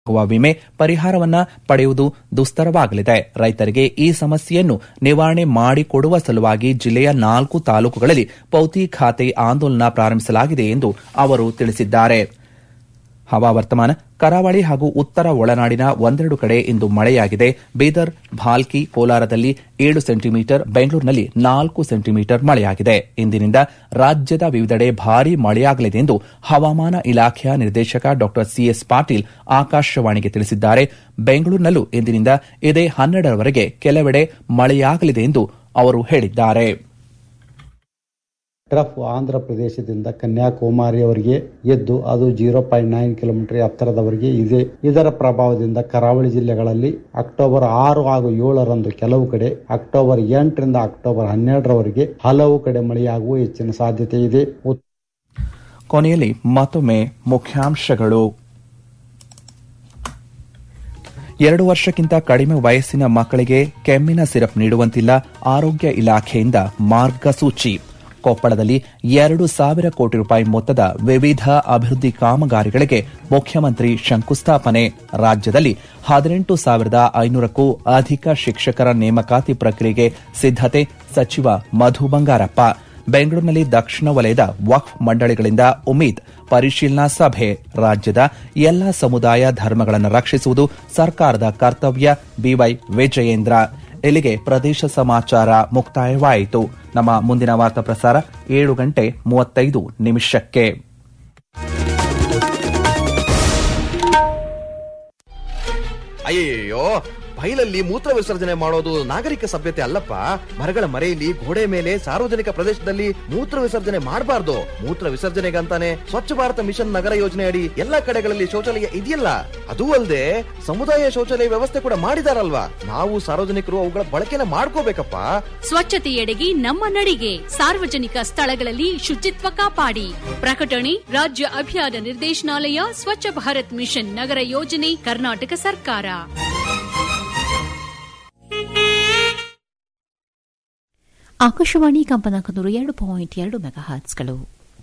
ಹಾಕುವ ವಿಮೆ ಪರಿಹಾರವನ್ನ ಪಡೆಯುವುದು ದುಸ್ತರವಾಗಲಿದೆ ರೈತರಿಗೆ ಈ ಸಮಸ್ಯೆಯನ್ನು ನಿವಾರಣೆ ಮಾಡಿಕೊಡುವ ಸಲುವಾಗಿ ಜಿಲ್ಲೆಯ ನಾಲ್ಕು ತಾಲೂಕುಗಳಲ್ಲಿ ಪೌತಿ ಖಾತೆ ಆಂದೋಲನ ಪ್ರಾರಂಭಿಸಲಾಗಿದೆ ಎಂದು ಅವರು ತಿಳಿಸಿದ್ದಾರೆ ಹವಾವರ್ತಮಾನ ಕರಾವಳಿ ಹಾಗೂ ಉತ್ತರ ಒಳನಾಡಿನ ಒಂದೆರಡು ಕಡೆ ಇಂದು ಮಳೆಯಾಗಿದೆ ಬೀದರ್ ಭಾಲ್ಕಿ ಕೋಲಾರದಲ್ಲಿ ಏಳು ಸೆಂಟಿಮೀಟರ್ ಬೆಂಗಳೂರಿನಲ್ಲಿ ನಾಲ್ಕು ಸೆಂಟಿಮೀಟರ್ ಮಳೆಯಾಗಿದೆ ಇಂದಿನಿಂದ ರಾಜ್ಯದ ವಿವಿಧೆಡೆ ಭಾರೀ ಮಳೆಯಾಗಲಿದೆ ಎಂದು ಹವಾಮಾನ ಇಲಾಖೆಯ ನಿರ್ದೇಶಕ ಡಾ ಸಿಎಸ್ ಪಾಟೀಲ್ ಆಕಾಶವಾಣಿಗೆ ತಿಳಿಸಿದ್ದಾರೆ ಬೆಂಗಳೂರಿನಲ್ಲೂ ಇಂದಿನಿಂದ ಇದೇ ಹನ್ನೆರಡರವರೆಗೆ ಕೆಲವೆಡೆ ಮಳೆಯಾಗಲಿದೆ ಎಂದು ಅವರು ಹೇಳಿದ್ದಾರೆ ಟ್ರಫ್ ಆಂಧ್ರ ಪ್ರದೇಶದಿಂದ ಕನ್ಯಾಕುಮಾರಿಯವರೆಗೆ ಎದ್ದು ಅದು ಜೀರೋ ಪಾಯಿಂಟ್ ನೈನ್ ಕಿಲೋಮೀಟರ್ ಎತ್ತರದವರೆಗೆ ಇದೆ ಇದರ ಪ್ರಭಾವದಿಂದ ಕರಾವಳಿ ಜಿಲ್ಲೆಗಳಲ್ಲಿ ಅಕ್ಟೋಬರ್ ಆರು ಹಾಗೂ ಏಳರಂದು ಕೆಲವು ಕಡೆ ಅಕ್ಟೋಬರ್ ಎಂಟರಿಂದ ಅಕ್ಟೋಬರ್ ಹನ್ನೆರಡರವರೆಗೆ ಹಲವು ಕಡೆ ಮಳೆಯಾಗುವ ಹೆಚ್ಚಿನ ಸಾಧ್ಯತೆ ಇದೆ ಕೊನೆಯಲ್ಲಿ ಮತ್ತೊಮ್ಮೆ ಮುಖ್ಯಾಂಶಗಳು ಎರಡು ವರ್ಷಕ್ಕಿಂತ ಕಡಿಮೆ ವಯಸ್ಸಿನ ಮಕ್ಕಳಿಗೆ ಕೆಮ್ಮಿನ ಸಿರಪ್ ನೀಡುವಂತಿಲ್ಲ ಆರೋಗ್ಯ ಇಲಾಖೆಯಿಂದ ಮಾರ್ಗಸೂಚಿ ಕೊಪ್ಪಳದಲ್ಲಿ ಎರಡು ಸಾವಿರ ಕೋಟಿ ರೂಪಾಯಿ ಮೊತ್ತದ ವಿವಿಧ ಅಭಿವೃದ್ಧಿ ಕಾಮಗಾರಿಗಳಿಗೆ ಮುಖ್ಯಮಂತ್ರಿ ಶಂಕುಸ್ಥಾಪನೆ ರಾಜ್ಯದಲ್ಲಿ ಹದಿನೆಂಟು ಸಾವಿರದ ಐನೂರಕ್ಕೂ ಅಧಿಕ ಶಿಕ್ಷಕರ ನೇಮಕಾತಿ ಪ್ರಕ್ರಿಯೆಗೆ ಸಿದ್ದತೆ ಸಚಿವ ಮಧು ಬಂಗಾರಪ್ಪ ಬೆಂಗಳೂರಿನಲ್ಲಿ ದಕ್ಷಿಣ ವಲಯದ ವಕ್ಫ್ ಮಂಡಳಿಗಳಿಂದ ಉಮೀದ್ ಪರಿಶೀಲನಾ ಸಭೆ ರಾಜ್ಯದ ಎಲ್ಲ ಸಮುದಾಯ ಧರ್ಮಗಳನ್ನು ರಕ್ಷಿಸುವುದು ಸರ್ಕಾರದ ಕರ್ತವ್ಯ ಬಿವೈ ವಿಜಯೇಂದ್ರ ಇಲ್ಲಿಗೆ ಪ್ರದೇಶ ಸಮಾಚಾರ ಮುಕ್ತಾಯವಾಯಿತು ನಮ್ಮ ಮುಂದಿನ ವಾರ್ತಾ ಪ್ರಸಾರ ಏಳು ಗಂಟೆ ಮೂವತ್ತೈದು ನಿಮಿಷಕ್ಕೆ ಅಯ್ಯಯ್ಯೋ ಬೈಲಲ್ಲಿ ಮೂತ್ರ ವಿಸರ್ಜನೆ ಮಾಡೋದು ನಾಗರಿಕ ಸಭ್ಯತೆ ಅಲ್ಲಪ್ಪ ಮರಗಳ ಮರೆಯಲ್ಲಿ ಗೋಡೆ ಮೇಲೆ ಸಾರ್ವಜನಿಕ ಪ್ರದೇಶದಲ್ಲಿ ಮೂತ್ರ ವಿಸರ್ಜನೆ ಮಾಡಬಾರ್ದು ಮೂತ್ರ ವಿಸರ್ಜನೆಗಂತಾನೆ ಸ್ವಚ್ಛ ಭಾರತ ಮಿಷನ್ ನಗರ ಯೋಜನೆ ಅಡಿ ಎಲ್ಲಾ ಕಡೆಗಳಲ್ಲಿ ಶೌಚಾಲಯ ಇದೆಯಲ್ಲ ಅದೂ ಅಲ್ಲದೆ ಸಮುದಾಯ ಶೌಚಾಲಯ ವ್ಯವಸ್ಥೆ ಕೂಡ ಮಾಡಿದಾರಲ್ವಾ ನಾವು ಸಾರ್ವಜನಿಕರು ಅವುಗಳ ಬಳಕೆನ ಮಾಡ್ಕೋಬೇಕಪ್ಪ ಸ್ವಚ್ಛತೆಯೆಡೆಗೆ ನಮ್ಮ ನಡಿಗೆ ಸಾರ್ವಜನಿಕ ಸ್ಥಳಗಳಲ್ಲಿ ಶುಚಿತ್ವ ಕಾಪಾಡಿ ಪ್ರಕಟಣೆ ರಾಜ್ಯ ಅಭಿಯಾನ ನಿರ್ದೇಶನಾಲಯ ಸ್ವಚ್ಛ ಭಾರತ್ ಮಿಷನ್ ನಗರ ಯೋಜನೆ ಕರ್ನಾಟಕ ಸರ್ಕಾರ ಆಕಾಶವಾಣಿ ಕಂಪನಾಂಕ ನೂರ ಎರಡು ಪಾಯಿಂಟ್ ಎರಡು ಮೆಗಾ ಹರ್ಟ್ಸ್ಗಳು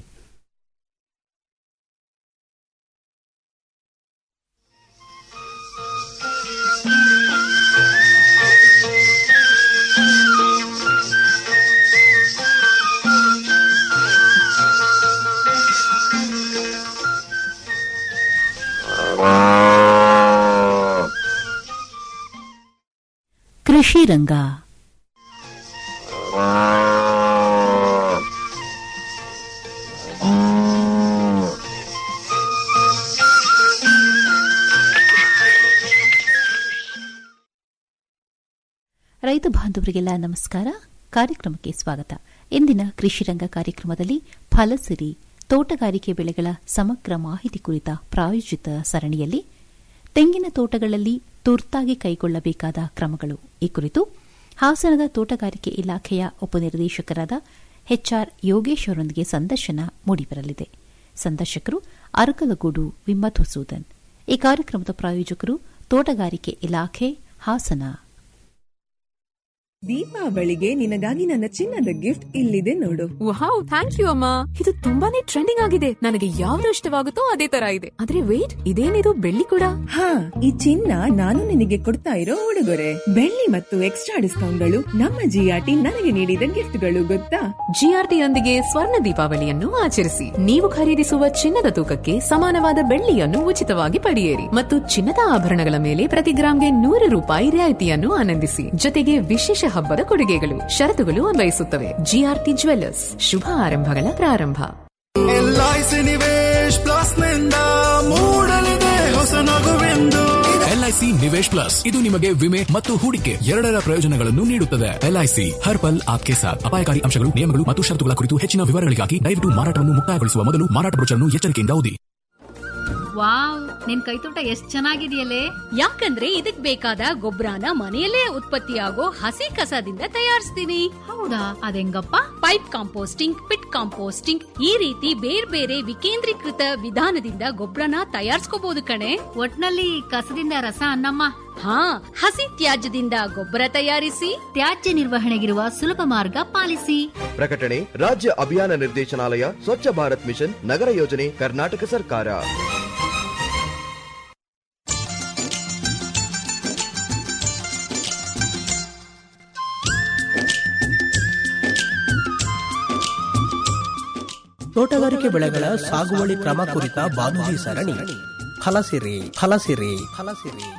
ಕೃಷಿ ರಂಗ ರೈತ ಬಾಂಧವರಿಗೆಲ್ಲ ನಮಸ್ಕಾರ ಕಾರ್ಯಕ್ರಮಕ್ಕೆ ಸ್ವಾಗತ ಇಂದಿನ ಕೃಷಿ ರಂಗ ಕಾರ್ಯಕ್ರಮದಲ್ಲಿ ಫಲಸಿರಿ ತೋಟಗಾರಿಕೆ ಬೆಳೆಗಳ ಸಮಗ್ರ ಮಾಹಿತಿ ಕುರಿತ ಪ್ರಾಯೋಜಿತ ಸರಣಿಯಲ್ಲಿ ತೆಂಗಿನ ತೋಟಗಳಲ್ಲಿ ತುರ್ತಾಗಿ ಕೈಗೊಳ್ಳಬೇಕಾದ ಕ್ರಮಗಳು ಈ ಕುರಿತು ಹಾಸನದ ತೋಟಗಾರಿಕೆ ಇಲಾಖೆಯ ಉಪನಿರ್ದೇಶಕರಾದ ಎಚ್ಆರ್ ಯೋಗೇಶ್ ಅವರೊಂದಿಗೆ ಸಂದರ್ಶನ ಮೂಡಿಬರಲಿದೆ ಸಂದರ್ಶಕರು ಅರಕಲಗೂಡು ವಿಮ್ಮಧುಸೂದನ್ ಈ ಕಾರ್ಯಕ್ರಮದ ಪ್ರಾಯೋಜಕರು ತೋಟಗಾರಿಕೆ ಇಲಾಖೆ ಹಾಸನ ದೀಪಾವಳಿಗೆ ನಿನಗಾಗಿ ನನ್ನ ಚಿನ್ನದ ಗಿಫ್ಟ್ ಇಲ್ಲಿದೆ ನೋಡು ವಾವ್ ಥ್ಯಾಂಕ್ ಯು ಅಮ್ಮ ಇದು ತುಂಬಾನೇ ಟ್ರೆಂಡಿಂಗ್ ಆಗಿದೆ ನನಗೆ ಯಾವ್ದು ಇಷ್ಟವಾಗುತ್ತೋ ಅದೇ ತರ ಇದೆ ಆದ್ರೆ ವೇಟ್ ಇದೇನಿದು ಬೆಳ್ಳಿ ಕೂಡ ಹಾ ಈ ಚಿನ್ನ ನಾನು ನಿನಗೆ ಕೊಡ್ತಾ ಇರೋ ಉಡುಗೊರೆ ಬೆಳ್ಳಿ ಮತ್ತು ಎಕ್ಸ್ಟ್ರಾ ಡಿಸ್ಕೌಂಟ್ಗಳು ನಮ್ಮ ಜಿಆರ್ಟಿ ನನಗೆ ನೀಡಿದ ಗಿಫ್ಟ್ಗಳು ಗೊತ್ತಾ ಜಿಆರ್ಟಿ ಯೊಂದಿಗೆ ಸ್ವರ್ಣ ದೀಪಾವಳಿಯನ್ನು ಆಚರಿಸಿ ನೀವು ಖರೀದಿಸುವ ಚಿನ್ನದ ತೂಕಕ್ಕೆ ಸಮಾನವಾದ ಬೆಳ್ಳಿಯನ್ನು ಉಚಿತವಾಗಿ ಪಡೆಯಿರಿ ಮತ್ತು ಚಿನ್ನದ ಆಭರಣಗಳ ಮೇಲೆ ಪ್ರತಿ ಗ್ರಾಂಗೆ ನೂರು ರೂಪಾಯಿ ರಿಯಾಯಿತಿಯನ್ನು ಆನಂದಿಸಿ ಜೊತೆಗೆ ವಿಶೇಷ ಹಬ್ಬದ ಕೊಡುಗೆಗಳು ಷರತ್ತುಗಳು ಅನ್ವಯಿಸುತ್ತವೆ ಜಿಆರ್ಟಿ ಜ್ಯುವೆಲ್ಲರ್ಸ್ ಶುಭ ಆರಂಭಗಳ ಪ್ರಾರಂಭ ಎಲ್ಐಸಿ ನಿವೇಶ್ ಪ್ಲಸ್ ನಿಂದ ಮೂಡಲಿದೆ ಹೊಸ ನಗುವೆಂದು ಎಲ್ಐಸಿ ನಿವೇಶ್ ಪ್ಲಸ್ ಇದು ನಿಮಗೆ ವಿಮೆ ಮತ್ತು ಹೂಡಿಕೆ ಎರಡರ ಪ್ರಯೋಜನಗಳನ್ನು ನೀಡುತ್ತದೆ ಎಲ್ಐಸಿ ಹರ್ ಪಲ್ ಆಪ್ಕೆ ಸಾಥ್ ಅಪಾಯಕಾರಿ ಅಂಶಗಳು ನಿಯಮಗಳು ಮತ್ತು ಷರತ್ತುಗಳ ಕುರಿತು ಹೆಚ್ಚಿನ ವಿವರಗಳಿಗಾಗಿ ದಯವಿಟ್ಟು ಮಾರಾಟವನ್ನು ಮುಕ್ತಾಯಗೊಳಿಸುವ ಮೊದಲು ಮಾರಾಟ ಬ್ರೋಚರ್ನ್ನು ಎಚ್ಚರಿಕೆಯಿಂದ ಓದಿ ವಾವ್ ನಿನ್ ಕೈತೋಟ ಎಷ್ಟ್ ಚೆನ್ನಾಗಿದೆಯಲ್ಲೇ ಯಾಕಂದ್ರೆ ಇದಕ್ ಬೇಕಾದ ಗೊಬ್ಬರನ ಮನೆಯಲ್ಲೇ ಉತ್ಪತ್ತಿಯಾಗೋ ಹಸಿ ಕಸದಿಂದ ತಯಾರಿಸ್ತೀನಿ ಹೌದಾ ಅದೆಂಗಪ್ಪ ಪೈಪ್ ಕಾಂಪೋಸ್ಟಿಂಗ್ ಪಿಟ್ ಕಾಂಪೋಸ್ಟಿಂಗ್ ಈ ರೀತಿ ಬೇರೆ ಬೇರೆ ವಿಕೇಂದ್ರೀಕೃತ ವಿಧಾನದಿಂದ ಗೊಬ್ಬರನ ತಯಾರಿಸ್ಕೋಬಹುದು ಕಣೆ ಒಟ್ನಲ್ಲಿ ಕಸದಿಂದ ರಸ ಅನ್ನಮ್ಮ ಹಾ ಹಸಿ ತ್ಯಾಜ್ಯದಿಂದ ಗೊಬ್ಬರ ತಯಾರಿಸಿ ತ್ಯಾಜ್ಯ ನಿರ್ವಹಣೆಗಿರುವ ಸುಲಭ ಮಾರ್ಗ ಪಾಲಿಸಿ ಪ್ರಕಟಣೆ ರಾಜ್ಯ ಅಭಿಯಾನ ನಿರ್ದೇಶನಾಲಯ ಸ್ವಚ್ಛ ಭಾರತ್ ಮಿಷನ್ ನಗರ ಯೋಜನೆ ಕರ್ನಾಟಕ ಸರ್ಕಾರ ತೋಟಗಾರಿಕೆ ಬೆಳೆಗಳ ಸಾಗುವಳಿ ಕ್ರಮ ಕುರಿತ ಬಾನುಲಿ ಸರಣಿ ಫಲಸಿರಿ ಫಲಸಿರಿ ಫಲಸಿರಿ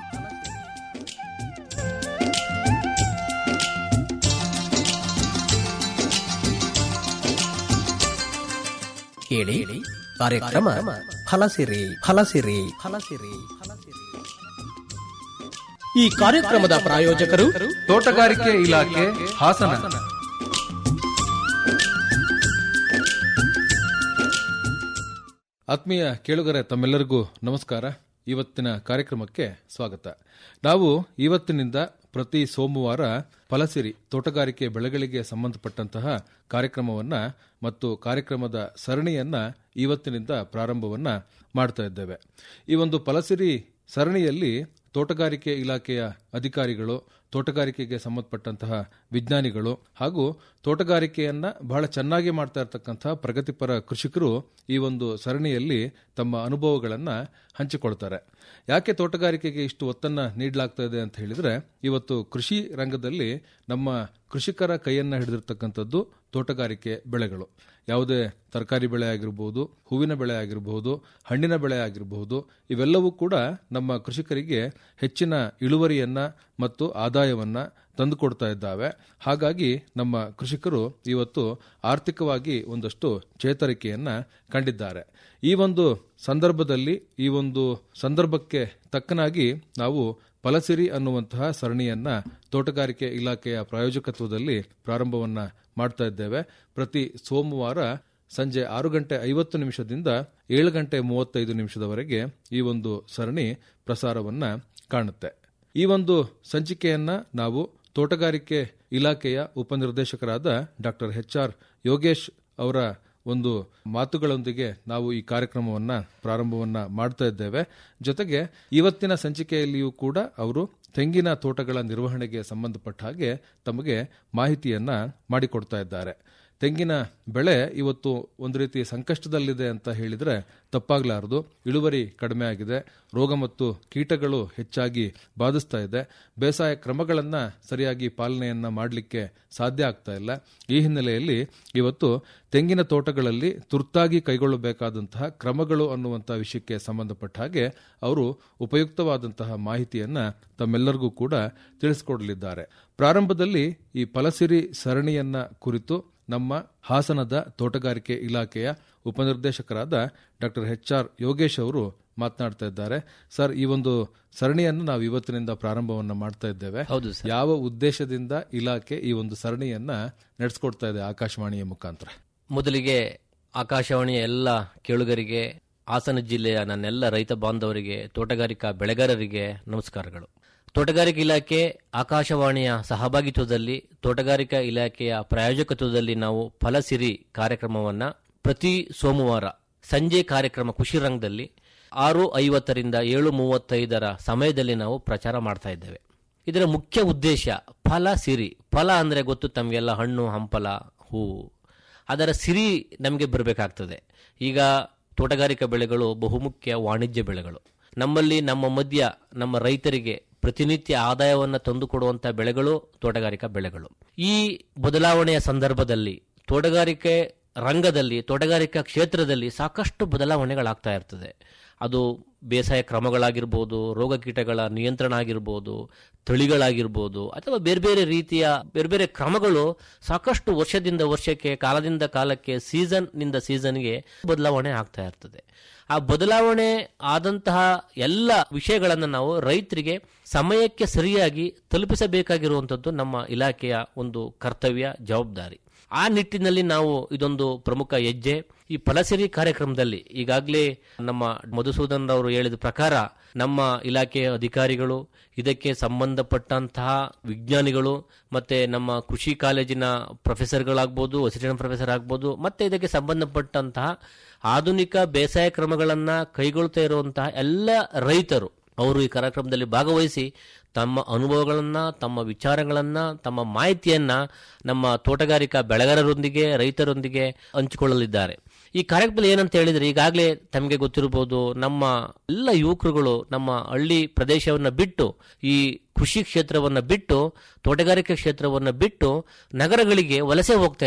ಕೇಳಿ ಕಾರ್ಯಕ್ರಮ ಫಲಸಿರಿ ಫಲಸಿರಿ ಫಲಸಿರಿ ಈ ಕಾರ್ಯಕ್ರಮದ ಪ್ರಾಯೋಜಕರು ತೋಟಗಾರಿಕೆ ಇಲಾಖೆ ಹಾಸನ ಆತ್ಮೀಯ ಕೇಳುಗರೆ ತಮ್ಮೆಲ್ಲರಿಗೂ ನಮಸ್ಕಾರ ಇವತ್ತಿನ ಕಾರ್ಯಕ್ರಮಕ್ಕೆ ಸ್ವಾಗತ ನಾವು ಇವತ್ತಿನಿಂದ ಪ್ರತಿ ಸೋಮವಾರ ಫಲಸಿರಿ ತೋಟಗಾರಿಕೆ ಬೆಳೆಗಳಿಗೆ ಸಂಬಂಧಪಟ್ಟಂತಹ ಕಾರ್ಯಕ್ರಮವನ್ನ ಮತ್ತು ಕಾರ್ಯಕ್ರಮದ ಸರಣಿಯನ್ನ ಇವತ್ತಿನಿಂದ ಪ್ರಾರಂಭವನ್ನ ಮಾಡ್ತಾ ಇದ್ದೇವೆ ಈ ಒಂದು ಫಲಸಿರಿ ಸರಣಿಯಲ್ಲಿ ತೋಟಗಾರಿಕೆ ಇಲಾಖೆಯ ಅಧಿಕಾರಿಗಳು ತೋಟಗಾರಿಕೆಗೆ ಸಂಬಂಧಪಟ್ಟಂತಹ ವಿಜ್ಞಾನಿಗಳು ಹಾಗೂ ತೋಟಗಾರಿಕೆಯನ್ನ ಬಹಳ ಚೆನ್ನಾಗಿ ಮಾಡ್ತಾ ಇರತಕ್ಕಂತಹ ಪ್ರಗತಿಪರ ಕೃಷಿಕರು ಈ ಒಂದು ಸರಣಿಯಲ್ಲಿ ತಮ್ಮ ಅನುಭವಗಳನ್ನು ಹಂಚಿಕೊಳ್ತಾರೆ ಯಾಕೆ ತೋಟಗಾರಿಕೆಗೆ ಇಷ್ಟು ಒತ್ತನ್ನ ನೀಡಲಾಗ್ತಾ ಇದೆ ಅಂತ ಹೇಳಿದ್ರೆ ಇವತ್ತು ಕೃಷಿ ರಂಗದಲ್ಲಿ ನಮ್ಮ ಕೃಷಿಕರ ಕೈಯನ್ನ ಹಿಡಿದಿರ್ತಕ್ಕಂಥದ್ದು ತೋಟಗಾರಿಕೆ ಬೆಳೆಗಳು ಯಾವುದೇ ತರಕಾರಿ ಬೆಳೆ ಆಗಿರಬಹುದು ಹೂವಿನ ಬೆಳೆ ಆಗಿರಬಹುದು ಹಣ್ಣಿನ ಬೆಳೆ ಆಗಿರಬಹುದು ಇವೆಲ್ಲವೂ ಕೂಡ ನಮ್ಮ ಕೃಷಿಕರಿಗೆ ಹೆಚ್ಚಿನ ಇಳುವರಿಯನ್ನ ಮತ್ತು ಆದಾಯವನ್ನ ತಂದುಕೊಡ್ತಾ ಇದ್ದಾವೆ ಹಾಗಾಗಿ ನಮ್ಮ ಕೃಷಿಕರು ಇವತ್ತು ಆರ್ಥಿಕವಾಗಿ ಒಂದಷ್ಟು ಚೇತರಿಕೆಯನ್ನ ಕಂಡಿದ್ದಾರೆ ಈ ಒಂದು ಸಂದರ್ಭದಲ್ಲಿ ಈ ಒಂದು ಸಂದರ್ಭಕ್ಕೆ ತಕ್ಕನಾಗಿ ನಾವು ಫಲಸಿರಿ ಅನ್ನುವಂತಹ ಸರಣಿಯನ್ನ ತೋಟಗಾರಿಕೆ ಇಲಾಖೆಯ ಪ್ರಾಯೋಜಕತ್ವದಲ್ಲಿ ಪ್ರಾರಂಭವನ್ನ ಮಾಡ್ತಾ ಇದ್ದೇವೆ ಪ್ರತಿ ಸೋಮವಾರ ಸಂಜೆ ಆರು ಗಂಟೆ ಐವತ್ತು ನಿಮಿಷದಿಂದ ಏಳು ಗಂಟೆ ಮೂವತ್ತೈದು ನಿಮಿಷದವರೆಗೆ ಈ ಒಂದು ಸರಣಿ ಪ್ರಸಾರವನ್ನ ಕಾಣುತ್ತೆ ಈ ಒಂದು ಸಂಚಿಕೆಯನ್ನ ನಾವು ತೋಟಗಾರಿಕೆ ಇಲಾಖೆಯ ಉಪನಿರ್ದೇಶಕರಾದ ಡಾಕ್ಟರ್ ಎಚ್ ಆರ್ ಯೋಗೇಶ್ ಅವರ ಒಂದು ಮಾತುಗಳೊಂದಿಗೆ ನಾವು ಈ ಕಾರ್ಯಕ್ರಮವನ್ನ ಪ್ರಾರಂಭವನ್ನ ಮಾಡ್ತಾ ಇದ್ದೇವೆ ಜೊತೆಗೆ ಇವತ್ತಿನ ಸಂಚಿಕೆಯಲ್ಲಿಯೂ ಕೂಡ ಅವರು ತೆಂಗಿನ ತೋಟಗಳ ನಿರ್ವಹಣೆಗೆ ಸಂಬಂಧಪಟ್ಟ ಹಾಗೆ ತಮಗೆ ಮಾಹಿತಿಯನ್ನ ಮಾಡಿಕೊಡ್ತಾ ಇದ್ದಾರೆ ತೆಂಗಿನ ಬೆಳೆ ಇವತ್ತು ಒಂದು ರೀತಿ ಸಂಕಷ್ಟದಲ್ಲಿದೆ ಅಂತ ಹೇಳಿದ್ರೆ ತಪ್ಪಾಗಲಾರದು ಇಳುವರಿ ಕಡಿಮೆ ಆಗಿದೆ ರೋಗ ಮತ್ತು ಕೀಟಗಳು ಹೆಚ್ಚಾಗಿ ಬಾಧಿಸ್ತಾ ಇದೆ ಬೇಸಾಯ ಕ್ರಮಗಳನ್ನ ಸರಿಯಾಗಿ ಪಾಲನೆಯನ್ನ ಮಾಡಲಿಕ್ಕೆ ಸಾಧ್ಯ ಆಗ್ತಾ ಇಲ್ಲ ಈ ಹಿನ್ನೆಲೆಯಲ್ಲಿ ಇವತ್ತು ತೆಂಗಿನ ತೋಟಗಳಲ್ಲಿ ತುರ್ತಾಗಿ ಕೈಗೊಳ್ಳಬೇಕಾದಂತಹ ಕ್ರಮಗಳು ಅನ್ನುವಂತಹ ವಿಷಯಕ್ಕೆ ಸಂಬಂಧಪಟ್ಟ ಹಾಗೆ ಅವರು ಉಪಯುಕ್ತವಾದಂತಹ ಮಾಹಿತಿಯನ್ನ ತಮ್ಮೆಲ್ಲರಿಗೂ ಕೂಡ ತಿಳಿಸಿಕೊಡಲಿದ್ದಾರೆ ಪ್ರಾರಂಭದಲ್ಲಿ ಈ ಫಲಸಿರಿ ಸರಣಿಯನ್ನ ಕುರಿತು ನಮ್ಮ ಹಾಸನದ ತೋಟಗಾರಿಕೆ ಇಲಾಖೆಯ ಉಪನಿರ್ದೇಶಕರಾದ ಡಾಕ್ಟರ್ ಎಚ್ ಆರ್ ಯೋಗೇಶ್ ಅವರು ಮಾತನಾಡ್ತಾ ಇದ್ದಾರೆ ಸರ್ ಈ ಒಂದು ಸರಣಿಯನ್ನು ನಾವು ಇವತ್ತಿನಿಂದ ಪ್ರಾರಂಭವನ್ನ ಮಾಡ್ತಾ ಇದ್ದೇವೆ ಹೌದು ಯಾವ ಉದ್ದೇಶದಿಂದ ಇಲಾಖೆ ಈ ಒಂದು ಸರಣಿಯನ್ನ ನಡೆಸ್ಕೊಡ್ತಾ ಇದೆ ಆಕಾಶವಾಣಿಯ ಮುಖಾಂತರ ಮೊದಲಿಗೆ ಆಕಾಶವಾಣಿಯ ಎಲ್ಲ ಕೇಳುಗರಿಗೆ ಹಾಸನ ಜಿಲ್ಲೆಯ ನನ್ನೆಲ್ಲ ರೈತ ಬಾಂಧವರಿಗೆ ತೋಟಗಾರಿಕಾ ಬೆಳೆಗಾರರಿಗೆ ನಮಸ್ಕಾರಗಳು ತೋಟಗಾರಿಕೆ ಇಲಾಖೆ ಆಕಾಶವಾಣಿಯ ಸಹಭಾಗಿತ್ವದಲ್ಲಿ ತೋಟಗಾರಿಕಾ ಇಲಾಖೆಯ ಪ್ರಾಯೋಜಕತ್ವದಲ್ಲಿ ನಾವು ಫಲಸಿರಿ ಕಾರ್ಯಕ್ರಮವನ್ನ ಪ್ರತಿ ಸೋಮವಾರ ಸಂಜೆ ಕಾರ್ಯಕ್ರಮ ಕೃಷಿ ರಂಗದಲ್ಲಿ ಆರು ಐವತ್ತರಿಂದ ಏಳು ಮೂವತ್ತೈದರ ಸಮಯದಲ್ಲಿ ನಾವು ಪ್ರಚಾರ ಮಾಡ್ತಾ ಇದ್ದೇವೆ ಇದರ ಮುಖ್ಯ ಉದ್ದೇಶ ಫಲ ಸಿರಿ ಫಲ ಅಂದ್ರೆ ಗೊತ್ತು ತಮಗೆಲ್ಲ ಹಣ್ಣು ಹಂಪಲ ಹೂವು ಅದರ ಸಿರಿ ನಮಗೆ ಬರಬೇಕಾಗ್ತದೆ ಈಗ ತೋಟಗಾರಿಕಾ ಬೆಳೆಗಳು ಬಹುಮುಖ್ಯ ವಾಣಿಜ್ಯ ಬೆಳೆಗಳು ನಮ್ಮಲ್ಲಿ ನಮ್ಮ ಮಧ್ಯ ನಮ್ಮ ರೈತರಿಗೆ ಪ್ರತಿನಿತ್ಯ ಆದಾಯವನ್ನು ತಂದುಕೊಡುವಂಥ ಬೆಳೆಗಳು ತೋಟಗಾರಿಕಾ ಬೆಳೆಗಳು ಈ ಬದಲಾವಣೆಯ ಸಂದರ್ಭದಲ್ಲಿ ತೋಟಗಾರಿಕೆ ರಂಗದಲ್ಲಿ ತೋಟಗಾರಿಕಾ ಕ್ಷೇತ್ರದಲ್ಲಿ ಸಾಕಷ್ಟು ಬದಲಾವಣೆಗಳಾಗ್ತಾ ಇರ್ತದೆ ಅದು ಬೇಸಾಯ ಕ್ರಮಗಳಾಗಿರ್ಬೋದು ರೋಗ ಕೀಟಗಳ ನಿಯಂತ್ರಣ ಆಗಿರ್ಬೋದು ತಳಿಗಳಾಗಿರ್ಬೋದು ಅಥವಾ ಬೇರೆ ಬೇರೆ ರೀತಿಯ ಬೇರೆ ಬೇರೆ ಕ್ರಮಗಳು ಸಾಕಷ್ಟು ವರ್ಷದಿಂದ ವರ್ಷಕ್ಕೆ ಕಾಲದಿಂದ ಕಾಲಕ್ಕೆ ಸೀಸನ್ ನಿಂದ ಸೀಸನ್ಗೆ ಬದಲಾವಣೆ ಆಗ್ತಾ ಇರ್ತದೆ ಆ ಬದಲಾವಣೆ ಆದಂತಹ ಎಲ್ಲ ವಿಷಯಗಳನ್ನು ನಾವು ರೈತರಿಗೆ ಸಮಯಕ್ಕೆ ಸರಿಯಾಗಿ ತಲುಪಿಸಬೇಕಾಗಿರುವಂಥದ್ದು ನಮ್ಮ ಇಲಾಖೆಯ ಒಂದು ಕರ್ತವ್ಯ ಜವಾಬ್ದಾರಿ ಆ ನಿಟ್ಟಿನಲ್ಲಿ ನಾವು ಇದೊಂದು ಪ್ರಮುಖ ಹೆಜ್ಜೆ ಈ ಫಲಸಿರಿ ಕಾರ್ಯಕ್ರಮದಲ್ಲಿ ಈಗಾಗಲೇ ನಮ್ಮ ಮಧುಸೂದನ್ ಅವರು ಹೇಳಿದ ಪ್ರಕಾರ ನಮ್ಮ ಇಲಾಖೆಯ ಅಧಿಕಾರಿಗಳು ಇದಕ್ಕೆ ಸಂಬಂಧಪಟ್ಟಂತಹ ವಿಜ್ಞಾನಿಗಳು ಮತ್ತೆ ನಮ್ಮ ಕೃಷಿ ಕಾಲೇಜಿನ ಪ್ರೊಫೆಸರ್ಗಳಾಗ್ಬೋದು ಅಸಿಸ್ಟೆಂಟ್ ಪ್ರೊಫೆಸರ್ ಆಗ್ಬೋದು ಮತ್ತೆ ಇದಕ್ಕೆ ಸಂಬಂಧಪಟ್ಟಂತಹ ಆಧುನಿಕ ಬೇಸಾಯ ಕ್ರಮಗಳನ್ನ ಕೈಗೊಳ್ತಾ ಇರುವಂತಹ ಎಲ್ಲ ರೈತರು ಅವರು ಈ ಕಾರ್ಯಕ್ರಮದಲ್ಲಿ ಭಾಗವಹಿಸಿ ತಮ್ಮ ಅನುಭವಗಳನ್ನ ತಮ್ಮ ವಿಚಾರಗಳನ್ನ ತಮ್ಮ ಮಾಹಿತಿಯನ್ನ ನಮ್ಮ ತೋಟಗಾರಿಕಾ ಬೆಳೆಗಾರರೊಂದಿಗೆ ರೈತರೊಂದಿಗೆ ಹಂಚಿಕೊಳ್ಳಲಿದ್ದಾರೆ ಈ ಕಾರ್ಯಕ್ರಮದಲ್ಲಿ ಏನಂತ ಹೇಳಿದ್ರೆ ಈಗಾಗಲೇ ತಮಗೆ ಗೊತ್ತಿರಬಹುದು ನಮ್ಮ ಎಲ್ಲ ಯುವಕರುಗಳು ನಮ್ಮ ಹಳ್ಳಿ ಪ್ರದೇಶವನ್ನ ಬಿಟ್ಟು ಈ ಕೃಷಿ ಕ್ಷೇತ್ರವನ್ನ ಬಿಟ್ಟು ತೋಟಗಾರಿಕೆ ಕ್ಷೇತ್ರವನ್ನ ಬಿಟ್ಟು ನಗರಗಳಿಗೆ ವಲಸೆ ಹೋಗ್ತಾ ಇದ್ದಾರೆ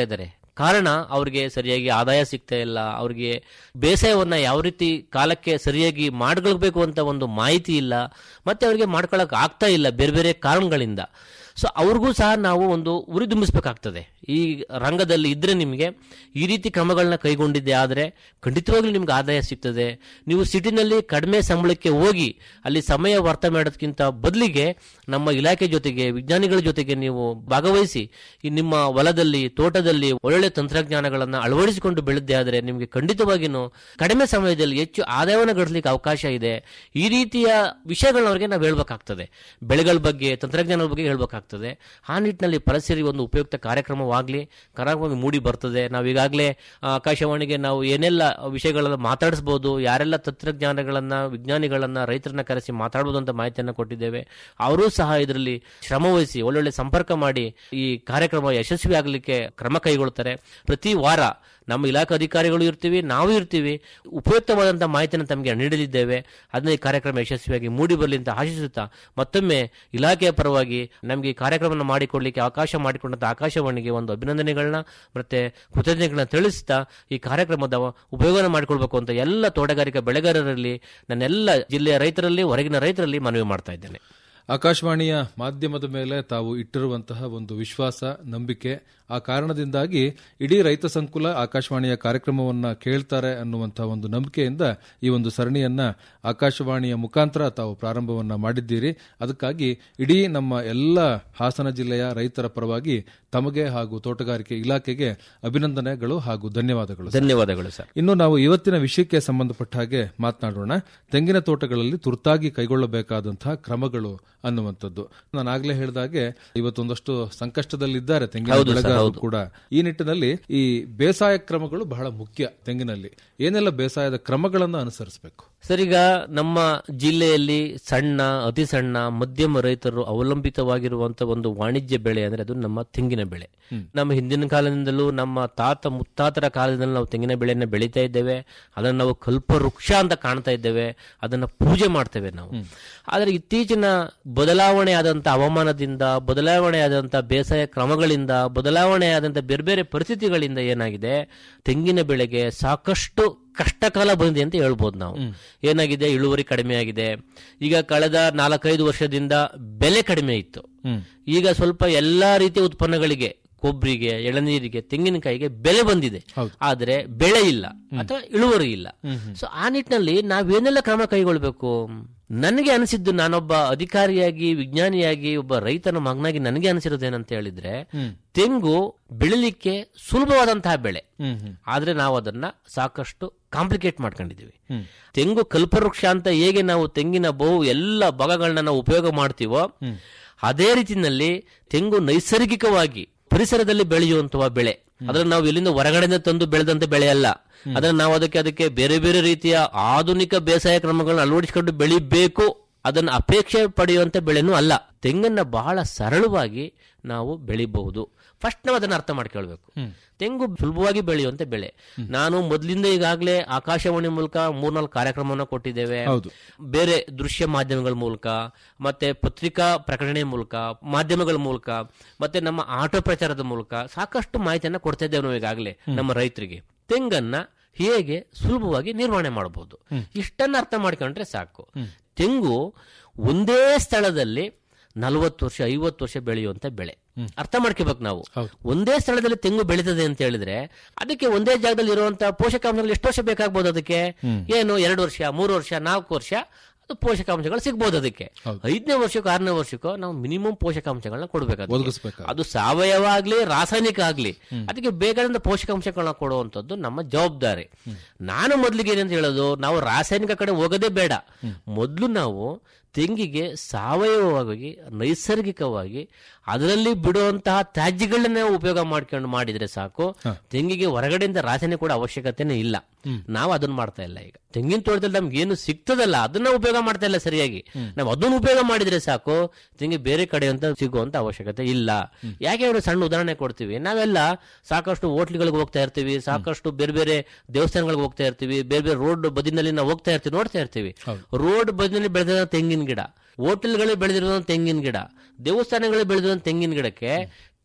ಕಾರಣ ಅವ್ರಿಗೆ ಸರಿಯಾಗಿ ಆದಾಯ ಸಿಗ್ತಾ ಇಲ್ಲ ಅವ್ರಿಗೆ ಬೇಸಾಯವನ್ನ ಯಾವ ರೀತಿ ಕಾಲಕ್ಕೆ ಸರಿಯಾಗಿ ಮಾಡ್ಕೊಳ್ಬೇಕು ಅಂತ ಒಂದು ಮಾಹಿತಿ ಇಲ್ಲ ಮತ್ತೆ ಅವ್ರಿಗೆ ಮಾಡ್ಕೊಳಕ್ ಆಗ್ತಾ ಇಲ್ಲ ಬೇರೆ ಬೇರೆ ಕಾರಣಗಳಿಂದ ಸೊ ಅವ್ರಿಗೂ ಸಹ ನಾವು ಒಂದು ಉರಿದುಂಬಿಸ್ಬೇಕಾಗ್ತದೆ ಈ ರಂಗದಲ್ಲಿ ಇದ್ರೆ ನಿಮಗೆ ಈ ರೀತಿ ಕ್ರಮಗಳನ್ನ ಕೈಗೊಂಡಿದ್ದೆ ಆದರೆ ಖಂಡಿತವಾಗ್ಲೂ ನಿಮ್ಗೆ ಆದಾಯ ಸಿಗ್ತದೆ ನೀವು ಸಿಟಿನಲ್ಲಿ ಕಡಿಮೆ ಸಂಬಳಕ್ಕೆ ಹೋಗಿ ಅಲ್ಲಿ ಸಮಯ ವ್ಯರ್ಥ ಮಾಡೋದಕ್ಕಿಂತ ಬದಲಿಗೆ ನಮ್ಮ ಇಲಾಖೆ ಜೊತೆಗೆ ವಿಜ್ಞಾನಿಗಳ ಜೊತೆಗೆ ನೀವು ಭಾಗವಹಿಸಿ ಈ ನಿಮ್ಮ ಹೊಲದಲ್ಲಿ ತೋಟದಲ್ಲಿ ಒಳ್ಳೊಳ್ಳೆ ತಂತ್ರಜ್ಞಾನಗಳನ್ನ ಅಳವಡಿಸಿಕೊಂಡು ಬೆಳೆದೇ ಆದರೆ ನಿಮಗೆ ಖಂಡಿತವಾಗಿಯೂ ಕಡಿಮೆ ಸಮಯದಲ್ಲಿ ಹೆಚ್ಚು ಆದಾಯವನ್ನು ಗಳಿಸಲಿಕ್ಕೆ ಅವಕಾಶ ಇದೆ ಈ ರೀತಿಯ ವಿಷಯಗಳನ್ನ ಅವರಿಗೆ ನಾವು ಹೇಳ್ಬೇಕಾಗ್ತದೆ ಬೆಳೆಗಳ ಬಗ್ಗೆ ತಂತ್ರಜ್ಞಾನದ ಬಗ್ಗೆ ಹೇಳ್ಬೇಕಾಗ್ತದೆ ಆ ನಿಟ್ಟಿನಲ್ಲಿ ಪರಿಸರಿ ಒಂದು ಉಪಯುಕ್ತ ಕಾರ್ಯಕ್ರಮವಾಗಲಿ ಕಾರ್ಯಕ್ರಮ ಮೂಡಿ ಬರ್ತದೆ ನಾವು ಈಗಾಗಲೇ ಆಕಾಶವಾಣಿಗೆ ನಾವು ಏನೆಲ್ಲ ವಿಷಯಗಳನ್ನ ಮಾತಾಡಿಸ್ಬೋದು ಯಾರೆಲ್ಲ ತಂತ್ರಜ್ಞಾನಗಳನ್ನ ವಿಜ್ಞಾನಿಗಳನ್ನ ರೈತರನ್ನ ಕರೆಸಿ ಮಾತಾಡ್ಬೋದು ಅಂತ ಮಾಹಿತಿಯನ್ನು ಕೊಟ್ಟಿದ್ದೇವೆ ಅವರೂ ಸಹ ಇದರಲ್ಲಿ ಶ್ರಮವಹಿಸಿ ಒಳ್ಳೊಳ್ಳೆ ಸಂಪರ್ಕ ಮಾಡಿ ಈ ಕಾರ್ಯಕ್ರಮ ಯಶಸ್ವಿ ಆಗಲಿಕ್ಕೆ ಕ್ರಮ ಕೈಗೊಳ್ತಾರೆ ಪ್ರತಿ ವಾರ ನಮ್ಮ ಇಲಾಖೆ ಅಧಿಕಾರಿಗಳು ಇರ್ತೀವಿ ನಾವು ಇರ್ತೀವಿ ಉಪಯುಕ್ತವಾದಂತಹ ಮಾಹಿತಿಯನ್ನು ತಮಗೆ ನೀಡಲಿದ್ದೇವೆ ಅದನ್ನ ಈ ಕಾರ್ಯಕ್ರಮ ಯಶಸ್ವಿಯಾಗಿ ಮೂಡಿ ಬರಲಿ ಅಂತ ಆಶಿಸುತ್ತಾ ಮತ್ತೊಮ್ಮೆ ಇಲಾಖೆಯ ಪರವಾಗಿ ನಮಗೆ ಈ ಕಾರ್ಯಕ್ರಮವನ್ನು ಮಾಡಿಕೊಡ್ಲಿಕ್ಕೆ ಅವಕಾಶ ಮಾಡಿಕೊಂಡಂತ ಆಕಾಶವಾಣಿಗೆ ಒಂದು ಅಭಿನಂದನೆಗಳನ್ನ ಮತ್ತೆ ಕೃತಜ್ಞತೆಗಳನ್ನ ತಿಳಿಸ್ತಾ ಈ ಕಾರ್ಯಕ್ರಮದ ಉಪಯೋಗ ಮಾಡಿಕೊಳ್ಬೇಕು ಅಂತ ಎಲ್ಲ ತೋಟಗಾರಿಕಾ ಬೆಳೆಗಾರರಲ್ಲಿ ನನ್ನೆಲ್ಲ ಜಿಲ್ಲೆಯ ರೈತರಲ್ಲಿ ಹೊರಗಿನ ರೈತರಲ್ಲಿ ಮನವಿ ಮಾಡ್ತಾ ಇದ್ದೇನೆ ಆಕಾಶವಾಣಿಯ ಮಾಧ್ಯಮದ ಮೇಲೆ ತಾವು ಇಟ್ಟಿರುವಂತಹ ಒಂದು ವಿಶ್ವಾಸ ನಂಬಿಕೆ ಆ ಕಾರಣದಿಂದಾಗಿ ಇಡೀ ರೈತ ಸಂಕುಲ ಆಕಾಶವಾಣಿಯ ಕಾರ್ಯಕ್ರಮವನ್ನ ಕೇಳ್ತಾರೆ ಅನ್ನುವಂತಹ ಒಂದು ನಂಬಿಕೆಯಿಂದ ಈ ಒಂದು ಸರಣಿಯನ್ನ ಆಕಾಶವಾಣಿಯ ಮುಖಾಂತರ ತಾವು ಪ್ರಾರಂಭವನ್ನ ಮಾಡಿದ್ದೀರಿ ಅದಕ್ಕಾಗಿ ಇಡೀ ನಮ್ಮ ಎಲ್ಲ ಹಾಸನ ಜಿಲ್ಲೆಯ ರೈತರ ಪರವಾಗಿ ತಮಗೆ ಹಾಗೂ ತೋಟಗಾರಿಕೆ ಇಲಾಖೆಗೆ ಅಭಿನಂದನೆಗಳು ಹಾಗೂ ಧನ್ಯವಾದಗಳು ಸರ್. ಧನ್ಯವಾದಗಳು ಸರ್ ಇನ್ನು ನಾವು ಇವತ್ತಿನ ವಿಷಯಕ್ಕೆ ಸಂಬಂಧಪಟ್ಟ ಹಾಗೆ ಮಾತನಾಡೋಣ ತೆಂಗಿನ ತೋಟಗಳಲ್ಲಿ ತುರ್ತಾಗಿ ಕೈಗೊಳ್ಳಬೇಕಾದಂತಹ ಕ್ರಮಗಳು ಅನ್ನುವಂಥದ್ದು ನಾನು ಆಗ್ಲೇ ಹೇಳಿದಾಗೆ ಇವತ್ತೊಂದಷ್ಟು ಸಂಕಷ್ಟದಲ್ಲಿದ್ದಾರೆ ತೆಂಗಿನ ಹೌದು ಸರ್, ಬೆಳೆಗಾರರು ಹೌದು. ಕೂಡ ಈ ನಿಟ್ಟಿನಲ್ಲಿ ಈ ಬೇಸಾಯ ಕ್ರಮಗಳು ಬಹಳ ಮುಖ್ಯ ತೆಂಗಿನಲ್ಲಿ ಏನೆಲ್ಲ ಬೇಸಾಯದ ಕ್ರಮಗಳನ್ನು ಅನುಸರಿಸಬೇಕು ಸರ್ ಈಗ ನಮ್ಮ ಜಿಲ್ಲೆಯಲ್ಲಿ ಸಣ್ಣ ಅತಿ ಸಣ್ಣ ಮಧ್ಯಮ ರೈತರು ಅವಲಂಬಿತವಾಗಿರುವಂತ ಒಂದು ವಾಣಿಜ್ಯ ಬೆಳೆ ಅಂದ್ರೆ ಅದು ನಮ್ಮ ತೆಂಗಿನ ಬೆಳೆ ನಮ್ಮ ಹಿಂದಿನ ಕಾಲದಿಂದಲೂ ನಮ್ಮ ತಾತ ಮುತ್ತಾತರ ಕಾಲದಿಂದಲೂ ನಾವು ತೆಂಗಿನ ಬೆಳೆಯನ್ನ ಬೆಳೀತಾ ಇದ್ದೇವೆ ಅದನ್ನು ನಾವು ಕಲ್ಪವೃಕ್ಷ ಅಂತ ಕಾಣ್ತಾ ಇದ್ದೇವೆ ಅದನ್ನ ಪೂಜೆ ಮಾಡ್ತೇವೆ ನಾವು ಆದರೆ ಇತ್ತೀಚಿನ ಬದಲಾವಣೆ ಆದಂತ ಹವಾಮಾನದಿಂದ ಬದಲಾವಣೆ ಆದಂತ ಬೇಸಾಯ ಕ್ರಮಗಳಿಂದ ಬದಲಾವಣೆ ಆದಂತ ಬೇರೆ ಬೇರೆ ಪರಿಸ್ಥಿತಿಗಳಿಂದ ಏನಾಗಿದೆ ತೆಂಗಿನ ಬೆಳೆಗೆ ಸಾಕಷ್ಟು ಕಷ್ಟಕಾಲ ಬಂದಿದೆ ಅಂತ ಹೇಳ್ಬೋದು ನಾವು ಏನಾಗಿದೆ ಇಳುವರಿ ಕಡಿಮೆ ಆಗಿದೆ ಈಗ ಕಳೆದ ನಾಲ್ಕೈದು ವರ್ಷದಿಂದ ಬೆಲೆ ಕಡಿಮೆ ಇತ್ತು ಈಗ ಸ್ವಲ್ಪ ಎಲ್ಲಾ ರೀತಿಯ ಉತ್ಪನ್ನಗಳಿಗೆ ಕೊಬ್ಬರಿಗೆ ಎಳನೀರಿಗೆ ತೆಂಗಿನಕಾಯಿಗೆ ಬೆಲೆ ಬಂದಿದೆ ಆದರೆ ಬೆಳೆ ಇಲ್ಲ ಅಥವಾ ಇಳುವರಿ ಇಲ್ಲ ಸೊ ಆ ನಿಟ್ಟಿನಲ್ಲಿ ನಾವೇನೆಲ್ಲ ಕ್ರಮ ಕೈಗೊಳ್ಬೇಕು ನನಗೆ ಅನಿಸಿದ್ದು ನಾನೊಬ್ಬ ಅಧಿಕಾರಿಯಾಗಿ ವಿಜ್ಞಾನಿಯಾಗಿ ಒಬ್ಬ ರೈತನ ಮಗನಾಗಿ ನನಗೆ ಅನಿಸಿರೋದೇನಂತ ಹೇಳಿದ್ರೆ ತೆಂಗು ಬೆಳಿಲಿಕ್ಕೆ ಸುಲಭವಾದಂತಹ ಬೆಳೆ ಆದ್ರೆ ನಾವು ಅದನ್ನ ಸಾಕಷ್ಟು ಕಾಂಪ್ಲಿಕೇಟ್ ಮಾಡ್ಕೊಂಡಿದೀವಿ ತೆಂಗು ಕಲ್ಪವೃಕ್ಷ ಅಂತ ಹೇಗೆ ನಾವು ತೆಂಗಿನ ಬಹು ಎಲ್ಲ ಭಾಗಗಳನ್ನ ನಾವು ಉಪಯೋಗ ಮಾಡ್ತೀವೋ ಅದೇ ರೀತಿನಲ್ಲಿ ತೆಂಗು ನೈಸರ್ಗಿಕವಾಗಿ ಪರಿಸರದಲ್ಲಿ ಬೆಳೆಯುವಂತಹ ಬೆಳೆ ಅದನ್ನ ನಾವು ಎಲ್ಲಿಂದ ಹೊರಗಡೆಯಿಂದ ತಂದು ಬೆಳೆದಂತ ಬೆಳೆ ಅಲ್ಲ ಅದನ್ನ ನಾವು ಅದಕ್ಕೆ ಅದಕ್ಕೆ ಬೇರೆ ಬೇರೆ ರೀತಿಯ ಆಧುನಿಕ ಬೇಸಾಯ ಕ್ರಮಗಳನ್ನ ಅಳವಡಿಸಿಕೊಂಡು ಬೆಳಿಬೇಕು ಅದನ್ನ ಅಪೇಕ್ಷೆ ಪಡೆಯುವಂತ ಬೆಳೆನೂ ಅಲ್ಲ ತೆಂಗನ್ನ ಬಹಳ ಸರಳವಾಗಿ ನಾವು ಬೆಳಿಬಹುದು ಫಸ್ಟ್ ನಾವು ಅದನ್ನ ಅರ್ಥ ಮಾಡ್ಕೊಳ್ಬೇಕು ತೆಂಗು ಸುಲಭವಾಗಿ ಬೆಳೆಯುವಂತ ಬೆಳೆ ನಾನು ಮೊದಲಿಂದ ಈಗಾಗಲೇ ಆಕಾಶವಾಣಿ ಮೂಲಕ ಮೂರ್ನಾಲ್ಕು ಕಾರ್ಯಕ್ರಮವನ್ನು ಕೊಟ್ಟಿದ್ದೇವೆ ಹೌದು. ಬೇರೆ ದೃಶ್ಯ ಮಾಧ್ಯಮಗಳ ಮೂಲಕ ಮತ್ತೆ ಪತ್ರಿಕಾ ಪ್ರಕಟಣೆ ಮೂಲಕ ಮಾಧ್ಯಮಗಳ ಮೂಲಕ ಮತ್ತೆ ನಮ್ಮ ಆಟೋ ಪ್ರಚಾರದ ಮೂಲಕ ಸಾಕಷ್ಟು ಮಾಹಿತಿಯನ್ನ ಕೊಡ್ತಾ ಇದ್ದೇವೆ ನಾವು ಈಗಾಗಲೇ ನಮ್ಮ ರೈತರಿಗೆ ತೆಂಗನ್ನ ಹೇಗೆ ಸುಲಭವಾಗಿ ನಿರ್ವಹಣೆ ಮಾಡಬಹುದು ಇಷ್ಟನ್ನ ಅರ್ಥ ಮಾಡ್ಕೊಂಡ್ರೆ ಸಾಕು ತೆಂಗು ಒಂದೇ ಸ್ಥಳದಲ್ಲಿ ನಲವತ್ತು ವರ್ಷ ಐವತ್ತು ವರ್ಷ ಬೆಳೆಯುವಂತ ಬೆಳೆ ಅರ್ಥ ಮಾಡ್ಕೋಬೇಕು ನಾವು ಒಂದೇ ಸ್ಥಳದಲ್ಲಿ ತೆಂಗು ಬೆಳೀತದೆ ಅಂತ ಹೇಳಿದ್ರೆ ಅದಕ್ಕೆ ಒಂದೇ ಜಾಗದಲ್ಲಿ ಇರುವಂತಹ ಪೋಷಕಾಂಶಗಳು ಎಷ್ಟು ವರ್ಷ ಬೇಕಾಗ್ಬೋದು ಅದಕ್ಕೆ ಏನು ಎರಡು ವರ್ಷ ಮೂರು ವರ್ಷ ನಾಲ್ಕು ವರ್ಷ ಅದು ಪೋಷಕಾಂಶಗಳು ಸಿಗ್ಬೋದು ಅದಕ್ಕೆ ಐದನೇ ವರ್ಷಕ್ಕೂ ಆರನೇ ವರ್ಷಕ್ಕೂ ನಾವು ಮಿನಿಮಮ್ ಪೋಷಕಾಂಶಗಳನ್ನ ಕೊಡಬೇಕು ಒದಗಿಸ್ಬೇಕು ಅದು ಸಾವಯವ ಆಗ್ಲಿ ರಾಸಾಯನಿಕ ಆಗ್ಲಿ ಅದಕ್ಕೆ ಬೇಕಾದಂತ ಪೋಷಕಾಂಶಗಳನ್ನ ಕೊಡುವಂತದ್ದು ನಮ್ಮ ಜವಾಬ್ದಾರಿ ನಾನು ಮೊದ್ಲಿಗೆ ಏನಂತ ಹೇಳೋದು ನಾವು ರಾಸಾಯನಿಕ ಕಡೆ ಹೋಗೋದೇ ಬೇಡ ಮೊದಲು ನಾವು ತೆಂಗಿಗೆ ಸಾವಯವವಾಗಿ ನೈಸರ್ಗಿಕವಾಗಿ ಅದರಲ್ಲಿ ಬಿಡುವಂತಹ ತ್ಯಾಜ್ಯಗಳನ್ನ ಉಪಯೋಗ ಮಾಡ್ಕೊಂಡು ಮಾಡಿದ್ರೆ ಸಾಕು ತೆಂಗಿಗೆ ಹೊರಗಡೆಯಿಂದ ರಾಸಾಯನಿಕ ಕೂಡ ಅವಶ್ಯಕತೆನೇ ಇಲ್ಲ ನಾವು ಅದನ್ನ ಮಾಡ್ತಾ ಇಲ್ಲ ಈಗ ತೆಂಗಿನ ತೋಟದಲ್ಲಿ ನಮ್ಗೆ ಏನು ಸಿಗ್ತದಲ್ಲ ಅದನ್ನ ಉಪಯೋಗ ಮಾಡ್ತಾ ಇಲ್ಲ ಸರಿಯಾಗಿ ನಾವು ಅದನ್ನ ಉಪಯೋಗ ಮಾಡಿದ್ರೆ ಸಾಕು ತೆಂಗಿ ಬೇರೆ ಕಡೆ ಅಂತ ಸಿಗುವಂತ ಅವಶ್ಯಕತೆ ಇಲ್ಲ ಯಾಕೆ ಅವರು ಸಣ್ಣ ಉದಾಹರಣೆ ಕೊಡ್ತೀವಿ ನಾವೆಲ್ಲ ಸಾಕಷ್ಟು ಹೋಟ್ಲ್ಗಳಿಗೆ ಹೋಗ್ತಾ ಇರ್ತೀವಿ ಸಾಕಷ್ಟು ಬೇರೆ ಬೇರೆ ದೇವಸ್ಥಾನಗಳಿಗೆ ಹೋಗ್ತಾ ಇರ್ತೀವಿ ಬೇರೆ ಬೇರೆ ರೋಡ್ ಬದಿನಲ್ಲಿ ನಾವು ಹೋಗ್ತಾ ಇರ್ತೀವಿ ನೋಡ್ತಾ ಇರ್ತೀವಿ ರೋಡ್ ಬದಿನಲ್ಲಿ ಬೆಳೆದ ತೆಂಗಿನ ಗಿಡ ಹೋಟೆಲ್ಗಳಲ್ಲಿ ಬೆಳೆದಿರೋ ತೆಂಗಿನ ಗಿಡ ದೇವಸ್ಥಾನಗಳಲ್ಲಿ ಬೆಳೆದಿರೋ ತೆಂಗಿನ ಗಿಡಕ್ಕೆ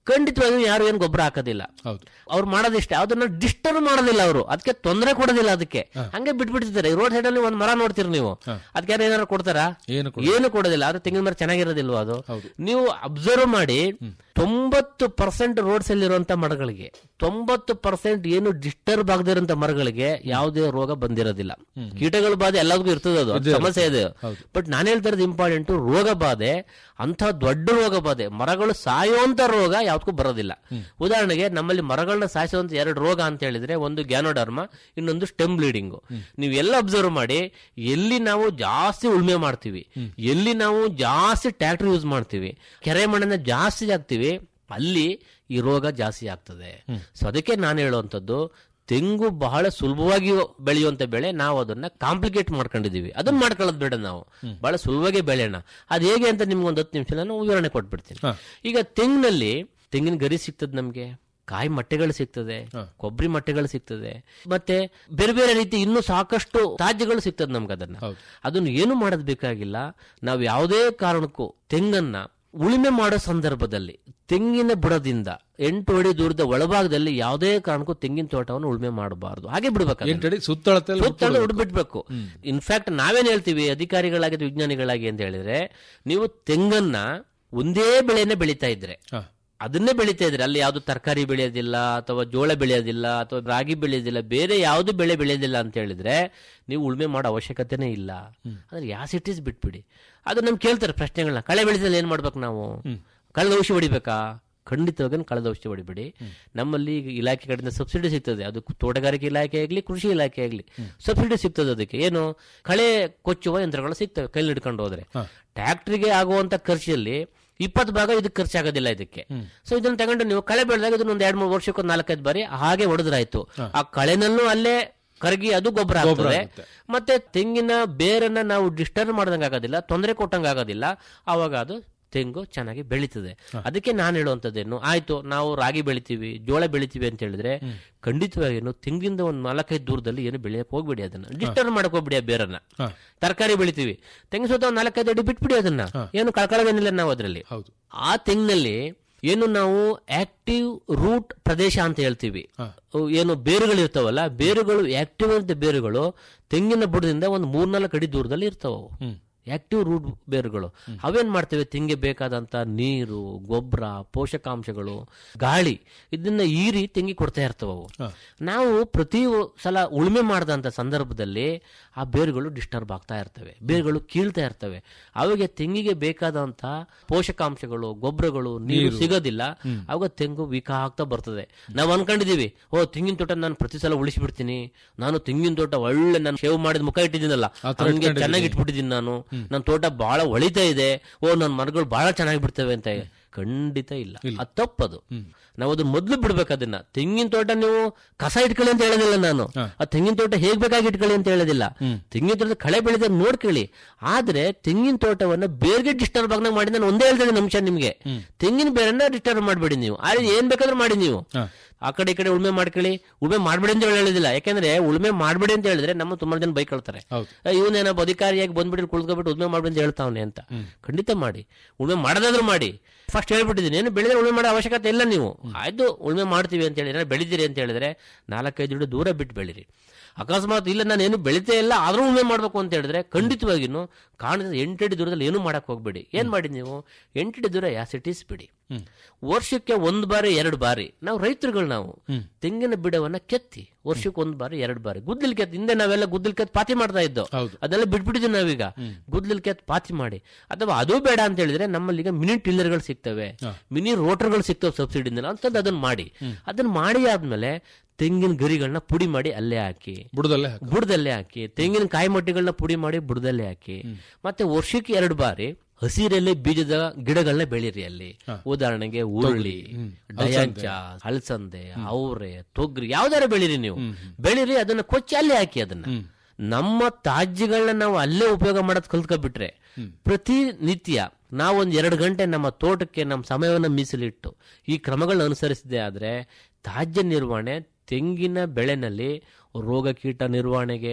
ಖಂಡಿತವಾಗಿಯೂ ಯಾರು ಏನು ಗೊಬ್ಬರ ಹಾಕೋದಿಲ್ಲ ಅವ್ರು ಮಾಡೋದಿಷ್ಟೇ ಅದನ್ನ ಡಿಸ್ಟರ್ಬ್ ಮಾಡೋದಿಲ್ಲ ಅವರು ಅದಕ್ಕೆ ತೊಂದರೆ ಕೊಡೋದಿಲ್ಲ ಅದಕ್ಕೆ ಹಂಗೆ ಬಿಟ್ಬಿಡ್ತಿದ್ದಾರೆ ರೋಡ್ ಸೈಡ್ ಅಲ್ಲಿ ಒಂದ್ ಮರ ನೋಡ್ತೀರಿ ನೀವು ಅದಕ್ಕೆ ಯಾರು ಏನಾರು ಕೊಡ್ತಾರಾ ಏನು ಏನು ಕೊಡೋದಿಲ್ಲ ಅದು ತೆಂಗಿನ ಮರ ಚೆನ್ನಾಗಿರೋದಿಲ್ವಾ ಅದು ನೀವು ಅಬ್ಸರ್ವ್ ಮಾಡಿ ತೊಂಬತ್ತು ಪರ್ಸೆಂಟ್ ರೋಡ್ಸ್ ಅಲ್ಲಿರುವಂತ ಮರಗಳಿಗೆ ತೊಂಬತ್ತು ಪರ್ಸೆಂಟ್ ಏನು ಡಿಸ್ಟರ್ಬ್ ಆಗದಿರುವಂತ ಮರಗಳಿಗೆ ಯಾವುದೇ ರೋಗ ಬಂದಿರೋದಿಲ್ಲ ಕೀಟಗಳ ಬಾಧೆ ಎಲ್ಲದಕ್ಕೂ ಇರ್ತದೆ ಅದು ಅದು ಸಮಸ್ಯೆ ಇದೆ ಬಟ್ ನಾನು ಹೇಳ್ತಾ ಇರೋದು ಇಂಪಾರ್ಟೆಂಟ್ ರೋಗ ಬಾಧೆ ಅಂತ ದೊಡ್ಡ ರೋಗ ಬಾಧೆ ಮರಗಳು ಸಾಯುವಂತ ರೋಗ ಯಾವ್ದಕ್ಕೂ ಬರೋದಿಲ್ಲ ಉದಾಹರಣೆಗೆ ನಮ್ಮಲ್ಲಿ ಮರಗಳನ್ನ ಸಾಯಿಸುವಂತ ಎರಡು ರೋಗ ಅಂತ ಹೇಳಿದ್ರೆ ಒಂದು ಗ್ಯಾನೋಡರ್ಮ ಇನ್ನೊಂದು ಸ್ಟೆಮ್ ಬ್ಲೀಡಿಂಗು ನೀವು ಎಲ್ಲ ಅಬ್ಸರ್ವ್ ಮಾಡಿ ಎಲ್ಲಿ ನಾವು ಜಾಸ್ತಿ ಉಳ್ಮೆ ಮಾಡ್ತೀವಿ ಎಲ್ಲಿ ನಾವು ಜಾಸ್ತಿ ಟ್ರ್ಯಾಕ್ಟರ್ ಯೂಸ್ ಮಾಡ್ತೀವಿ ಕೆರೆ ಮಣ್ಣನ್ನ ಜಾಸ್ತಿ ಹಾಕ್ತಿವಿ ಅಲ್ಲಿ ಈ ರೋಗ ಜಾಸ್ತಿ ಆಗ್ತದೆ ಸೊ ಅದಕ್ಕೆ ನಾನು ಹೇಳುವಂಥದ್ದು ತೆಂಗು ಬಹಳ ಸುಲಭವಾಗಿ ಬೆಳೆಯುವಂತ ಬೆಳೆ ನಾವು ಅದನ್ನ ಕಾಂಪ್ಲಿಕೇಟ್ ಮಾಡ್ಕೊಂಡಿದೀವಿ ಅದನ್ನ ಮಾಡ್ಕೊಳ್ಳೋದು ಬೇಡ ನಾವು ಬಹಳ ಸುಲಭವಾಗಿ ಬೆಳೆಯೋಣ ಅದು ಹೇಗೆ ಅಂತ ನಿಮ್ಗೆ ಒಂದು ಹತ್ತು ನಿಮಿಷ ನಾನು ವಿವರಣೆ ಕೊಟ್ಬಿಡ್ತೀನಿ ಈಗ ತೆಂಗಿನಲ್ಲಿ ತೆಂಗಿನ ಗರಿ ಸಿಗ್ತದೆ ನಮ್ಗೆ ಕಾಯಿ ಮಟ್ಟೆಗಳು ಸಿಗ್ತದೆ ಕೊಬ್ಬರಿ ಮಟ್ಟೆಗಳು ಸಿಗ್ತದೆ ಮತ್ತೆ ಬೇರೆ ಬೇರೆ ರೀತಿ ಇನ್ನೂ ಸಾಕಷ್ಟು ತಾಜ್ಯಗಳು ಸಿಗ್ತದೆ ನಮ್ಗೆ ಅದನ್ನ ಅದನ್ನು ಏನು ಮಾಡೋದ್ ಬೇಕಾಗಿಲ್ಲ ನಾವು ಯಾವುದೇ ಕಾರಣಕ್ಕೂ ತೆಂಗನ್ನ ಉಳುಮೆ ಮಾಡೋ ಸಂದರ್ಭದಲ್ಲಿ ತೆಂಗಿನ ಬುಡದಿಂದ ಎಂಟು ಅಡಿ ದೂರದ ಒಳಭಾಗದಲ್ಲಿ ಯಾವುದೇ ಕಾರಣಕ್ಕೂ ತೆಂಗಿನ ತೋಟವನ್ನು ಉಳುಮೆ ಮಾಡಬಾರದು ಹಾಗೆ ಬಿಡ್ಬೇಕು ಎಂಟು ಅಡಿ ಸುತ್ತಳತೆ ಸುತ್ತಳತೆ ಉಡ್ಬಿಟ್ಬೇಕು ಇನ್ಫ್ಯಾಕ್ಟ್ ನಾವೇನ್ ಹೇಳ್ತೀವಿ ಅಧಿಕಾರಿಗಳಾಗಿ ಅಥವಾ ವಿಜ್ಞಾನಿಗಳಾಗಿ ಅಂತ ಹೇಳಿದ್ರೆ ನೀವು ತೆಂಗನ್ನ ಒಂದೇ ಬೆಳೆಯನ್ನೇ ಬೆಳೀತಾ ಇದ್ರೆ ಅದನ್ನೇ ಬೆಳೀತಾ ಇದ್ರೆ ಅಲ್ಲಿ ಯಾವ್ದು ತರಕಾರಿ ಬೆಳೆಯೋದಿಲ್ಲ ಅಥವಾ ಜೋಳ ಬೆಳೆಯೋದಿಲ್ಲ ಅಥವಾ ರಾಗಿ ಬೆಳೆಯೋದಿಲ್ಲ ಬೇರೆ ಯಾವ್ದು ಬೆಳೆ ಬೆಳೆಯೋದಿಲ್ಲ ಅಂತ ಹೇಳಿದ್ರೆ ನೀವು ಉಳುಮೆ ಮಾಡೋ ಅವಶ್ಯಕತೆನೇ ಇಲ್ಲ ಅಂದ್ರೆ ಯಾಸಿಟೀಸ್ ಬಿಟ್ಬಿಡಿ ಅದು ನಮ್ಗೆ ಕೇಳ್ತಾರೆ ಪ್ರಶ್ನೆಗಳನ್ನ ಕಳೆ ಬೆಳೆದಲ್ಲಿ ಏನ್ ಮಾಡ್ಬೇಕು ನಾವು ಕಳೆದ ಔಷಧಿ ಹೊಡಿಬೇಕಾ ಖಂಡಿತವಾಗಿ ಕಳೆದ ಔಷಧಿ ಹೊಡಿಬೇಡಿ ನಮ್ಮಲ್ಲಿ ಈಗ ಇಲಾಖೆ ಕಡೆಯಿಂದ ಸಬ್ಸಿಡಿ ಸಿಗ್ತದೆ ಅದು ತೋಟಗಾರಿಕೆ ಇಲಾಖೆ ಆಗಲಿ ಕೃಷಿ ಇಲಾಖೆ ಆಗಲಿ ಸಬ್ಸಿಡಿ ಸಿಗ್ತದೆ ಅದಕ್ಕೆ ಏನು ಕಳೆ ಕೊಚ್ಚುವ ಯಂತ್ರಗಳು ಸಿಗ್ತವೆ ಕೈಲಿ ಹಿಡ್ಕೊಂಡು ಹೋದ್ರೆ ಟ್ರ್ಯಾಕ್ಟರ್ಗೆ ಆಗುವಂತ ಖರ್ಚಲ್ಲಿ ಇಪ್ಪತ್ತು ಭಾಗ ಇದಕ್ಕೆ ಖರ್ಚಾಗೋದಿಲ್ಲ ಇದಕ್ಕೆ ಸೊ ಇದನ್ನ ತಗೊಂಡು ನೀವು ಕಳೆ ಬೆಳೆದಾಗ ಇದನ್ನ ಒಂದು ಎರಡ್ ಮೂರು ವರ್ಷಕ್ಕೆ ಒಂದು ನಾಲ್ಕೈದು ಬಾರಿ ಹಾಗೆ ಹೊಡೆದ್ರಾಯ್ತು ಆ ಕಳೆನಲ್ಲೂ ಅಲ್ಲೇ ಕರಗಿ ಅದು ಗೊಬ್ಬರ ಆಗ್ತದೆ ಮತ್ತೆ ತೆಂಗಿನ ಬೇರನ್ನ ನಾವು ಡಿಸ್ಟರ್ಬ್ ಮಾಡ್ದಂಗ ಆಗೋದಿಲ್ಲ ತೊಂದರೆ ಕೊಟ್ಟಂಗ ಆಗೋದಿಲ್ಲ ಅವಾಗ ಅದು ತೆಂಗು ಚೆನ್ನಾಗಿ ಬೆಳೀತದೆ ಅದಕ್ಕೆ ನಾನು ಹೇಳುವಂತದ್ದೇನು ಆಯ್ತು ನಾವು ರಾಗಿ ಬೆಳಿತೀವಿ ಜೋಳ ಬೆಳಿತೀವಿ ಅಂತ ಹೇಳಿದ್ರೆ ಖಂಡಿತವಾಗಿನು ತೆಂಗಿಂದ ಒಂದು ನಾಲ್ಕೈದು ದೂರದಲ್ಲಿ ಏನು ಬೆಳೆಯಕ್ ಹೋಗ್ಬಿಡಿ ಅದನ್ನ ಡಿಸ್ಟರ್ಬ್ ಮಾಡಕ್ ಹೋಗ್ಬಿಡಿ ಆ ಬೇರನ್ನ ತರಕಾರಿ ಬೆಳಿತೀವಿ ತೆಂಗು ಸುತ್ತ ಒಂದು ನಾಲ್ಕೈದು ಅಡಿ ಬಿಟ್ಬಿಡಿ ಅದನ್ನ ಏನು ಕಳ್ಕೊಳ್ಳೋದೇನಿಲ್ಲ ನಾವು ಅದರಲ್ಲಿ ಆ ತೆಂಗಿನಲ್ಲಿ ಏನು ನಾವು ಆಕ್ಟಿವ್ ರೂಟ್ ಪ್ರದೇಶ ಅಂತ ಹೇಳ್ತೀವಿ ಏನು ಬೇರುಗಳು ಇರ್ತಾವಲ್ಲ ಬೇರುಗಳು ಆಕ್ಟಿವ್ ಇರುತ್ತೆ ಬೇರುಗಳು ತೆಂಗಿನ ಬುಡದಿಂದ ಒಂದು ಮೂರ್ನಾಲ್ಕು ಅಡಿ ದೂರದಲ್ಲಿ ಇರ್ತಾವ ಅವು ಆಕ್ಟಿವ್ ರೂಟ್ ಬೇರುಗಳು ಅವೇನ್ ಮಾಡ್ತೇವೆ ತೆಂಗೆ ಬೇಕಾದಂತ ನೀರು ಗೊಬ್ಬರ ಪೋಷಕಾಂಶಗಳು ಗಾಳಿ ಇದನ್ನ ಈರಿ ತೆಂಗಿ ಕೊಡ್ತಾ ಇರ್ತವೆ ಅವು ನಾವು ಪ್ರತಿ ಸಲ ಉಳುಮೆ ಮಾಡಿದಂತ ಸಂದರ್ಭದಲ್ಲಿ ಆ ಬೇರುಗಳು ಡಿಸ್ಟರ್ಬ್ ಆಗ್ತಾ ಇರ್ತವೆ ಬೇರುಗಳು ಕೀಳ್ತಾ ಇರ್ತವೆ ಅವಾಗ ತೆಂಗಿಗೆ ಬೇಕಾದಂತ ಪೋಷಕಾಂಶಗಳು ಗೊಬ್ಬರಗಳು ನೀರು ಸಿಗೋದಿಲ್ಲ ಅವಾಗ ತೆಂಗು ವೀಕ ಆಗ್ತಾ ಬರ್ತದೆ ನಾವು ಅನ್ಕೊಂಡಿದೀವಿ ಓ ತೆಂಗಿನ ತೋಟ ನಾನು ಪ್ರತಿ ಸಲ ಉಳಿಸ್ಬಿಡ್ತೀನಿ ನಾನು ತೆಂಗಿನ ತೋಟ ಒಳ್ಳೆ ನಾನು ಶೇವ್ ಮಾಡಿದ ಮುಖ ಇಟ್ಟಿದ್ದೀನಲ್ಲ ಹಂಗೆ ಚೆನ್ನಾಗಿ ಇಟ್ಬಿಟ್ಟಿದ್ದೀನಿ ನಾನು ನನ್ನ ತೋಟ ಬಹಳ ಹೊಳಿತಾ ಇದೆ ಓ ನನ್ನ ಮರಗಳು ಬಹಳ ಚೆನ್ನಾಗಿ ಬಿಡ್ತವೆ ಅಂತ ಖಂಡಿತ ಇಲ್ಲ ಅದು ತಪ್ಪದು ನಾವು ಅದನ್ನ ಮೊದ್ಲು ಬಿಡ್ಬೇಕು ಅದನ್ನ ತೆಂಗಿನ ತೋಟ ನೀವು ಕಸ ಇಟ್ಕೊಳ್ಳಿ ಅಂತ ಹೇಳೋದಿಲ್ಲ ನಾನು ಆ ತೆಂಗಿನ ತೋಟ ಹೇಗ್ ಬೇಕಾಗಿ ಇಟ್ಕೊಳ್ಳಿ ಅಂತ ಹೇಳೋದಿಲ್ಲ ತೆಂಗಿನ ತೋಟದ ಕಳೆ ಬೆಳೆದ ನೋಡ್ಕೊಳ್ಳಿ ಆದ್ರೆ ತೆಂಗಿನ ತೋಟವನ್ನ ಬೇರೆ ಡಿಸ್ಟರ್ಬ್ ಆಗ ಮಾಡಿ ನಾನು ಒಂದೇ ಹೇಳ್ತೇನೆ ಅಂಶ ನಿಮ್ಗೆ ತೆಂಗಿನ ಬೇರನ್ನ ಡಿಸ್ಟರ್ಬ್ ಮಾಡ್ಬೇಡಿ ನೀವು ಆದ್ರೆ ಏನ್ ಬೇಕಾದ್ರೂ ಮಾಡಿ ನೀವು ಆ ಕಡೆ ಈ ಕಡೆ ಉಳುಮೆ ಮಾಡ್ಕೊಳ್ಳಿ ಉಳುಮೆ ಮಾಡ್ಬೇಡಿ ಅಂತ ಹೇಳೋದಿಲ್ಲ ಯಾಕಂದ್ರೆ ಉಳುಮೆ ಮಾಡ್ಬೇಡಿ ಅಂತ ಹೇಳಿದ್ರೆ ನಮ್ಮ ತುಂಬಾ ಜನ ಬೈಕೊಳ್ತಾರೆ ಇವನೇನೋ ಅಧಿಕಾರಿಯಾಗಿ ಬಂದ್ಬಿಟ್ಟು ಕುಳ್ಕೊಬಿಟ್ಟು ಉಳುಮೆ ಮಾಡ್ಬೇಡಿ ಅಂತ ಹೇಳ್ತಾವನೆ ಅಂತ ಖಂಡಿತ ಮಾಡಿ ಉಳುಮೆ ಮಾಡೋದಾದ್ರೂ ಮಾಡಿ ಫಸ್ಟ್ ಹೇಳ್ಬಿಟ್ಟಿದ್ದೀನಿ ಏನು ಬೆಳೆದ್ರೆ ಉಳುಮೆ ಮಾಡೋ ಅವಶ್ಯಕತೆ ಇಲ್ಲ ನೀವು ಆಯ್ತು ಉಳುಮೆ ಮಾಡ್ತೀವಿ ಅಂತ ಹೇಳಿದ್ರೆ ಬೆಳಿತೀರಿ ಅಂತ ಹೇಳಿದ್ರೆ ನಾಲ್ಕೈದು ಹಿಡಿದು ದೂರ ಬಿಟ್ಟು ಬೆಳಿರಿ ಅಕಸ್ಮಾತ್ ಇಲ್ಲ ನಾನು ಏನು ಬೆಳಿತೇ ಇಲ್ಲ ಆದ್ರೂ ಉಳುಮೆ ಮಾಡ್ಬೇಕು ಅಂತ ಹೇಳಿದ್ರೆ ಖಂಡಿತವಾಗಿನು ಕಾಣದ ಎಂಟಡಿ ದೂರದಲ್ಲಿ ಏನು ಮಾಡಕ್ ಹೋಗ್ಬೇಡಿ ಏನ್ ಮಾಡಿ ನೀವು ಎಂಟಡಿ ದೂರ ಯಾಸಿಟೀಸ್ ಬಿಡಿ ವರ್ಷಕ್ಕೆ ಒಂದ್ ಬಾರಿ ಎರಡು ಬಾರಿ ನಾವು ರೈತರುಗಳು ನಾವು ತೆಂಗಿನ ಬಿಡವನ್ನ ಕೆತ್ತಿ ವರ್ಷಕ್ಕೆ ಒಂದ್ ಬಾರಿ ಎರಡು ಬಾರಿ ಗುದ್ದಲ್ ಕೆತ್ ಹಿಂದೆ ನಾವೆಲ್ಲ ಗುದ್ದಲ್ ಕೆತ್ ಪಾತಿ ಮಾಡ್ತಾ ಇದ್ದೋ ಅದೆಲ್ಲ ಬಿಟ್ಬಿಟ್ಟಿದ್ವಿ ನಾವೀಗ ಗುದ್ದಲ್ ಕೆತ್ ಪಾತಿ ಮಾಡಿ ಅಥವಾ ಅದು ಬೇಡ ಅಂತ ಹೇಳಿದ್ರೆ ನಮ್ಮಲ್ಲಿ ಈಗ ಮಿನಿ ಟಿಲ್ಲರ್ಗಳು ಸಿಗ್ತವೆ ಮಿನಿ ರೋಟರ್ಗಳು ಸಿಗ್ತವೆ ಸಬ್ಸಿಡಿಯಿಂದ ಅಂತಂದು ಅದನ್ನ ಮಾಡಿ ಅದನ್ನ ಮಾಡಿ ಆದ್ಮೇಲೆ ತೆಂಗಿನ ಗರಿಗಳನ್ನ ಪುಡಿ ಮಾಡಿ ಅಲ್ಲೇ ಹಾಕಿ ಬುಡದಲ್ಲೇ ಬುಡದಲ್ಲೇ ಹಾಕಿ ತೆಂಗಿನ ಕಾಯಿ ಮಟ್ಟಿಗಳನ್ನ ಪುಡಿ ಮಾಡಿ ಬುಡದಲ್ಲೇ ಹಾಕಿ ಮತ್ತೆ ವರ್ಷಕ್ಕೆ ಎರಡು ಬಾರಿ ಹಸಿರೆಲೆ ಬೀಜದ ಗಿಡಗಳನ್ನ ಬೆಳೀರಿ ಅಲ್ಲಿ ಉದಾಹರಣೆಗೆ ಉರುಳಿ ಡಯಾಂಚ ಹಲಸಂದೆ ಅವರೆ ತೊಗ್ರಿ ಯಾವ್ದಾರ ಬೆಳೀರಿ ನೀವು ಬೆಳೀರಿ ಅದನ್ನ ಕೊಚ್ಚಿ ಅಲ್ಲೇ ಹಾಕಿ ಅದನ್ನ ನಮ್ಮ ತಾಜ್ಯಗಳನ್ನ ನಾವು ಅಲ್ಲೇ ಉಪಯೋಗ ಮಾಡೋದ್ ಕಲ್ತ್ಕೊಬಿಟ್ರೆ ಪ್ರತಿ ನಿತ್ಯ ನಾವೊಂದ್ ಎರಡು ಗಂಟೆ ನಮ್ಮ ತೋಟಕ್ಕೆ ನಮ್ಮ ಸಮಯವನ್ನು ಮೀಸಲಿಟ್ಟು ಈ ಕ್ರಮಗಳನ್ನ ಅನುಸರಿಸಿದೆ ಆದ್ರೆ ತಾಜ್ಯ ನಿರ್ವಹಣೆ ತೆಂಗಿನ ಬೆಳೆನಲ್ಲಿ ರೋಗ ಕೀಟ ನಿರ್ವಹಣೆಗೆ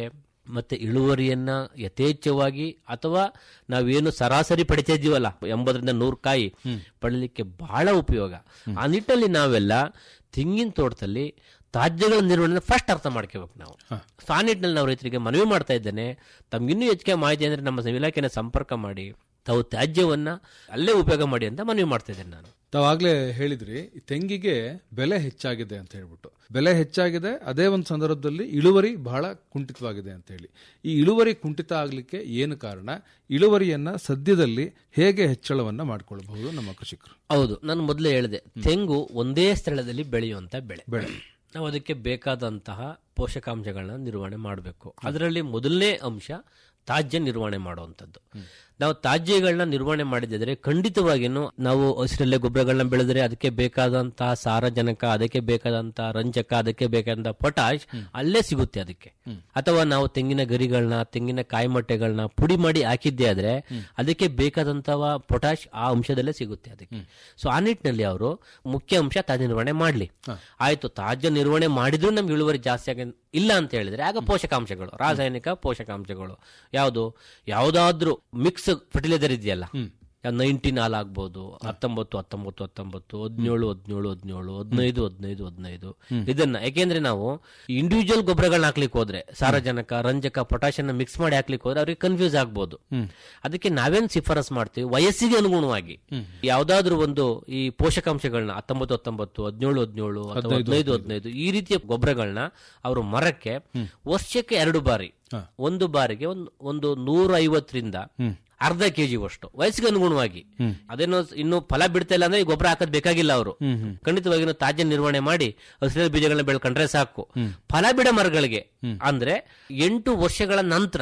ಮತ್ತೆ ಇಳುವರಿಯನ್ನ ಯಥೇಚ್ಛವಾಗಿ ಅಥವಾ ನಾವೇನು ಸರಾಸರಿ ಪಡಿತಾ ಇದೀವಲ್ಲ ಎಂಬತ್ತರಿಂದ ನೂರು ಕಾಯಿ ಪಡಲಿಕ್ಕೆ ಬಹಳ ಉಪಯೋಗ ಆ ನಿಟ್ಟಲ್ಲಿ ನಾವೆಲ್ಲ ತೆಂಗಿನ ತೋಟದಲ್ಲಿ ತಾಜ್ಯಗಳ ನಿರ್ವಹಣೆ ಫಸ್ಟ್ ಅರ್ಥ ಮಾಡ್ಕೋಬೇಕು ನಾವು ಸೊ ಆ ನಿಟ್ಟಿನಲ್ಲಿ ನಾವು ರೈತರಿಗೆ ಮನವಿ ಮಾಡ್ತಾ ಇದ್ದೇನೆ ತಮ್ಗಿನ್ನೂ ಹೆಚ್ಚಿಗೆ ಮಾಹಿತಿ ಅಂದ್ರೆ ನಮ್ಮ ಇಲಾಖೆನ ಸಂಪರ್ಕ ಮಾಡಿ ತಾವು ತ್ಯಾಜ್ಯವನ್ನ ಅಲ್ಲೇ ಉಪಯೋಗ ಮಾಡಿ ಅಂತ ಮನವಿ ಮಾಡ್ತಾ ಇದ್ದೇನೆ ನಾನು ತಾವಾಗ್ಲೇ ಹೇಳಿದ್ರಿ ಈ ತೆಂಗಿಗೆ ಬೆಲೆ ಹೆಚ್ಚಾಗಿದೆ ಅಂತ ಹೇಳ್ಬಿಟ್ಟು ಬೆಲೆ ಹೆಚ್ಚಾಗಿದೆ ಅದೇ ಒಂದು ಸಂದರ್ಭದಲ್ಲಿ ಇಳುವರಿ ಬಹಳ ಕುಂಠಿತವಾಗಿದೆ ಅಂತ ಹೇಳಿ ಈ ಇಳುವರಿ ಕುಂಠಿತ ಆಗ್ಲಿಕ್ಕೆ ಏನು ಕಾರಣ ಇಳುವರಿಯನ್ನ ಸದ್ಯದಲ್ಲಿ ಹೇಗೆ ಹೆಚ್ಚಳವನ್ನ ಮಾಡ್ಕೊಳ್ಬಹುದು ನಮ್ಮ ಕೃಷಿಕರು ಹೌದು ನಾನು ಮೊದಲೇ ಹೇಳಿದೆ ತೆಂಗು ಒಂದೇ ಸ್ಥಳದಲ್ಲಿ ಬೆಳೆಯುವಂತ ಬೆಳೆ ಬೆಳೆ ನಾವು ಅದಕ್ಕೆ ಬೇಕಾದಂತಹ ಪೋಷಕಾಂಶಗಳನ್ನ ನಿರ್ವಹಣೆ ಮಾಡಬೇಕು ಅದರಲ್ಲಿ ಮೊದಲನೇ ಅಂಶ ತಾಜ್ಯ ನಿರ್ವಹಣೆ ಮಾಡುವಂಥದ್ದು ನಾವು ತಾಜ್ಯಗಳನ್ನ ನಿರ್ವಹಣೆ ಮಾಡಿದ್ರೆ ಖಂಡಿತವಾಗಿಯೂ ನಾವು ಹಸಿರಲ್ಲೇ ಗೊಬ್ಬರಗಳನ್ನ ಬೆಳೆದ್ರೆ ಅದಕ್ಕೆ ಬೇಕಾದಂತಹ ಸಾರಜನಕ ಅದಕ್ಕೆ ಬೇಕಾದಂತಹ ರಂಜಕ ಅದಕ್ಕೆ ಬೇಕಾದಂತಹ ಪೊಟಾಶ್ ಅಲ್ಲೇ ಸಿಗುತ್ತೆ ಅದಕ್ಕೆ ಅಥವಾ ನಾವು ತೆಂಗಿನ ಗರಿಗಳನ್ನ ತೆಂಗಿನ ಕಾಯಿಮಟ್ಟೆಗಳನ್ನ ಪುಡಿ ಮಾಡಿ ಹಾಕಿದ್ದೆ ಆದ್ರೆ ಅದಕ್ಕೆ ಬೇಕಾದಂತಹ ಪೊಟಾಶ್ ಆ ಅಂಶದಲ್ಲೇ ಸಿಗುತ್ತೆ ಅದಕ್ಕೆ ಸೊ ಆ ನಿಟ್ಟಿನಲ್ಲಿ ಅವರು ಮುಖ್ಯ ಅಂಶ ತಾಜ್ಯ ನಿರ್ವಹಣೆ ಮಾಡ್ಲಿ ಆಯ್ತು ತಾಜ್ಯ ನಿರ್ವಹಣೆ ಮಾಡಿದ್ರು ನಮ್ಗೆ ಇಳುವರಿ ಜಾಸ್ತಿ ಆಗ ಇಲ್ಲ ಅಂತ ಹೇಳಿದ್ರೆ ಆಗ ಪೋಷಕಾಂಶಗಳು ರಾಸಾಯನಿಕ ಪೋಷಕಾಂಶಗಳು ಯಾವುದು ಯಾವ್ದಾದ್ರೂ ಮಿಕ್ಸ್ ಫರ್ಟಿಲೈಸರ್ ಇದೆಯಲ್ಲ ನೈನ್ಟೀನ್ ಹಾಲ್ ಆಗ್ಬೋದು ಹತ್ತೊಂಬತ್ತು ಹತ್ತೊಂಬತ್ತು ಹತ್ತೊಂಬತ್ತು ಹದಿನೇಳು ಹದಿನೇಳು ಹದಿನೇಳು ಹದಿನೈದು ಹದಿನೈದು ಹದಿನೈದು ಇದನ್ನ ಯಾಕೆಂದ್ರೆ ನಾವು ಇಂಡಿವಿಜುವಲ್ ಗೊಬ್ಬರಗಳನ್ನ ಹಾಕ್ಲಿಕ್ಕೆ ಹೋದ್ರೆ ಸಾರಜನಕ ರಂಜಕ ಪೊಟ್ಯಾಷಿಯಂ ಮಿಕ್ಸ್ ಮಾಡಿ ಹಾಕ್ಲಿಕ್ಕೆ ಹೋದ್ರೆ ಅವ್ರಿಗೆ ಕನ್ಫ್ಯೂಸ್ ಆಗ್ಬೋದು ಅದಕ್ಕೆ ನಾವೇನ್ ಶಿಫಾರಸ್ ಮಾಡ್ತೀವಿ ವಯಸ್ಸಿಗೆ ಅನುಗುಣವಾಗಿ ಯಾವ್ದಾದ್ರು ಒಂದು ಈ ಪೋಷಕಾಂಶಗಳನ್ನ ಹತ್ತೊಂಬತ್ತು ಹತ್ತೊಂಬತ್ತು ಹದಿನೇಳು ಹದಿನೇಳು ಅಥವಾ ಹದಿನೈದು ಹದಿನೈದು ಈ ರೀತಿಯ ಗೊಬ್ಬರಗಳನ್ನ ಅವರು ಮರಕ್ಕೆ ವರ್ಷಕ್ಕೆ ಎರಡು ಬಾರಿ ಒಂದು ಬಾರಿಗೆ ಒಂದು ಒಂದು ನೂರ ಐವತ್ತರಿಂದ ಅರ್ಧ ಕೆಜಿ ಅಷ್ಟು ವಯಸ್ಸಿಗೆ ಅನುಗುಣವಾಗಿ ಅದೇನೋ ಇನ್ನು ಫಲ ಬಿಡ್ತಾ ಇಲ್ಲ ಅಂದ್ರೆ ಈ ಗೊಬ್ಬರ ಹಾಕೋದ್ ಬೇಕಾಗಿಲ್ಲ ಅವರು ಖಂಡಿತವಾಗಿ ನಾವು ತಾಜ್ಯ ನಿರ್ವಹಣೆ ಮಾಡಿ ಹಸಿರು ಬೀಜಗಳನ್ನ ಬೆಳ್ಕೊಂಡ್ರೆ ಸಾಕು ಫಲ ಬಿಡ ಮರಗಳಿಗೆ ಅಂದ್ರೆ ಎಂಟು ವರ್ಷಗಳ ನಂತರ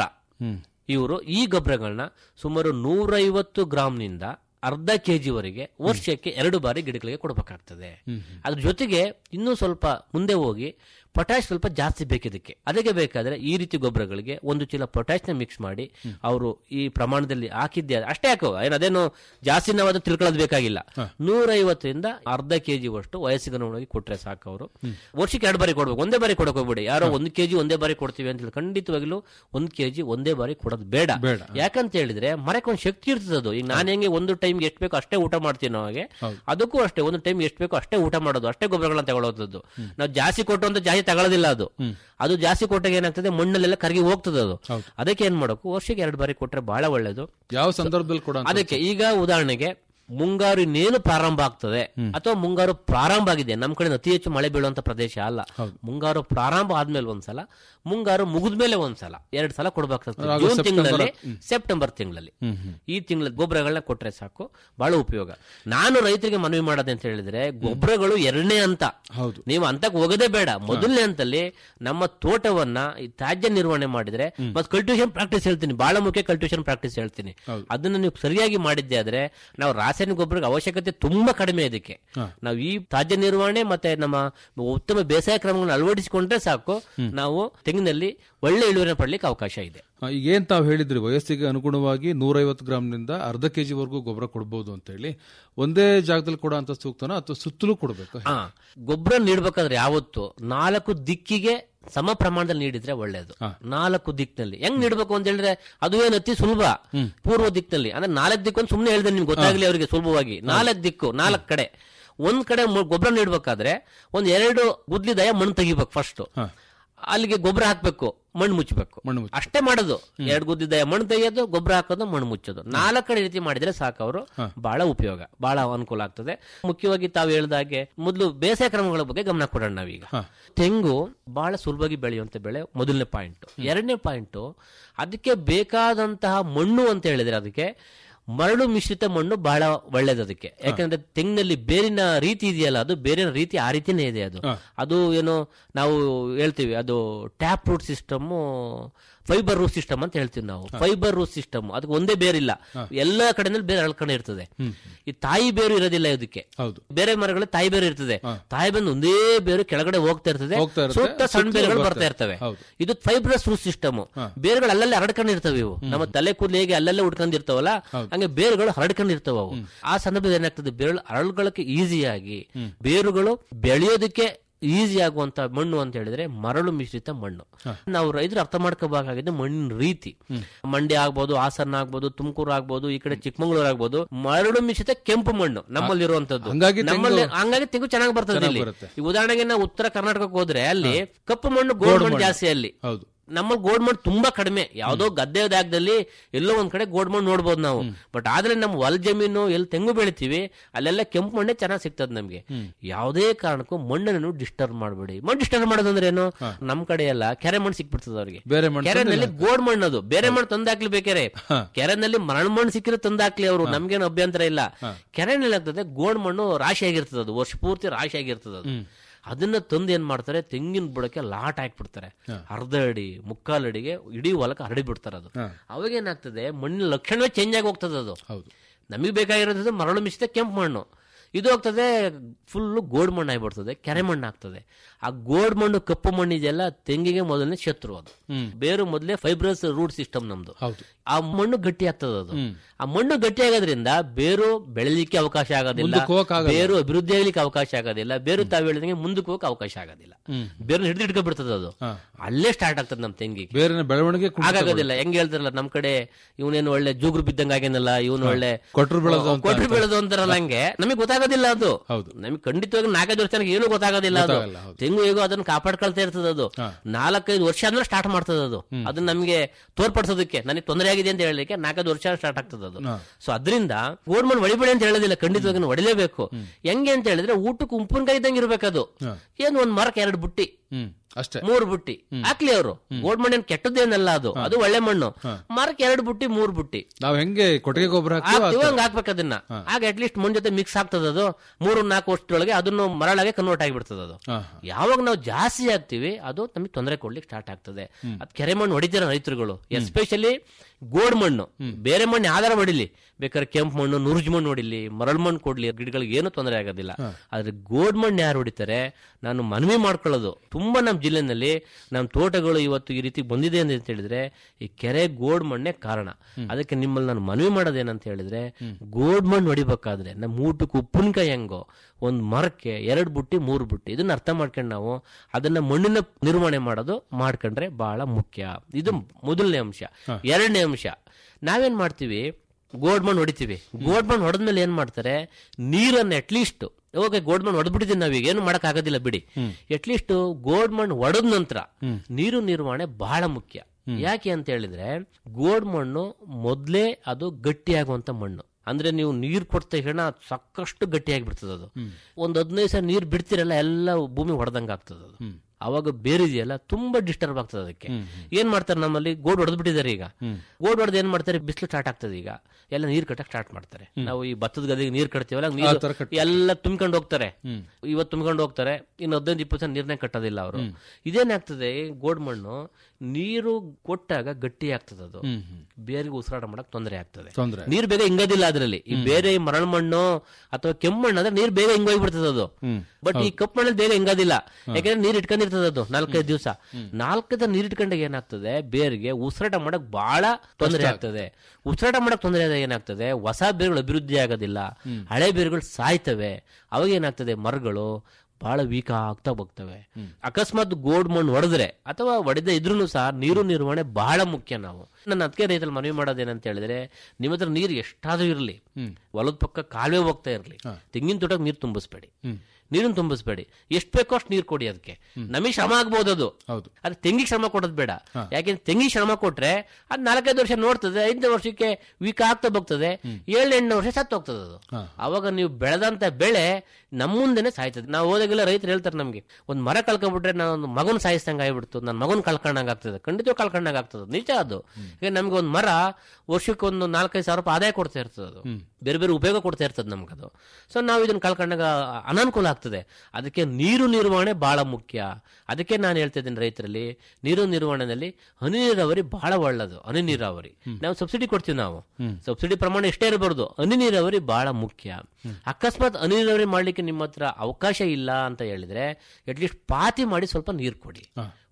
ಇವರು ಈ ಗೊಬ್ಬರಗಳನ್ನ ಸುಮಾರು ನೂರೈವತ್ತು ಗ್ರಾಮ್ನಿಂದ ಅರ್ಧ ಕೆಜಿವರೆಗೆ ವರ್ಷಕ್ಕೆ ಎರಡು ಬಾರಿ ಗಿಡಗಳಿಗೆ ಕೊಡಬೇಕಾಗ್ತದೆ ಅದ್ರ ಜೊತೆಗೆ ಇನ್ನೂ ಸ್ವಲ್ಪ ಮುಂದೆ ಹೋಗಿ ಪೊಟ್ಯಾಶ್ ಸ್ವಲ್ಪ ಜಾಸ್ತಿ ಬೇಕಿದಕ್ಕೆ ಅದಕ್ಕೆ ಬೇಕಾದ್ರೆ ಈ ರೀತಿ ಗೊಬ್ಬರಗಳಿಗೆ ಒಂದು ಚೀಲ ಪೊಟ್ಯಾಶ್ನ ಮಿಕ್ಸ್ ಮಾಡಿ ಅವರು ಈ ಪ್ರಮಾಣದಲ್ಲಿ ಹಾಕಿದ್ದೆ ಅಷ್ಟೇ ಹಾಕೋ ಏನು ಅದೇನು ಜಾಸ್ತಿ ನಾವು ಅದನ್ನ ತಿಳ್ಕೊಳ್ಳೋದು ಬೇಕಾಗಿಲ್ಲ ನೂರೈವತ್ತರಿಂದ ಅರ್ಧ ಕೆಜಿ ಅಷ್ಟು ವಯಸ್ಸಿಗೆ ಅನುಗುಣವಾಗಿ ಕೊಟ್ರೆ ಸಾಕು ಅವರು ವರ್ಷಕ್ಕೆ ಎರಡು ಬಾರಿ ಕೊಡ್ಬೇಕು ಒಂದೇ ಬಾರಿ ಕೊಡಕ್ ಹೋಗ್ಬೇಡಿ ಯಾರೋ ಒಂದು ಕೆಜಿ ಒಂದೇ ಬಾರಿ ಕೊಡ್ತೀವಿ ಅಂತ ಹೇಳಿ ಖಂಡಿತವಾಗ್ಲೂ ಒಂದ್ ಕೆಜಿ ಒಂದೇ ಬಾರಿ ಕೊಡೋದು ಬೇಡ ಯಾಕಂತ ಹೇಳಿದ್ರೆ ಮರಕ್ಕೆ ಒಂದು ಶಕ್ತಿ ಇರ್ತದೆ ಅದು ಈಗ ನಾನು ಹೆಂಗೆ ಒಂದು ಟೈಮ್ ಎಷ್ಟು ಬೇಕೋ ಅಷ್ಟೇ ಊಟ ಮಾಡ್ತೀವಿ ನಾವಾಗೆ ಅದಕ್ಕೂ ಅಷ್ಟೇ ಒಂದು ಟೈಮ್ ಎಷ್ಟು ಬೇಕೋ ಅಷ್ಟೇ ಊಟ ಮಾಡೋದು ಅಷ್ಟೇ ಗೊಬ್ಬರಗಳನ್ನ ತಗೊಳ್ಳೋದು ನಾವು ಜಾಸ್ತಿ ಕೊಟ್ಟು ಅಂತ ಜಾಸ್ತಿ ತಗೊಳ್ಳೋದಿಲ್ಲ ಅದು ಅದು ಜಾಸ್ತಿ ಕೊಟ್ಟಾಗ ಏನಾಗ್ತದೆ ಮಣ್ಣಲ್ಲೆಲ್ಲ ಕರಗಿ ಹೋಗ್ತದೆ ಅದು ಅದಕ್ಕೆ ಏನ್ ಮಾಡಬೇಕು ವರ್ಷಕ್ಕೆ ಎರಡು ಬಾರಿ ಕೊಟ್ರೆ ಬಹಳ ಒಳ್ಳೇದು ಯಾವ ಸಂದರ್ಭದಲ್ಲಿ ಕೂಡ ಅದಕ್ಕೆ ಈಗ ಉದಾಹರಣೆಗೆ ಮುಂಗಾರು ಇನ್ನೇನು ಪ್ರಾರಂಭ ಆಗ್ತದೆ ಅಥವಾ ಮುಂಗಾರು ಪ್ರಾರಂಭ ಆಗಿದೆ ನಮ್ ಕಡೆ ಅತಿ ಹೆಚ್ಚು ಮಳೆ ಬೀಳುವಂತ ಪ್ರದೇಶ ಅಲ್ಲ ಮುಂಗಾರು ಪ್ರಾರಂಭ ಆದ್ಮೇಲೆ ಒಂದ್ಸಲ ಮುಂಗಾರು ಮುಗಿದ್ಮೇಲೆ ಒಂದ್ಸಲ ಎರಡ್ ಸಲ ಕೊಡ್ಬೇಕಾಗ್ತದೆ ಆಗ ಜೂನ್ ಸೆಪ್ಟೆಂಬರ್. ತಿಂಗಳಲ್ಲಿ ಸೆಪ್ಟೆಂಬರ್ ತಿಂಗಳಲ್ಲಿ ಈ ತಿಂಗಳ ಗೊಬ್ಬರಗಳನ್ನ ಕೊಟ್ರೆ ಸಾಕು ಬಹಳ ಉಪಯೋಗ ನಾನು ರೈತರಿಗೆ ಮನವಿ ಮಾಡೋದು ಅಂತ ಹೇಳಿದ್ರೆ ಗೊಬ್ಬರಗಳು ಎರಡನೇ ಹಂತ ನೀವು ಹಂತಕ್ಕೆ ಹೋಗೋದೇ ಬೇಡ ಮೊದಲನೇ ಹಂತಲ್ಲಿ ನಮ್ಮ ತೋಟವನ್ನ ಈ ತ್ಯಾಜ್ಯ ನಿರ್ವಹಣೆ ಮಾಡಿದ್ರೆ ಮತ್ತೆ ಕಲ್ಟಿವೇಶನ್ ಪ್ರಾಕ್ಟೀಸ್ ಹೇಳ್ತೀನಿ ಬಹಳ ಮುಖ್ಯ ಕಲ್ಟಿವೇಶನ್ ಪ್ರಾಕ್ಟೀಸ್ ಹೇಳ್ತೀನಿ ಅದನ್ನ ನೀವು ಸರಿಯಾಗಿ ಮಾಡಿದ್ದೆ ಆದ್ರೆ ನಾವು ರಾಸಾಯನಿಕ ಗೊಬ್ಬರದ ಅವಶ್ಯಕತೆ ತುಂಬಾ ಕಡಿಮೆ ಇದಕ್ಕೆ ನಾವು ಈ ತ್ಯಾಜ್ಯ ನಿರ್ವಹಣೆ ಮತ್ತೆ ನಮ್ಮ ಉತ್ತಮ ಬೇಸಾಯ ಕ್ರಮಗಳನ್ನು ಅಳವಡಿಸಿಕೊಂಡ್ರೆ ಸಾಕು ನಾವು ತೆಂಗಿನಲ್ಲಿ ಒಳ್ಳೆ ಇಳುವರಿನ ಪಡ್ಲಿಕ್ಕೆ ಅವಕಾಶ ಇದೆ ಆ, ಈಗ ಏನ್ ತಾವು ಹೇಳಿದ್ರಿ ವಯಸ್ಸಿಗೆ ಅನುಗುಣವಾಗಿ ನೂರೈವತ್ತು ಗ್ರಾಮ್ನಿಂದ ಅರ್ಧ ಕೆಜಿ ವರೆಗೂ ಗೊಬ್ಬರ ಕೊಡಬಹುದು ಅಂತ ಹೇಳಿ ಒಂದೇ ಜಾಗದಲ್ಲಿ ಕೊಡೋ ಅಂತ ಸೂಕ್ತನ ಅಥವಾ ಸುತ್ತಲೂ ಕೊಡಬೇಕು ಹಾ ಗೊಬ್ಬರ ನೀಡ್ಬೇಕಾದ್ರೆ ಯಾವತ್ತು ನಾಲ್ಕು ದಿಕ್ಕಿಗೆ ಸಮ ಪ್ರಮಾಣದಲ್ಲಿ ನೀಡಿದ್ರೆ ಒಳ್ಳೇದು ನಾಲ್ಕು ದಿಕ್ಕಿನಲ್ಲಿ ಹೆಂಗ್ ನೀಡಬೇಕು ಅಂತ ಹೇಳಿದ್ರೆ ಅದು ಏನು ಅತಿ ಸುಲಭ ಪೂರ್ವ ದಿಕ್ಕಿನಲ್ಲಿ ಅಂದ್ರೆ ನಾಲ್ಕು ದಿಕ್ಕು ಅಂತ ಸುಮ್ಮನೆ ಹೇಳಿದ್ರೆ ನಿಮ್ಗೆ ಗೊತ್ತಾಗ್ಲಿ ಅವರಿಗೆ ಸುಲಭವಾಗಿ ನಾಲ್ಕು ದಿಕ್ಕು ನಾಲ್ಕು ಕಡೆ ಒಂದ್ ಕಡೆ ಮು- ಗೊಬ್ಬರ ನೀಡ್ಬೇಕಾದ್ರೆ ಒಂದ್ ಎರಡು ಗುದ್ಲಿ ದಯ ಮಣ್ಣು ತೆಗಿಬೇಕು ಫಸ್ಟ್ ಅಲ್ಲಿಗೆ ಗೊಬ್ಬರ ಹಾಕ್ಬೇಕು ಮಣ್ಣು ಮುಚ್ಚಬೇಕು ಅಷ್ಟೇ ಮಾಡೋದು ಎರಡು ಗುದ್ದಿದ ಮಣ್ಣು ತೆಗೆಯೋದು ಗೊಬ್ಬರ ಹಾಕೋದು ಮಣ್ಣು ಮುಚ್ಚೋದು ನಾಲ್ಕು ಕಡೆ ರೀತಿ ಮಾಡಿದ್ರೆ ಸಾಕು ಅವರು ಬಹಳ ಉಪಯೋಗ ಬಹಳ ಅನುಕೂಲ ಆಗ್ತದೆ ಮುಖ್ಯವಾಗಿ ತಾವು ಹೇಳಿದಾಗೆ ಮೊದಲು ಬೇಸಾಯ ಕ್ರಮಗಳ ಬಗ್ಗೆ ಗಮನ ಕೊಡೋಣ ನಾವೀಗ ತೆಂಗು ಬಹಳ ಸುಲಭವಾಗಿ ಬೆಳೆಯುವಂತ ಬೆಳೆ ಮೊದಲನೇ ಪಾಯಿಂಟ್ ಎರಡನೇ ಪಾಯಿಂಟ್ ಅದಕ್ಕೆ ಬೇಕಾದಂತಹ ಮಣ್ಣು ಅಂತ ಹೇಳಿದ್ರೆ ಅದಕ್ಕೆ ಮರಳು ಮಿಶ್ರಿತ ಮಣ್ಣು ಬಹಳ ಒಳ್ಳೇದು ಅದಕ್ಕೆ ಯಾಕಂದ್ರೆ ತೆಂಗಿನಲ್ಲಿ ಬೇರಿನ ರೀತಿ ಇದೆಯಲ್ಲ ಅದು ಬೇರಿನ ರೀತಿ ಆ ರೀತಿನೇ ಇದೆ ಅದು ಅದು ಏನು ನಾವು ಹೇಳ್ತೀವಿ ಅದು tap root system fibre root system ಅಂತ ಹೇಳ್ತೀವಿ ನಾವು ಫೈಬರ್ ರೂಟ್ ಸಿಸ್ಟಮ್ ಅದಕ್ಕೆ ಒಂದೇ ಬೇರಿಲ್ಲ ಎಲ್ಲಾ ಕಡೆನಲ್ಲಿ ಬೇರೆ ಹಳ್ಕೊಂಡೆ ಇರ್ತದೆ ಈ ತಾಯಿ ಬೇರು ಇರೋದಿಲ್ಲ ಇದಕ್ಕೆ ಬೇರೆ ಮರಗಳು ತಾಯಿ ಬೇರು ಇರ್ತದೆ ತಾಯಿ ಬಂದು ಒಂದೇ ಬೇರು ಕೆಳಗಡೆ ಹೋಗ್ತಾ ಇರ್ತದೆ ಹೋಗ್ತಾ ಇರುತ್ತೆ, ಸುತ್ತ ಸಣ್ಣ ಸುತ್ತಲೂ ಬೇರುಗಳು ಬರ್ತಾ ಬರ್ತಾ ಇರ್ತವೆ ಹೌದು. ಇದು ಫೈಬ್ರಸ್ ರೂಟ್ ಸಿಸ್ಟಮ್ ಬೇರುಗಳು ಅಲ್ಲಲ್ಲೇ ಹರಡ್ಕೊಂಡಿರ್ತವೆ ಇವು ನಮ್ಮ ತಲೆ ಕೂದಲು ಹೇಗೆ ಅಲ್ಲಲ್ಲೇ ಉಟ್ಕೊಂಡಿರ್ತಾವಲ್ಲ ಹಂಗೆ ಬೇರುಗಳು ಹರಡ್ಕೊಂಡಿರ್ತಾವ ಅವು ಆ ಸಂದರ್ಭದಲ್ಲಿ ಏನಾಗ್ತದೆ ಬೇರುಗಳು ಹರಳ್ಕೊಳ್ಳಕ್ಕೆ ಈಸಿಯಾಗಿ ಬೇರುಗಳು ಬೆಳೆಯೋದಕ್ಕೆ ಈಸಿ ಆಗುವಂತ ಮಣ್ಣು ಅಂತ ಹೇಳಿದ್ರೆ ಮರಳು ಮಿಶ್ರಿತ ಮಣ್ಣು ನಾವು ರೈತರು ಅರ್ಥ ಮಾಡ್ಕೋಬೇಕಾಗಿದೆ ಮಣ್ಣಿನ ರೀತಿ ಮಂಡ್ಯ ಆಗ್ಬೋದು ಹಾಸನ ಆಗ್ಬೋದು ತುಮಕೂರು ಆಗ್ಬೋದು ಈ ಕಡೆ ಚಿಕ್ಕಮಗಳೂರು ಆಗ್ಬೋದು ಮರಳು ಮಿಶ್ರಿತ ಕೆಂಪು ಮಣ್ಣು ನಮ್ಮಲ್ಲಿ ಇರುವಂತದ್ದು ಹಂಗಾಗಿ ತೆಂಗು- ನಮ್ಮಲ್ಲಿ ಹಂಗಾಗಿ ತೆಂಗು ಚೆನ್ನಾಗಿ ಬರ್ತದೆ ಚೆನ್ನಾಗ್ ಇಲ್ಲಿ ಬರುತ್ತೆ. ಈ ಉದಾಹರಣೆಗೆ ನಾವು ಉತ್ತರ ಕರ್ನಾಟಕಕ್ಕೆ ಹೋದ್ರೆ ಅಲ್ಲಿ ಕಪ್ಪು ಮಣ್ಣು ಗೋಲ್ಡ್ ಮಣ್ಣು ಜಾಸ್ತಿ ಅಲ್ಲಿ ಹೌದು ನಮ್ಮಲ್ಲಿ ಗೋಲ್ಡ್ ಮಣ್ಣು ತುಂಬಾ ಕಡಿಮೆ ಯಾವ್ದೋ ಗದ್ದೆ ಜಾಗದಲ್ಲಿ ಎಲ್ಲೋ ಒಂದ್ ಕಡೆ ಗೋಲ್ಡ್ ಮಣ್ಣು ನೋಡ್ಬೋದು ನಾವು ಬಟ್ ಆದ್ರೆ ನಮ್ಮ ಹೊಲ ಜಮೀನು ಎಲ್ಲಿ ತೆಂಗು ಬೆಳಿತೀವಿ ಅಲ್ಲೆಲ್ಲ ಕೆಂಪು ಮಣ್ಣೆ ಚೆನ್ನಾಗಿ ಸಿಗ್ತದೆ ನಮ್ಗೆ ಯಾವುದೇ ಕಾರಣಕ್ಕೂ ಮಣ್ಣನ್ನು ಡಿಸ್ಟರ್ಬ್ ಮಾಡಬೇಡಿ ಮಣ್ಣು ಡಿಸ್ಟರ್ಬ್ ಮಾಡೋದಂದ್ರೆ ಏನು ನಮ್ ಕಡೆ ಎಲ್ಲ ಕೆರೆ ಮಣ್ಣು ಸಿಕ್ಬಿಡ್ತದೆ ಅವ್ರಿಗೆ ಬೇರೆ ಮಣ್ಣು ಕೆರೆನಲ್ಲಿ ಗೋಲ್ಡ್ ಮಣ್ಣು ಅದು ಬೇರೆ ಮಣ್ಣು ತಂದಾಕ್ಲಿ ಬೇಕಾರೆ ಕೆರೆನಲ್ಲಿ ಮರಳು ಮಣ್ಣು ಸಿಕ್ಕಿದ್ರೆ ತಂದಾಕ್ಲಿ ಅವರು ನಮ್ಗೇನು ಅಭ್ಯಂತರ ಇಲ್ಲ ಕೆರೆನಲ್ಲಿ ಆಗ್ತದೆ ಗೋಲ್ಡ್ ಮಣ್ಣು ರಾಶಿ ಆಗಿರ್ತದೆ ಅದು ವರ್ಷ ಪೂರ್ತಿ ರಾಶಿ ಆಗಿರ್ತದೆ ಅದು ಅದನ್ನ ತಂದು ಏನ್ ಮಾಡ್ತಾರೆ ತೆಂಗಿನ ಬುಡಕ್ಕೆ ಲಾಟ್ ಹಾಕ್ಬಿಡ್ತಾರೆ ಅರ್ಧ ಅಡಿ ಮುಕ್ಕಾಲು ಅಡಿಗೆ ಇಡೀ ಹೊಲಕ್ಕೆ ಹರಡಿ ಬಿಡ್ತಾರೆ ಅದು ಅವಾಗ ಏನಾಗ್ತದೆ ಮಣ್ಣಿನ ಲಕ್ಷಣವೇ ಚೇಂಜ್ ಆಗಿ ಹೋಗ್ತದೆ ಅದು ನಮಗೆ ಬೇಕಾಗಿರೋದು ಮರಳು ಮಿಶ್ರಿತ ಕೆಂಪು ಮಣ್ಣು ಇದು ಹೋಗ್ತದೆ ಫುಲ್ ಗೋಲ್ಡ್ ಮಣ್ಣು ಆಗಿಬಿಡ್ತದೆ ಕೆರೆ ಮಣ್ಣು ಆಗ್ತದೆ ಆ ಗೋಲ್ಡ್ ಮಣ್ಣು ಕಪ್ಪು ಮಣ್ಣು ಇದೆಯಲ್ಲ ತೆಂಗಿಗೆ ಮೊದಲನೇ ಶತ್ರು ಅದು ಬೇರು ಮೊದಲೇ ಫೈಬ್ರಸ್ ರೂಟ್ ಸಿಸ್ಟಮ್ ನಮ್ದು ಆ ಮಣ್ಣು ಗಟ್ಟಿ ಆಗ್ತದೆ ಅದು ಆ ಮಣ್ಣು ಗಟ್ಟಿ ಆಗೋದ್ರಿಂದ ಬೇರು ಬೆಳಿಲಿಕ್ಕೆ ಅವಕಾಶ ಆಗೋದಿಲ್ಲ ಮುಂದಕ್ಕೆ ಹೋಗಕ್ಕಾಗಲ್ಲ. ಬೇರು ಅಭಿವೃದ್ಧಿ ಆಗ್ಲಿಕ್ಕೆ ಅವಕಾಶ ಆಗೋದಿಲ್ಲ ಬೇರು ತಾವು ಹೇಳಿದಂಗೆ ಮುಂದಕ್ಕೆ ಹೋಗಕ್ಕೆ ಅವಕಾಶ ಆಗೋದಿಲ್ಲ ಬೇರು ಹಿಡಿದು ಹಿಡ್ಕೊಬಿಡ್ತದೆ ಅದು ಅಲ್ಲೇ ಸ್ಟಾರ್ಟ್ ಆಗ್ತದೆ ನಮ್ಮ ತೆಂಗಿಗೆ ಬೇರಿನ ಬೆಳವಣಿಗೆ ಕುಂಠಿತಗೊಳ್ಳುತ್ತೆ. ಆಗೋದಿಲ್ಲ ಹೆಂಗ್ ಹೇಳ್ತಾರಲ್ಲ ನಮ್ ಕಡೆ ಇವನೇನು ಒಳ್ಳೆ ಜೂಗ್ರು ಬಿದ್ದಂಗ ಆಗೇನಲ್ಲ ಇವನು ಒಳ್ಳೆ ಕೊಟ್ರು ಬೆಳೆದು ಅಂತ ಕೊಟ್ರು ಅಂತಾರೆ. ಬೆಳೆದು ಅಂತಾರಲ್ಲ ಹಂಗೆ ನಮಗೆ ಗೊತ್ತಾಗೋದಿಲ್ಲ ಅದು ಹೌದು. ನಮಗೆ ಖಂಡಿತವಾಗಿ ನಾಲ್ಕೈದು ವರ್ಷ ಏನು ಗೊತ್ತಾಗೋದಿಲ್ಲ ಅದು ಗೊತ್ತಾಗಲ್ಲ, ಹೌದು. ತೆಂಗು ಹೇಗೋ ಅದನ್ನ ಕಾಪಾಡ್ಕೊಳ್ತಾ ಇರ್ತದೆ ಅದು ನಾಲ್ಕೈದು ವರ್ಷ ಅಂದ್ರೆ ಸ್ಟಾರ್ಟ್ ಮಾಡ್ತದೆ ಅದು ಅದನ್ನ ನಮಗೆ ತೋರ್ಪಡಿಸೋದಕ್ಕೆ ನನಗೆ ತೊಂದರೆ ಆಗಿದೆ ಅಂತ ಹೇಳಲಿಕ್ಕೆ ನಾಲ್ಕೈದು ವರ್ಷ ಸ್ಟಾರ್ಟ್ ಆಗ್ತದೆ ಅದು ಸೊ ಅದರಿಂದ ಗೋಡ್ಮನ್ ಹೊಡಿಬೇಡಿ ಅಂತ ಹೇಳೋದಿಲ್ಲ ಖಂಡಿತವಾಗಿ ಹೊಡಿಲೇಬೇಕು ಹೆಂಗೆ ಅಂತ ಹೇಳಿದ್ರೆ ಊಟಕ್ಕೆ ಉಪ್ಪಿನಕಾಯಿ ಇದ್ದಂಗೆ ಇರ್ಬೇಕದು ಏನು ಒಂದ್ ಮರಕ್ಕೆ ಎರಡು ಬುಟ್ಟಿ ಹ್ಮ್ ಅಷ್ಟೇ ಮೂರು ಬುಟ್ಟಿ ಹಾಕ್ಲಿ ಅವರು ಗೋಲ್ಡ್ ಮಣ್ಣು ಏನ್ ಕೆಟ್ಟದ್ದೇನಲ್ಲ ಅದು ಅದು ಒಳ್ಳೆ ಮಣ್ಣು ಮರಕ್ಕೆ ಎರಡು ಬುಟ್ಟಿ ಮೂರು ಬುಟ್ಟಿ ನಾವ್ ಹೆಂಗೆ ಕೊಟ್ಟಿಗೆ ಗೊಬ್ಬರ ಹಾಕ್ತೀವಿ ಹಾಕ್ತೀವಿ ಹಂಗ ಹಾಕ್ಬೇಕು ಅದನ್ನ ಆಗ ಅಟ್ಲೀಸ್ಟ್ ಮಣ್ಣ್ ಜೊತೆ ಮಿಕ್ಸ್ ಆಗ್ತದ ಅದು ಮೂರು ನಾಲ್ಕು ವರ್ಷದೊಳಗೆ ಅದನ್ನು ಮರಳಾಗೆ ಕನ್ವರ್ಟ್ ಆಗಿಬಿಡ್ತದೆ ಅದು ಯಾವಾಗ ನಾವು ಜಾಸ್ತಿ ಹಾಕ್ತಿವಿ ಅದು ನಮಗೆ ತೊಂದರೆ ಕೊಡ್ಲಿಕ್ಕೆ ಸ್ಟಾರ್ಟ್ ಆಗ್ತದೆ ಅದ್ ಕೆರೆ ಮಣ್ಣು ಹೊಡಿತೀರ ರೈತರುಗಳು ಎಸ್ಪೆಷಲಿ ಗೋಡ್ ಮಣ್ಣು ಬೇರೆ ಮಣ್ಣು ಯಾವ್ದಾರ ಹೊಡಿಲಿ ಬೇಕಾದ್ರೆ ಕೆಂಪು ಮಣ್ಣು ನುರ್ಜ್ ಮಣ್ಣು ಹೊಡಿಲಿ ಮರಳು ಮಣ್ಣು ಕೊಡ್ಲಿ ಗಿಡಗಳಿಗೆ ಏನು ತೊಂದರೆ ಆಗೋದಿಲ್ಲ ಆದ್ರೆ ಗೋಡ್ ಮಣ್ಣು ಯಾರು ಹೊಡಿತಾರೆ ನಾನು ಮನವಿ ಮಾಡ್ಕೊಳ್ಳೋದು ತುಂಬಾ ನಮ್ಮ ಜಿಲ್ಲೆನಲ್ಲಿ ನಮ್ಮ ತೋಟಗಳು ಇವತ್ತು ಈ ರೀತಿ ಬಂದಿದೆ ಅಂತ ಹೇಳಿದ್ರೆ ಈ ಕೆರೆ ಗೋಡ್ ಮಣ್ಣೆ ಕಾರಣ ಅದಕ್ಕೆ ನಿಮ್ಮಲ್ಲಿ ನಾನು ಮನವಿ ಮಾಡೋದೇನಂತ ಹೇಳಿದ್ರೆ ಗೋಡ್ ಮಣ್ಣು ಹೊಡಿಬೇಕಾದ್ರೆ ನಮ್ಮ ಊಟಕ್ಕೆ ಉಪ್ಪಿನಕಾಯಿ ಹೆಂಗೋ ಒಂದು ಮರಕ್ಕೆ ಎರಡು ಬುಟ್ಟಿ ಮೂರು ಬುಟ್ಟಿ ಇದನ್ನ ಅರ್ಥ ಮಾಡ್ಕೊಂಡು ನಾವು ಅದನ್ನ ಮಣ್ಣಿನ ನಿರ್ವಹಣೆ ಮಾಡೋದು ಮಾಡ್ಕೊಂಡ್ರೆ ಬಹಳ ಮುಖ್ಯ ಇದು ಮೊದಲನೇ ಅಂಶ ಎರಡನೇ ಅಂಶ ನಾವೇನ್ ಮಾಡ್ತೀವಿ ಗೋಲ್ಡ್ ಮಣ್ಣು ಹೊಡಿತೀವಿ ಗೋಲ್ಡ್ ಮಣ್ಣು ಹೊಡೆದ್ಮೇಲೆ ಏನ್ ಮಾಡ್ತಾರೆ ನೀರನ್ನ ಅಟ್ಲೀಸ್ಟ್ ಓಕೆ ಗೋಲ್ಡ್ ಮಣ್ಣು ಹೊಡೆದ್ಬಿಟ್ಟಿದ್ದೀವಿ ನಾವೀಗ ಏನು ಮಾಡಕ್ ಆಗೋದಿಲ್ಲ ಬಿಡಿ ಅಟ್ಲೀಸ್ಟ್ ಗೋಲ್ಡ್ ಮಣ್ಣು ಹೊಡೆದ ನಂತರ ನೀರು ನಿರ್ವಹಣೆ ಬಹಳ ಮುಖ್ಯ ಯಾಕೆ ಅಂತ ಹೇಳಿದ್ರೆ ಗೋಲ್ಡ್ ಮಣ್ಣು ಮೊದ್ಲೇ ಅದು ಗಟ್ಟಿಯಾಗುವಂತ ಮಣ್ಣು ಅಂದ್ರೆ ನೀವು ನೀರ್ ಕೊಟ್ಟ ತಕ್ಷಣ ಅದ್ ಸಾಕಷ್ಟು ಗಟ್ಟಿಯಾಗಿ ಬಿಡ್ತದೆ ಅದು ಒಂದ್ ಹದಿನೈದು ಸಾವಿರ ನೀರ್ ಬಿಡ್ತಿರಲ್ಲ ಎಲ್ಲ ಭೂಮಿ ಹೊಡೆದಂಗ ಆಗ್ತದೆ ಅದು ಅವಾಗ ಬೇರೆ ಇದೆಯಲ್ಲ ತುಂಬಾ ಡಿಸ್ಟರ್ಬ್ ಆಗ್ತದೆ ಅದಕ್ಕೆ ಏನ್ ಮಾಡ್ತಾರೆ ನಮ್ಮಲ್ಲಿ ಗೋಡ್ ಹೊಡೆದ್ಬಿಟ್ಟಿದ್ದಾರೆ ಈಗ ಗೋಡ್ ಹೊಡೆದ್ ಏನ್ ಮಾಡ್ತಾರೆ ಬಿಸಿಲು ಸ್ಟಾರ್ಟ್ ಆಗ್ತದೆ ಈಗ ಎಲ್ಲ ನೀರ್ ಕಟ್ಟಕ್ ಸ್ಟಾರ್ಟ್ ಮಾಡ್ತಾರೆ ನಾವು ಈ ಭತ್ತದ ಗದ್ದೆಗೆ ನೀರ್ ಕಟ್ತೀವಲ್ಲ ಆ ನೀರು ತರ ಕಟ್ತಾರೆ. ಎಲ್ಲ ತುಂಬ್ಕೊಂಡು ಹೋಗ್ತಾರೆ ಇವತ್ತು ತುಂಬ್ಕೊಂಡು ಹೋಗ್ತಾರೆ ಇನ್ನು ಹದಿನೈದು ಇಪ್ಪತ್ತು ಜನ ನೀರ್ನೇ ಕಟ್ಟೋದಿಲ್ಲ ಅವರು ಇದೇನಾಗ್ತದೆ ಗೋಡ್ ಮಣ್ಣು ನೀರು ಕೊಟ್ಟಾಗ ಗಟ್ಟಿ ಆಗ್ತದೆ ಅದು ಬೇರೆಗೆ ಉಸಿರಾಟ ಮಾಡಕ್ ತೊಂದರೆ ಆಗ್ತದೆ ತೊಂದ್ರೆ. ನೀರ್ ಬೇಗ ಹಿಂಗೋದಿಲ್ಲ ಅದ್ರಲ್ಲಿ ಈ ಬೇರೆ ಈ ಮರಳು ಮಣ್ಣು ಅಥವಾ ಕೆಂಪು ಮಣ್ಣು ಅಂದ್ರೆ ನೀರ್ ಬೇಗ ಹಿಂಗೋಗ್ಬಿಡ್ತದೆ ಅದು ಬಟ್ ಈ ಕಪ್ಪು ಮಣ್ಣಲ್ಲಿ ಬೇಗ ಹಿಂಗೋದಿಲ್ಲ ಯಾಕಂದ್ರೆ ನೀರ್ ಇಟ್ಕೊಂಡಿರ್ತದೆ ಅದು ನಾಲ್ಕೈದು ದಿವಸ ನಾಲ್ಕೈದು ನೀರ್ ಇಟ್ಕೊಂಡಾಗ ಏನಾಗ್ತದೆ ಬೇರಿಗೆ ಉಸಿರಾಟ ಮಾಡಕ್ ಬಹಳ ತೊಂದರೆ ಆಗ್ತದೆ ಉಸಿರಾಟ ಮಾಡಕ್ ತೊಂದರೆ ಆದಾಗ ಏನಾಗ್ತದೆ ಹೊಸ ಬೇರುಗಳು ಅಭಿವೃದ್ಧಿ ಆಗೋದಿಲ್ಲ ಹಳೆ ಬೇರುಗಳು ಸಾಯ್ತವೆ ಅವಾಗ ಏನಾಗ್ತದೆ ಮರಗಳು ಬಹಳ ವೀಕ್ ಆಗ್ತಾ ಹೋಗ್ತವೆ ಅಕಸ್ಮಾತ್ ಗೋಡ್ ಮಣ್ಣು ಹೊಡೆದ್ರೆ ಅಥವಾ ಹೊಡೆದ ಇದ್ರೂ ಸಹ ನೀರು ನಿರ್ವಹಣೆ ಬಹಳ ಮುಖ್ಯ ನಾವು ನನ್ನ ಅದಕ್ಕೆ ರೈತರಲ್ಲಿ ಮನವಿ ಮಾಡೋದೇನಂತ ಹೇಳಿದ್ರೆ ನಿಮ್ಮ ಹತ್ರ ನೀರು ಎಷ್ಟಾದ್ರೂ ಇರಲಿ ಹೊಲದ ಪಕ್ಕ ಕಾಲುವೆ ಹೋಗ್ತಾ ಇರಲಿ ತೆಂಗಿನ ತೋಟಕ್ಕೆ ನೀರು ತುಂಬಿಸ್ಬೇಡಿ ನೀರನ್ನು ತುಂಬಿಸ್ಬೇಡಿ ಎಷ್ಟು ಬೇಕೋ ಅಷ್ಟು ನೀರು ಕೊಡಿ ಅದಕ್ಕೆ ನಮಗೆ ಶ್ರಮ ಆಗ್ಬೋದು ಅದು ಆದ್ರೆ ತೆಂಗಿಗೆ ಶ್ರಮ ಕೊಡೋದು ಬೇಡ ಯಾಕೆಂದ್ರೆ ತೆಂಗಿಗೆ ಶ್ರಮ ಕೊಟ್ರೆ ಅದ್ ನಾಲ್ಕೈದು ವರ್ಷ ನೋಡ್ತದೆ ಐದನೇ ವರ್ಷಕ್ಕೆ ವೀಕ್ ಆಗ್ತಾ ಹೋಗ್ತದೆ ಏಳು ಎಂಟನೇ ವರ್ಷ ಸತ್ತು ಹೋಗ್ತದೆ ಅದು ಅವಾಗ ನೀವು ಬೆಳೆದಂತ ಬೆಳೆ ನಮ್ಮ ಮುಂದೆನೆ ಸಾಯ್ತದೆ ನಾವು ಹೋದಾಗೆಲ್ಲ ರೈತರು ಹೇಳ್ತಾರೆ ನಮ್ಗೆ ಒಂದ್ ಮರ ಕಳ್ಕೊಂಡ್ಬಿಟ್ರೆ ನಾನು ಒಂದು ಮಗನ ಸಾಯಿಸ್ದಂಗೆ ಆಗ್ಬಿಡ್ತು ನನ್ನ ಮಗನ ಕಳ್ಕೊಂಡಂಗೆ ಆಗ್ತದೆ ಖಂಡಿತ ಕಳ್ಕೊಂಡಂಗೆ ಆಗ್ತದೆ ನಿಜ ಅದು ಈಗ ನಮ್ಗೆ ಒಂದು ಮರ ವರ್ಷಕ್ಕೆ ಒಂದು ನಾಲ್ಕೈದು ಸಾವಿರ ರೂಪಾಯಿ ಆದಾಯ ಕೊಡ್ತಾ ಇರ್ತದೆ ಅದು ಬೇರೆ ಬೇರೆ ಉಪಯೋಗ ಕೊಡ್ತಾ ಇರ್ತದೆ ನಮ್ಗದು ಸೊ ನಾವು ಇದನ್ನ ಕಳ್ಕೊಂಡಾಗ ಅನಾನುಕೂಲ ಆಗ್ತದೆ ಅದಕ್ಕೆ ನೀರು ನಿರ್ವಹಣೆ ಬಹಳ ಮುಖ್ಯ ಅದಕ್ಕೆ ನಾನು ಹೇಳ್ತಾ ಇದ್ದೀನಿ ರೈತರಲ್ಲಿ ನೀರು ನಿರ್ವಹಣೆಯಲ್ಲಿ ಹನಿ ನೀರಾವರಿ ಬಹಳ ಒಳ್ಳೆಯದು ಹನಿ ನೀರಾವರಿ ನಾವು ಸಬ್ಸಿಡಿ ಕೊಡ್ತೀವಿ ನಾವು ಸಬ್ಸಿಡಿ ಪ್ರಮಾಣ ಎಷ್ಟೇ ಇರಬಾರ್ದು ಹನಿ ನೀರಾವರಿ ಬಹಳ ಮುಖ್ಯ ಅಕಸ್ಮಾತ್ ಹನಿ ನೀರಾವರಿ ಮಾಡ್ಲಿಕ್ಕೆ ನಿಮ್ಮ ಹತ್ರ ಅವಕಾಶ ಇಲ್ಲ ಅಂತ ಹೇಳಿದ್ರೆ ಅಟ್ಲೀಸ್ಟ್ ಪಾತಿ ಮಾಡಿ ಸ್ವಲ್ಪ ನೀರು ಕೊಡಿ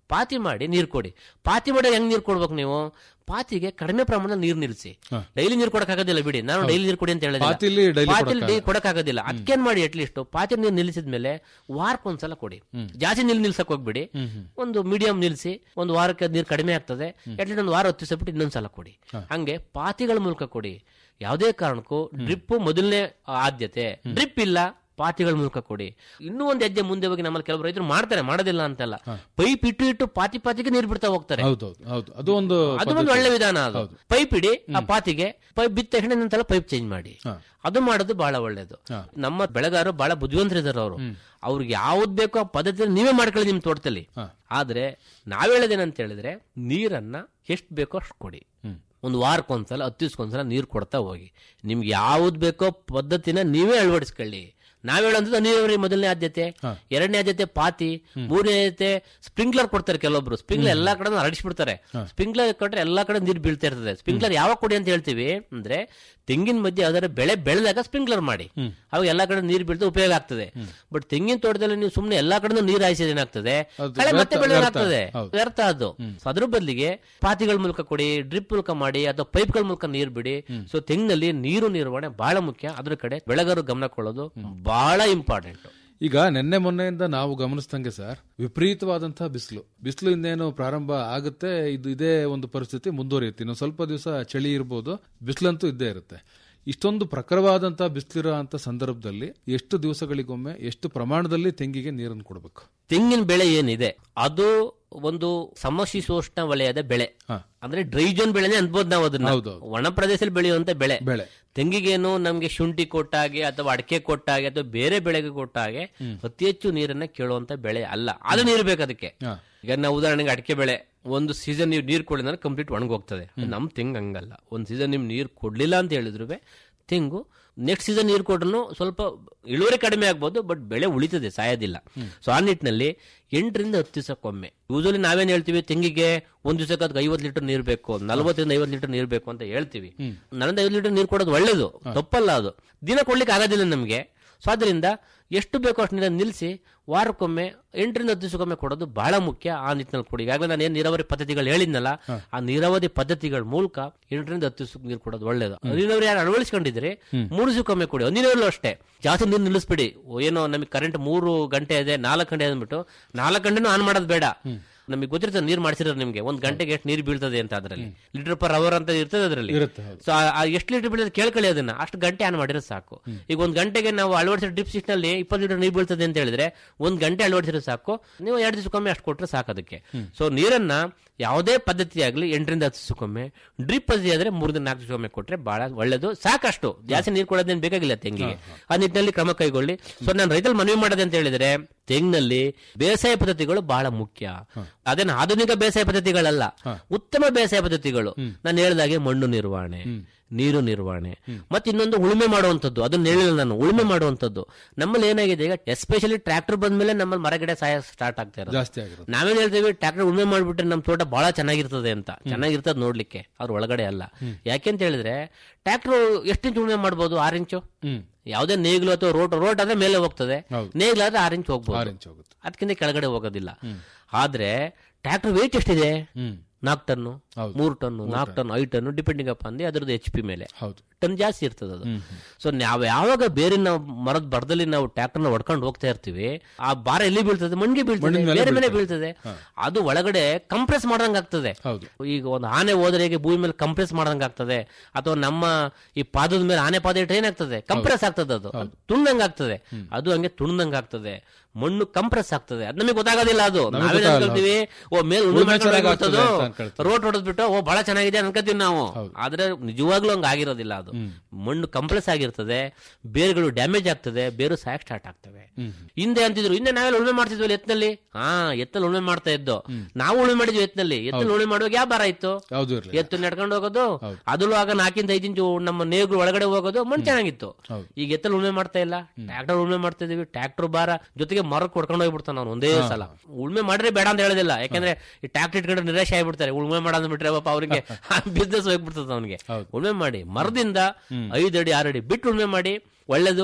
ಪಾತಿ ಮಾಡಿ ನೀರು ಕೊಡಿ ಪಾತಿ ಮಾಡಿ ಹೆಂಗ್ ನೀರು ಕೊಡ್ಬೇಕು ನೀವು ಪಾತಿಗೆ ಕಡಿಮೆ ಪ್ರಮಾಣದಲ್ಲಿ ನೀರು ನಿಲ್ಲಿಸಿ ಡೈಲಿ ನೀರು ಕೊಡಕ್ಕಾಗೋದಿಲ್ಲ ಬಿಡಿ ನಾನು ಡೈಲಿ ನೀರು ಕೊಡಿ ಅಂತ ಪಾತಿಲಿ ಹೇಳಿದ್ರೆ daily ಪಾತಿಲಿ ಕೊಡಕ್ಕಾಗಲ್ಲ. ಕೊಡಕ್ಕಾಗೋದಿಲ್ಲ ಅದಕ್ಕೇನ್ ಮಾಡಿ ಅಟ್ಲೀಸ್ಟ್ ಪಾತಿ ನೀರು ನಿಲ್ಲಿಸಿದ ಮೇಲೆ ವಾರಕ್ಕೊಂದ್ಸಲ ಕೊಡಿ ಜಾಸ್ತಿ ನೀರು ನಿಲ್ಸಕ್ ಹೋಗ್ಬಿಡಿ ಒಂದು ಮೀಡಿಯಂ ನಿಲ್ಸಿ ಒಂದು ವಾರಕ್ಕೆ ನೀರು ಕಡಿಮೆ ಆಗ್ತದೆ ಅಟ್ಲೀಸ್ಟ್ ಒಂದು ವಾರ ಹೊತ್ತಿಸ್ಬಿಟ್ಟು ಇನ್ನೊಂದ್ಸಲ ಕೊಡಿ ಹಂಗೆ ಪಾತಿಗಳ ಮೂಲಕ ಕೊಡಿ ಯಾವುದೇ ಕಾರಣಕ್ಕೂ ಡ್ರಿಪ್ ಮೊದಲನೇ ಆದ್ಯತೆ ಡ್ರಿಪ್ ಇಲ್ಲ ಪಾತಿಗಳ ಮೂಲಕ ಕೊಡಿ ಇನ್ನೂ ಒಂದು ಹೆಜ್ಜೆ ಮುಂದೆ ಹೋಗಿ ನಮ್ಮಲ್ಲಿ ಕೆಲವು ರೈತರು ಮಾಡ್ತಾರೆ ಮಾಡೋದಿಲ್ಲ ಅಂತಲ್ಲ ಪೈಪ್ ಇಟ್ಟು ಇಟ್ಟು ಪಾತಿ ಪಾತಿಗೆ ನೀರು ಬಿಡ್ತಾ ಹೋಗ್ತಾರೆ ಹೌದೌದು ಹೌದು ಅದು ಒಂದು ಅದು ಒಂದು ಒಳ್ಳೆ ವಿಧಾನ ಅದು ಪೈಪ್ ಇಡಿ ಆ ಪಾತಿಗೆ ಪೈಪ್ ಬಿತ್ತ ತಕ್ಷಣ ಇನ್ನೊಂದ್ಸಲ ಪೈಪ್ ಚೇಂಜ್ ಮಾಡಿ ಅದು ಮಾಡೋದು ಬಹಳ ಒಳ್ಳೇದು ನಮ್ಮ ಬೆಳೆಗಾರರು ಬಹಳ ಬುದ್ಧಿವಂತರಿದ್ದಾರೆ ಅವರು ಅವ್ರಿಗೆ ಯಾವ್ದು ಬೇಕೋ ಆ ಪದ್ಧತಿ ನೀವೇ ಮಾಡ್ಕೊಳ್ಳಿ ನಿಮ್ ತೋಟದಲ್ಲಿ ಆದ್ರೆ ನಾವ್ ಹೇಳೋದೇನಂತ ಹೇಳಿದ್ರೆ ನೀರನ್ನ ಎಷ್ಟು ಬೇಕೋ ಅಷ್ಟು ಕೊಡಿ ಒಂದು ವಾರಕ್ಕೊಂದ್ಸಲ ಹತ್ತು ದಿವ್ಸಕ್ಕೊಂದ್ಸಲ ನೀರು ಕೊಡ್ತಾ ಹೋಗಿ ನಿಮ್ಗೆ ಯಾವ್ದು ಬೇಕೋ ಪದ್ಧತಿನ ನೀವೇ ಅಳವಡಿಸ್ಕೊಳ್ಳಿ ನಾವ್ ಹೇಳೋದು ನೀರಾವರಿ ಮೊದಲನೇ ಆದ್ಯತೆ ಎರಡನೇ ಆದ್ಯತೆ ಪಾತಿ ಮೂರನೇ ಆದ್ಯತೆ ಸ್ಪ್ರಿಂಕ್ಲರ್ ಕೊಡ್ತಾರೆ ಕೆಲವೊಬ್ರು ಸ್ಪ್ರಿಂಕ್ಲರ್ ಎಲ್ಲಾ ಕಡೆ ಹರಡಿಸ್ಬಿಡ್ತಾರೆ ಸ್ಪ್ರಿಂಕ್ಲರ್ ಕೊಟ್ರೆ ಎಲ್ಲಾ ಕಡೆ ನೀರು ಬೀಳ್ತಾ ಇರ್ತದೆ ಸ್ಪ್ರಿಂಕ್ಲರ್ ಯಾವಾಗ ಕೊಡಿ ಅಂತ ಹೇಳ್ತೀವಿ ಅಂದ್ರೆ ತೆಂಗಿನ ಮಧ್ಯೆ ಯಾವ್ದಾದ್ರು ಬೆಳೆ ಬೆಳೆದಾಗ ಸ್ಪ್ರಿಂಕ್ಲರ್ ಮಾಡಿ ಅವಾಗ ಎಲ್ಲಾ ಕಡೆ ನೀರು ಬೀಳ್ತಾ ಉಪಯೋಗ ಆಗ್ತದೆ ಬಟ್ ತೆಂಗಿನ ತೋಟದಲ್ಲಿ ನೀವು ಸುಮ್ನೆ ಎಲ್ಲಾ ಕಡೆ ನೀರು ಹಾಯಿಸಿದ ಏನಾಗ್ತದೆ ಅದು ಕಳೆ ಮತ್ತೆ ವ್ಯರ್ಥ- ಬೆಳೆ ವ್ಯರ್ಥ. ಆಗ್ತದೆ ಹೌದು. ವ್ಯರ್ಥ ಅದು So ಅದ್ರ ಬದಲಿಗೆ ಪಾತಿಗಳ ಮೂಲಕ ಕೊಡಿ ಡ್ರಿಪ್ ಮೂಲಕ ಮಾಡಿ ಅಥವಾ ಪೈಪ್ಗಳ ಮೂಲಕ ನೀರು ಬಿಡಿ ಸೊ ತೆಂಗಿನಲ್ಲಿ ನೀರು ನಿರ್ವಹಣೆ ಬಹಳ ಮುಖ್ಯ ಅದ್ರ ಕಡೆ ಬೆಳೆಗಾರರು ಗಮನ ಕೊಡೋದು ಬಹಳ ಇಂಪಾರ್ಟೆಂಟ್ ಈಗ ನಿನ್ನೆ ಮೊನ್ನೆಯಿಂದ ನಾವು ಗಮನಿಸ್ದಂಗೆ ಸರ್ ವಿಪರೀತವಾದಂತಹ ಬಿಸಿಲು ಬಿಸಿಲು ಇನ್ನೇನು ಪ್ರಾರಂಭ ಆಗುತ್ತೆ ಇದು ಇದೇ ಒಂದು ಪರಿಸ್ಥಿತಿ ಮುಂದುವರಿಯುತ್ತೆ ಇನ್ನು ಸ್ವಲ್ಪ ದಿವಸ ಚಳಿ ಇರ್ಬೋದು ಬಿಸಿಲಂತೂ ಇದ್ದೇ ಇರುತ್ತೆ ಇಷ್ಟೊಂದು ಪ್ರಖರವಾದಂತಹ ಬಿಸಿಲಿರೋ ಅಂತ ಸಂದರ್ಭದಲ್ಲಿ ಎಷ್ಟು ದಿವಸಗಳಿಗೊಮ್ಮೆ ಎಷ್ಟು ಪ್ರಮಾಣದಲ್ಲಿ ತೆಂಗಿಗೆ ನೀರನ್ನು ಕೊಡಬೇಕು ತೆಂಗಿನ ಬೆಳೆ ಏನಿದೆ ಅದು ಒಂದು ಸಮಶೀತೋಷ್ಣ ವಲಯದ ಬೆಳೆ ಅಂದ್ರೆ ಡ್ರೈ ಜೋನ್ ಬೆಳೆನೆ ಅನ್ಬೋದು ನಾವು ಅದನ್ನ ಒಣ ಪ್ರದೇಶದಲ್ಲಿ ಬೆಳೆಯುವಂತ ಬೆಳೆ ಬೆಳೆ ತೆಂಗಿಗೇನು ನಮ್ಗೆ ಶುಂಠಿ ಕೊಟ್ಟಾಗೆ ಅಥವಾ ಅಡಿಕೆ ಕೊಟ್ಟಾಗೆ ಅಥವಾ ಬೇರೆ ಬೆಳೆಗೆ ಕೊಟ್ಟಾಗೆ ಅತಿ ಹೆಚ್ಚು ನೀರನ್ನ ಕೇಳುವಂತ ಬೆಳೆ ಅಲ್ಲ ಅದು ನೀರು ಬೇಕು ಅದಕ್ಕೆ ಈಗ ನಾವು ಉದಾಹರಣೆಗೆ ಅಡಿಕೆ ಬೆಳೆ ಒಂದು ಸೀಸನ್ ನೀವು ನೀರು ಕೊಡಲಿಲ್ಲ ಅಂದ್ರೆ ಕಂಪ್ಲೀಟ್ ಒಣಗೋಗ್ತದೆ ನಮ್ ತೆಂಗು ಹಂಗಲ್ಲ ಒಂದು ಸೀಸನ್ ನೀವು ನೀರು ಕೊಡ್ಲಿಲ್ಲ ಅಂತ ಹೇಳಿದ್ರು ತೆಂಗು ನೆಕ್ಸ್ಟ್ ಸೀಸನ್ ನೀರು ಕೊಟ್ರು ಸ್ವಲ್ಪ ಇಳುವರಿ ಕಡಿಮೆ ಆಗ್ಬೋದು ಬಟ್ ಬೆಳೆ ಉಳಿತದೆ ಸಾಯೋದಿಲ್ಲ ಸೊ ಆ ನಿಟ್ಟಿನಲ್ಲಿ ಎಂಟರಿಂದ ಹತ್ತು ದಿವಸಕ್ಕೊಮ್ಮೆ ಯೂಸಲಿ ನಾವೇನ್ ಹೇಳ್ತೀವಿ ತೆಂಗಿಗೆ ಒಂದ್ ದಿವಸಕ್ಕೆ ಅದಕ್ಕೆ ಐವತ್ತು ಲೀಟರ್ ನೀರು ಬೇಕು ನಲವತ್ತರಿಂದ ಐವತ್ತು ಲೀಟರ್ ನೀರು ಬೇಕು ಅಂತ ಹೇಳ್ತೀವಿ ನನ್ನಿಂದ ಐವತ್ತು ಲೀಟರ್ ನೀರು ಕೊಡೋದು ಒಳ್ಳೇದು ತಪ್ಪಲ್ಲ ಅದು ದಿನ ಕೊಡ್ಲಿಕ್ಕೆ ಆಗೋದಿಲ್ಲ ನಮಗೆ ಸೊ ಅದರಿಂದ ಎಷ್ಟು ಬೇಕೋ ಅಷ್ಟು ನೀರನ್ನು ನಿಲ್ಲಿಸಿ ವಾರಕ್ಕೊಮ್ಮೆ ಎಂಟರಿಂದ ಹತ್ತು ದಿವಸಕ್ಕೊಮ್ಮೆ ಕೊಡೋದು ಬಹಳ ಮುಖ್ಯ ಆ ನಿಟ್ಟಿನಲ್ಲಿ ಕೊಡಿ ಈಗಾಗಲೇ ನಾನು ಏನ್ ನೀರಾವರಿ ಪದ್ಧತಿಗಳು ಹೇಳಿದ್ನಲ್ಲ ಆ ನೀರಾವರಿ ಪದ್ಧತಿಗಳ ಮೂಲಕ ಎಂಟರಿಂದ ಹತ್ತು ದಿವಸಕ್ಕೆ ನೀರು ಕೊಡೋದು ಒಳ್ಳೇದು ನೀರಾವರಿ ಯಾರು ಅಳವಡಿಸ್ಕೊಂಡಿದ್ರೆ ಮೂರು ದಿವಸಕ್ಕೊಮ್ಮೆ ಕೊಡಿ ನೀರಲ್ಲೂ ಅಷ್ಟೇ ಜಾಸ್ತಿ ನೀರು ನಿಲ್ಲಿಸ್ಬಿಡಿ ಏನೋ ನಮಗೆ ಕರೆಂಟ್ ಮೂರು ಗಂಟೆ ಇದೆ ನಾಲ್ಕು ಗಂಟೆ ಅಂದ್ಬಿಟ್ಟು ನಾಲ್ಕು ಗಂಟೆನೂ ಆನ್ ಮಾಡೋದು ಬೇಡ ನಮಗೆ ಗೊತ್ತಿರ್ತದೆ ನೀರು ಮಾಡಿಸಿರೋ ನಿಮ್ಗೆ ಒಂದ್ ಗಂಟೆಗೆ ಎಷ್ಟು ನೀರು ಬೀಳ್ತದೆ ಅಂತ ಅದರಲ್ಲಿ ಲೀಟರ್ ಪರ್ ಅವರ್ ಅಂತ ಇರ್ತದೆ ಅದರಲ್ಲಿ ಇರುತ್ತೆ, ಹೌದು. ಸೊ ಎಷ್ಟು ಲೀಟರ್ ಬೀಳ್ತದೆ ಕೇಳ್ಕೊಳ್ಳಿ ಅದನ್ನ ಅಷ್ಟು ಗಂಟೆ ಆನ್ ಮಾಡಿದ್ರೆ ಸಾಕು ಈಗ ಒಂದ್ ಗಂಟೆಗೆ ನಾವು ಅಳವಡಿಸಿರೋ ಡ್ರಿಪ್ ಸಿಸ್ಟ್ ನಲ್ಲಿ ಇಪ್ಪತ್ತು ಲೀಟರ್ ನೀರು ಬೀಳ್ತದೆ ಅಂತ ಹೇಳಿದ್ರೆ ಒಂದ್ ಗಂಟೆ ಅಳವಡಿಸಿದ್ರೆ ಸಾಕು ನೀವು ಎರಡು ದಿವಸಕ್ಕೊಮ್ಮೆ ಅಷ್ಟು ಕೊಟ್ರೆ ಸಾಕು ಅದಕ್ಕೆ ಸೊ ನೀರನ್ನ ಯಾವುದೇ ಪದ್ಧತಿ ಆಗಲಿ ಎಂಟರಿಂದ ಹತ್ತು ದಿವಸಕ್ಕೊಮ್ಮೆ ಡ್ರಿಪ್ ಪದ್ಧತಿ ಆದ್ರೆ ಮೂರರಿಂದ ನಾಲ್ಕು ದಿವಸಕ್ಕೊಮ್ಮೆ ಕೊಟ್ರೆ ಬಹಳ ಒಳ್ಳೇದು ಸಾಕಷ್ಟು ಜಾಸ್ತಿ ನೀರು ಕೊಡೋದೇನು ಬೇಕಾಗಿಲ್ಲ ತೆಂಗಿಗೆ ಆ ನಿಟ್ಟಿನಲ್ಲಿ ಕ್ರಮ ಕೈಗೊಳ್ಳಿ ಸೊ ನಾನು ರೈತರು ಮನವಿ ಮಾಡೋದು ಅಂತ ಹೇಳಿದ್ರೆ ತೆಂಗಿನಲ್ಲಿ ಬೇಸಾಯ ಪದ್ಧತಿಗಳು ಬಹಳ ಮುಖ್ಯ ಅದೇನು ಆಧುನಿಕ ಬೇಸಾಯ ಪದ್ಧತಿಗಳಲ್ಲ ಉತ್ತಮ ಬೇಸಾಯ ಪದ್ಧತಿಗಳು ನಾನು ಹೇಳಿದಾಗೆ ಮಣ್ಣು ನಿರ್ವಹಣೆ ನೀರು ನಿರ್ವಹಣೆ ಮತ್ತೆ ಇನ್ನೊಂದು ಉಳುಮೆ ಮಾಡುವಂತದ್ದು ಅದನ್ನ ಹೇಳಿಲ್ಲ ನಾನು ಉಳುಮೆ ಮಾಡುವಂತದ್ದು ನಮ್ಮಲ್ಲಿ ಏನಾಗಿದೆ ಈಗ ಎಸ್ಪೆಷಲಿ ಟ್ರ್ಯಾಕ್ಟರ್ ಬಂದ್ಮೇಲೆ ನಮ್ಮಲ್ಲಿ ಮರಗಿಡ ಸಾಯ ಸ್ಟಾರ್ಟ್ ಆಗ್ತಾ ಇರೋದು ಜಾಸ್ತಿ ಆಗಿರೋದು ನಾವೇನ್ ಹೇಳ್ತೀವಿ ಟ್ರ್ಯಾಕ್ಟರ್ ಉಳುಮೆ ಮಾಡ್ಬಿಟ್ರೆ ನಮ್ಮ ತೋಟ ಬಹಳ ಚೆನ್ನಾಗಿರ್ತದೆ ಅಂತ ಚೆನ್ನಾಗಿರ್ತದೆ ನೋಡ್ಲಿಕ್ಕೆ ಅವ್ರ ಒಳಗಡೆ ಅಲ್ಲ ಯಾಕೆಂತ ಹೇಳಿದ್ರೆ ಟ್ರ್ಯಾಕ್ಟರ್ ಎಷ್ಟು ಇಂಚು ಉಳುಮೆ ಮಾಡ್ಬೋದು ಆರು ಇಂಚು ಯಾವುದೇ ನೇಗಿಲು ಅಥವಾ ರೋಟ್ ರೋಟ್ ಆದ್ರೆ ಮೇಲೆ ಹೋಗ್ತದೆ ನೇಗಿಲಾದ್ರೆ ಆರು ಇಂಚ್ ಹೋಗ್ಬೋದು ಆರು ಇಂಚ್ ಹೋಗುತ್ತೆ ಅದಕ್ಕಿಂತ ಕೆಳಗಡೆ ಹೋಗೋದಿಲ್ಲ ಆದ್ರೆ ಟ್ರ್ಯಾಕ್ಟರ್ ವೇಟ್ ಎಷ್ಟಿದೆ ನಾಲ್ಕು ಟನ್ನು ಮೂರು ಟನ್ನು ನಾಲ್ಕು ಟನ್ ಐದು ಟನ್ನು ಡಿಪೆಂಡಿಂಗ್ ಅಪ್ ಅಂದ್ರೆ ಅದ್ರದ್ದು ಎಚ್ ಪಿ ಮೇಲೆ ಹೌದು ಟನ್ ಜಾಸ್ತಿ ಇರ್ತದೆ ಅದು ಸೊ ನಾವು ಯಾವಾಗ ಬೇರೆ ನಾವು ಮರದ ಬರದಲ್ಲಿ ನಾವು ಟ್ರ್ಯಾಕ್ಟರ್ನ ಹೊಡ್ಕೊಂಡು ಹೋಗ್ತಾ ಇರ್ತೀವಿ ಆ ಭಾರ ಎಲ್ಲಿ ಬೀಳ್ತದೆ ಮಣ್ಣಿಗೆ ಬೀಳ್ತದೆ ಮಣ್ಣಿನ ಮೇಲೆ ಬೇರೆ ಮೇಲೆ ಬೀಳ್ತದೆ. ಬೀಳ್ತದೆ ಅದು ಒಳಗಡೆ ಕಂಪ್ರೆಸ್ ಮಾಡ್ದಂಗ್ ಆಗ್ತದೆ ಹೌದು ಈಗ ಒಂದು ಆನೆ ಹೋದ್ರೆ ಹೇಗೆ ಭೂಮಿ ಮೇಲೆ ಕಂಪ್ರೆಸ್ ಮಾಡ್ದಂಗ್ ಆಗ್ತದೆ ಅಥವಾ ನಮ್ಮ ಈ ಪಾದದ ಮೇಲೆ ಆನೆ ಪಾದ ಇಟ್ಟರೆ ಏನಾಗ್ತದೆ ಕಂಪ್ರೆಸ್ ಆಗ್ತದೆ ಅದು ಅದು ತುಣ್ದಂಗ್ ಆಗ್ತದೆ ಅದು ಹಂಗೆ ತುಣ್ದಂಗ್ ಆಗ್ತದೆ ಮಣ್ಣು ಕಂಪ್ರೆಸ್ ಆಗ್ತದೆ ಅದು ನಮಗೆ ಗೊತ್ತಾಗೋದಿಲ್ಲ ಅದು ನಮಗೆ ನಾವೇನ್ ಗೊತ್ತಾಗಲ್ಲ. ಅನ್ಕೊಳ್ತೀವಿ ಓ ಮೇಲೆ ಉಳುಮೆ ಉಳುಮೆ ಮಾಡ್ಕೊಂಡು ಚೆನ್ನಾಗ್ ಹೋಗ್ಬಿಡ್ತದು, ಆಗ್ತದೆ ಅಂತ ಅನ್ಕೊಳ್ತೀವಿ. ರೋಡ್ ಹೊಡೆದ್ಬಿಟ್ಟು ಓ ಬಹಳ ಚೆನ್ನಾಗಿದೆ ಅನ್ಕೋತೀವಿ ನಾವು ಆದ್ರೆ ನಿಜವಾಗ್ಲೂ ಹಂಗ ಆಗಿರೋದಿಲ್ಲ ಅದು ಮಣ್ಣು ಕಂಪ್ರೆಸ್ ಆಗಿರ್ತದೆ ಬೇರುಗಳು ಡ್ಯಾಮೇಜ್ ಆಗ್ತದೆ ಬೇರು ಸಾಯಕ್ ಸ್ಟಾರ್ಟ್ ಆಗ್ತವೆ ಹಿಂದೆ ಅಂತಿದ್ರು ಹಿಂದೆ ನಾವೆಲ್ಲ ಉಳುಮೆ ಮಾಡ್ತಿದ್ವಲ್ಲ ಎತ್ನಲ್ಲಿ ಹಾ ಎತ್ತಲ್ಲಿ ಉಳುಮೆ ಮಾಡ್ತಾ ಇದ್ದು ನಾವು ಉಳುಮೆ ಮಾಡಿದ್ವಿ ಎತ್ನಲ್ಲಿ ಎತ್ತಲ್ಲಿ ಉಳುಮೆ ಮಾಡುವಾಗ ಯಾವ ಭಾರ ಇತ್ತು ಯಾವ್ದು ಇರ್ಲಿ ಎತ್ತು ನಡ್ಕೊಂಡು ಹೋಗೋದು ಅದ್ರಲ್ಲೂ ಆಗ ನಾಲ್ಕಿಂದ ಐದು ಇಂಚು ನಮ್ಮ ನೇಗ್ಲು ಒಳಗಡೆ ಹೋಗೋದು ಮಣ್ಣು ಚೆನ್ನಾಗಿತ್ತು ಈಗ ಎತ್ತಲ್ಲಿ ಉಳುಮೆ ಮಾಡ್ತಾ ಇಲ್ಲ ಟ್ರ್ಯಾಕ್ಟರ್ ಉಳುಮೆ ಮಾಡ್ತಾ ಇದೀವಿ ಟ್ರ್ಯಾಕ್ಟರ್ ಭಾರ ಜೊತೆಗೆ ಮರಕ್ಕೆ ಕೊಡ್ಕೊಂಡು ಹೋಗ್ಬಿಡ್ತಾನ ಅವ್ನು ಒಂದೇ ಸಲ ಉಳುಮೆ ಮಾಡ್ರೆ ಬೇಡ ಅಂತ ಹೇಳೋದಿಲ್ಲ ಯಾಕಂದ್ರೆ ಈ ಟ್ರ್ಯಾಕ್ಟರ್ ಇಟ್ಕೊಂಡು ನಿರಾಶೆ ಆಗ್ಬಿಡ್ತಾರೆ ಉಳುಮೆ ಮಾಡೋದ್ ಬಿಟ್ರೆ ಪಾಪ ಅವ್ರಿಗೆ ಬಿಸ್ನೆಸ್ ಹೋಗ್ಬಿಡ್ತದೆ ಅವನಿಗೆ ಉಳುಮೆ ಮಾಡಿ ಮರದಿಂದ ಐದು ಅಡಿ ಆರು ಅಡಿ ಬಿಟ್ಟು ಉಳುಮೆ ಮಾಡಿ ಒಳ್ಳೇದು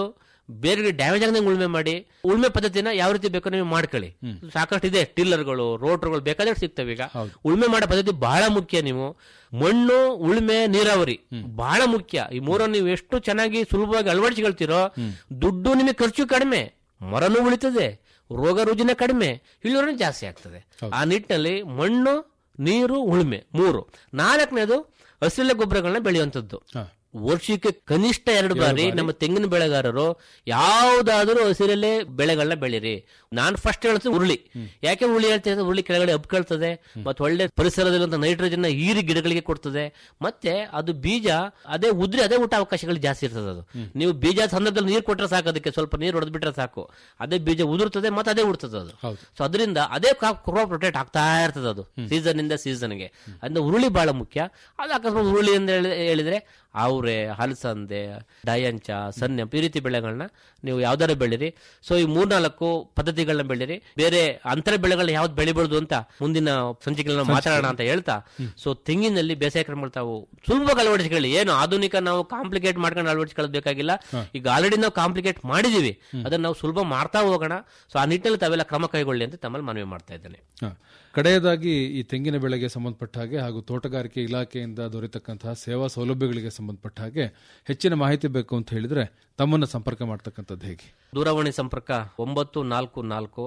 ಬೇರೆ ಡ್ಯಾಮೇಜ್ ಆಗದಂಗೆ ಉಳುಮೆ ಮಾಡಿ ಉಳುಮೆ ಪದ್ಧತಿನ ಯಾವ ರೀತಿ ಬೇಕೋ ನೀವು ಮಾಡ್ಕೊಳ್ಳಿ ಸಾಕಷ್ಟು ಇದೆ ಟಿಲ್ಲರ್ಗಳು ರೋಟರ್ಗಳು ಬೇಕಾದ್ರೆ ಸಿಗ್ತವೆ ಈಗ ಉಳುಮೆ ಮಾಡೋ ಪದ್ಧತಿ ಬಹಳ ಮುಖ್ಯ ನೀವು ಮಣ್ಣು ಉಳುಮೆ ನೀರಾವರಿ ಬಹಳ ಮುಖ್ಯ ಈ ಮೂರನ್ನು ನೀವು ಎಷ್ಟು ಚೆನ್ನಾಗಿ ಸುಲಭವಾಗಿ ಅಳವಡಿಸಿಕೊಳ್ತೀರೋ ದುಡ್ಡು ನಿಮಗೆ ಖರ್ಚು ಕಡಿಮೆ ಮರನೂ ಉಳಿತದೆ ರೋಗ ರುಜಿನ ಕಡಿಮೆ ಇಳುವರಿ ಜಾಸ್ತಿ ಆಗ್ತದೆ ಆ ನಿಟ್ಟಿನಲ್ಲಿ ಮಣ್ಣು ನೀರು ಉಳುಮೆ ಮೂರು ನಾಲ್ಕನೇದು ಹಸಿರೆಲೆ ಗೊಬ್ಬರಗಳನ್ನ ಬೆಳೆಯುವಂಥದ್ದು ವರ್ಷಕ್ಕೆ ಕನಿಷ್ಠ ಎರಡು ಬಾರಿ ನಮ್ಮ ತೆಂಗಿನ ಬೆಳೆಗಾರರು ಯಾವುದಾದ್ರೂ ಹಸಿರಲ್ಲೇ ಬೆಳೆಗಳನ್ನ ಬೆಳೀರಿ ನಾನು ಫಸ್ಟ್ ಹೇಳ್ತೀನಿ ಉರುಳಿ ಯಾಕೆ ಉರುಳಿ ಹೇಳ್ತೀನಿ ಅಂದ್ರೆ ಉರುಳಿ ಕೆಳಗಡೆ ಹಬ್ಕೊಳ್ತದೆ ಮತ್ತೆ ಒಳ್ಳೆ ಪರಿಸರದಲ್ಲಿರುವಂತ ನೈಟ್ರೋಜನ್ ಹೀರಿ ಗಿಡಗಳಿಗೆ ಕೊಡ್ತದೆ ಮತ್ತೆ ಅದು ಬೀಜ ಅದೇ ಉದ್ರಿ ಅದೇ ಊಟ ಅವಕಾಶಗಳು ಜಾಸ್ತಿ ಇರ್ತದೆ ಅದು ನೀವು ಬೀಜ ಸಂದರ್ಭದಲ್ಲಿ ನೀರು ಕೊಟ್ಟರೆ ಸಾಕು ಅದಕ್ಕೆ ಸ್ವಲ್ಪ ನೀರು ಹೊಡೆದ್ ಬಿಟ್ರೆ ಸಾಕು ಅದೇ ಬೀಜ ಉದುರ್ತದೆ ಮತ್ತೆ ಅದೇ ಉಡ್ತದೆ ಅದು ಸೊ ಅದರಿಂದ ಅದೇ ಕ್ರಾಪ್ ರೊಟೇಟ್ ಆಗ್ತಾ ಇರ್ತದೆ ಅದು ಸೀಸನ್ ಇಂದ ಸೀಸನ್ಗೆ ಅಂದ್ರೆ ಉರುಳಿ ಬಹಳ ಮುಖ್ಯ ಅದು ಅಕಸ್ಮಾತ್ ಉರುಳಿ ಅಂತ ಹೇಳಿ- ಹೇಳಿದ್ರೆ ಅವರೆ ಹಲಸಂದೆ ಡಯಂಚ ಸನ್ನೆಂಪು ಈ ರೀತಿ ಬೆಳೆಗಳನ್ನ ನೀವು ಯಾವ್ದಾರ ಬೆಳೀರಿ ಸೊ ಈ ಮೂರ್ನಾಲ್ಕು ಪದ್ಧತಿಗಳನ್ನ ಬೆಳೀರಿ ಬೇರೆ ಅಂತರ ಬೆಳೆಗಳನ್ನ ಯಾವ್ದು ಬೆಳಿಬಾರ್ದು ಅಂತ ಮುಂದಿನ ಸಂಚಿಕೆಗಳನ್ನ ಮಾತಾಡೋಣ ಅಂತ ಹೇಳ್ತಾ ಸೊ ತೆಂಗಿನಲ್ಲಿ ಬೇಸಾಯ ಕ್ರಮಗಳು ತಾವು ಸುಲಭವಾಗಿ ಅಳವಡಿಸಿಕೊಳ್ಳಿ ಏನು ಆಧುನಿಕ ನಾವು ಕಾಂಪ್ಲಿಕೇಟ್ ಮಾಡ್ಕೊಂಡು ಅಳವಡಿಸಿಕೊಳ್ಳೋದು ಬೇಕಾಗಿಲ್ಲ ಈಗ ಆಲ್ರೆಡಿ ನಾವು ಕಾಂಪ್ಲಿಕೇಟ್ ಮಾಡಿದೀವಿ ಅದನ್ನ ನಾವು ಸುಲಭ ಮಾಡ್ತಾ ಹೋಗೋಣ ಸೊ ಆ ನಿಟ್ಟಿನಲ್ಲಿ ತಾವೆಲ್ಲ ಕ್ರಮ ಕೈಗೊಳ್ಳಿ ಅಂತ ತಮ್ಮಲ್ಲಿ ಮನವಿ ಮಾಡ್ತಾ ಇದ್ದೇನೆ ಹ. ಕಡೆಯದಾಗಿ ಈ ತೆಂಗಿನ ಬೆಳೆಗೆ ಸಂಬಂಧಪಟ್ಟ ಹಾಗೆ ಹಾಗೂ ತೋಟಗಾರಿಕೆ ಇಲಾಖೆಯಿಂದ ದೊರೆತಕ್ಕಂತಹ ಸೇವಾ ಸೌಲಭ್ಯಗಳಿಗೆ ಸಂಬಂಧಪಟ್ಟ ಹಾಗೆ ಹೆಚ್ಚಿನ ಮಾಹಿತಿ ಬೇಕು ಅಂತ ಹೇಳಿದ್ರೆ ತಮ್ಮನ್ನ ಸಂಪರ್ಕ ಮಾಡ್ತಕ್ಕಂಥದ್ದು ಹೇಗೆ ದೂರವಾಣಿ ಸಂಪರ್ಕ ಒಂಬತ್ತು ನಾಲ್ಕು ನಾಲ್ಕು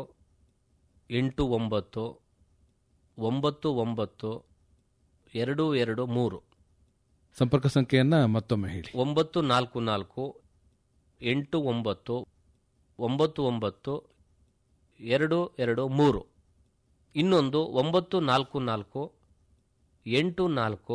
ಎಂಟು ಒಂಬತ್ತು ಒಂಬತ್ತು ಒಂಬತ್ತು ಎರಡು ಎರಡು ಮೂರು ಸಂಪರ್ಕ ಸಂಖ್ಯೆಯನ್ನ ಮತ್ತೊಮ್ಮೆ ಹೇಳಿ ಒಂಬತ್ತು ನಾಲ್ಕು ನಾಲ್ಕು ಎಂಟು ಒಂಬತ್ತು ಒಂಬತ್ತು ಒಂಬತ್ತು ಎರಡು ಎರಡು ಮೂರು ಇನ್ನೊಂದು ಒಂಬತ್ತು ನಾಲ್ಕು ನಾಲ್ಕು ಎಂಟು ನಾಲ್ಕು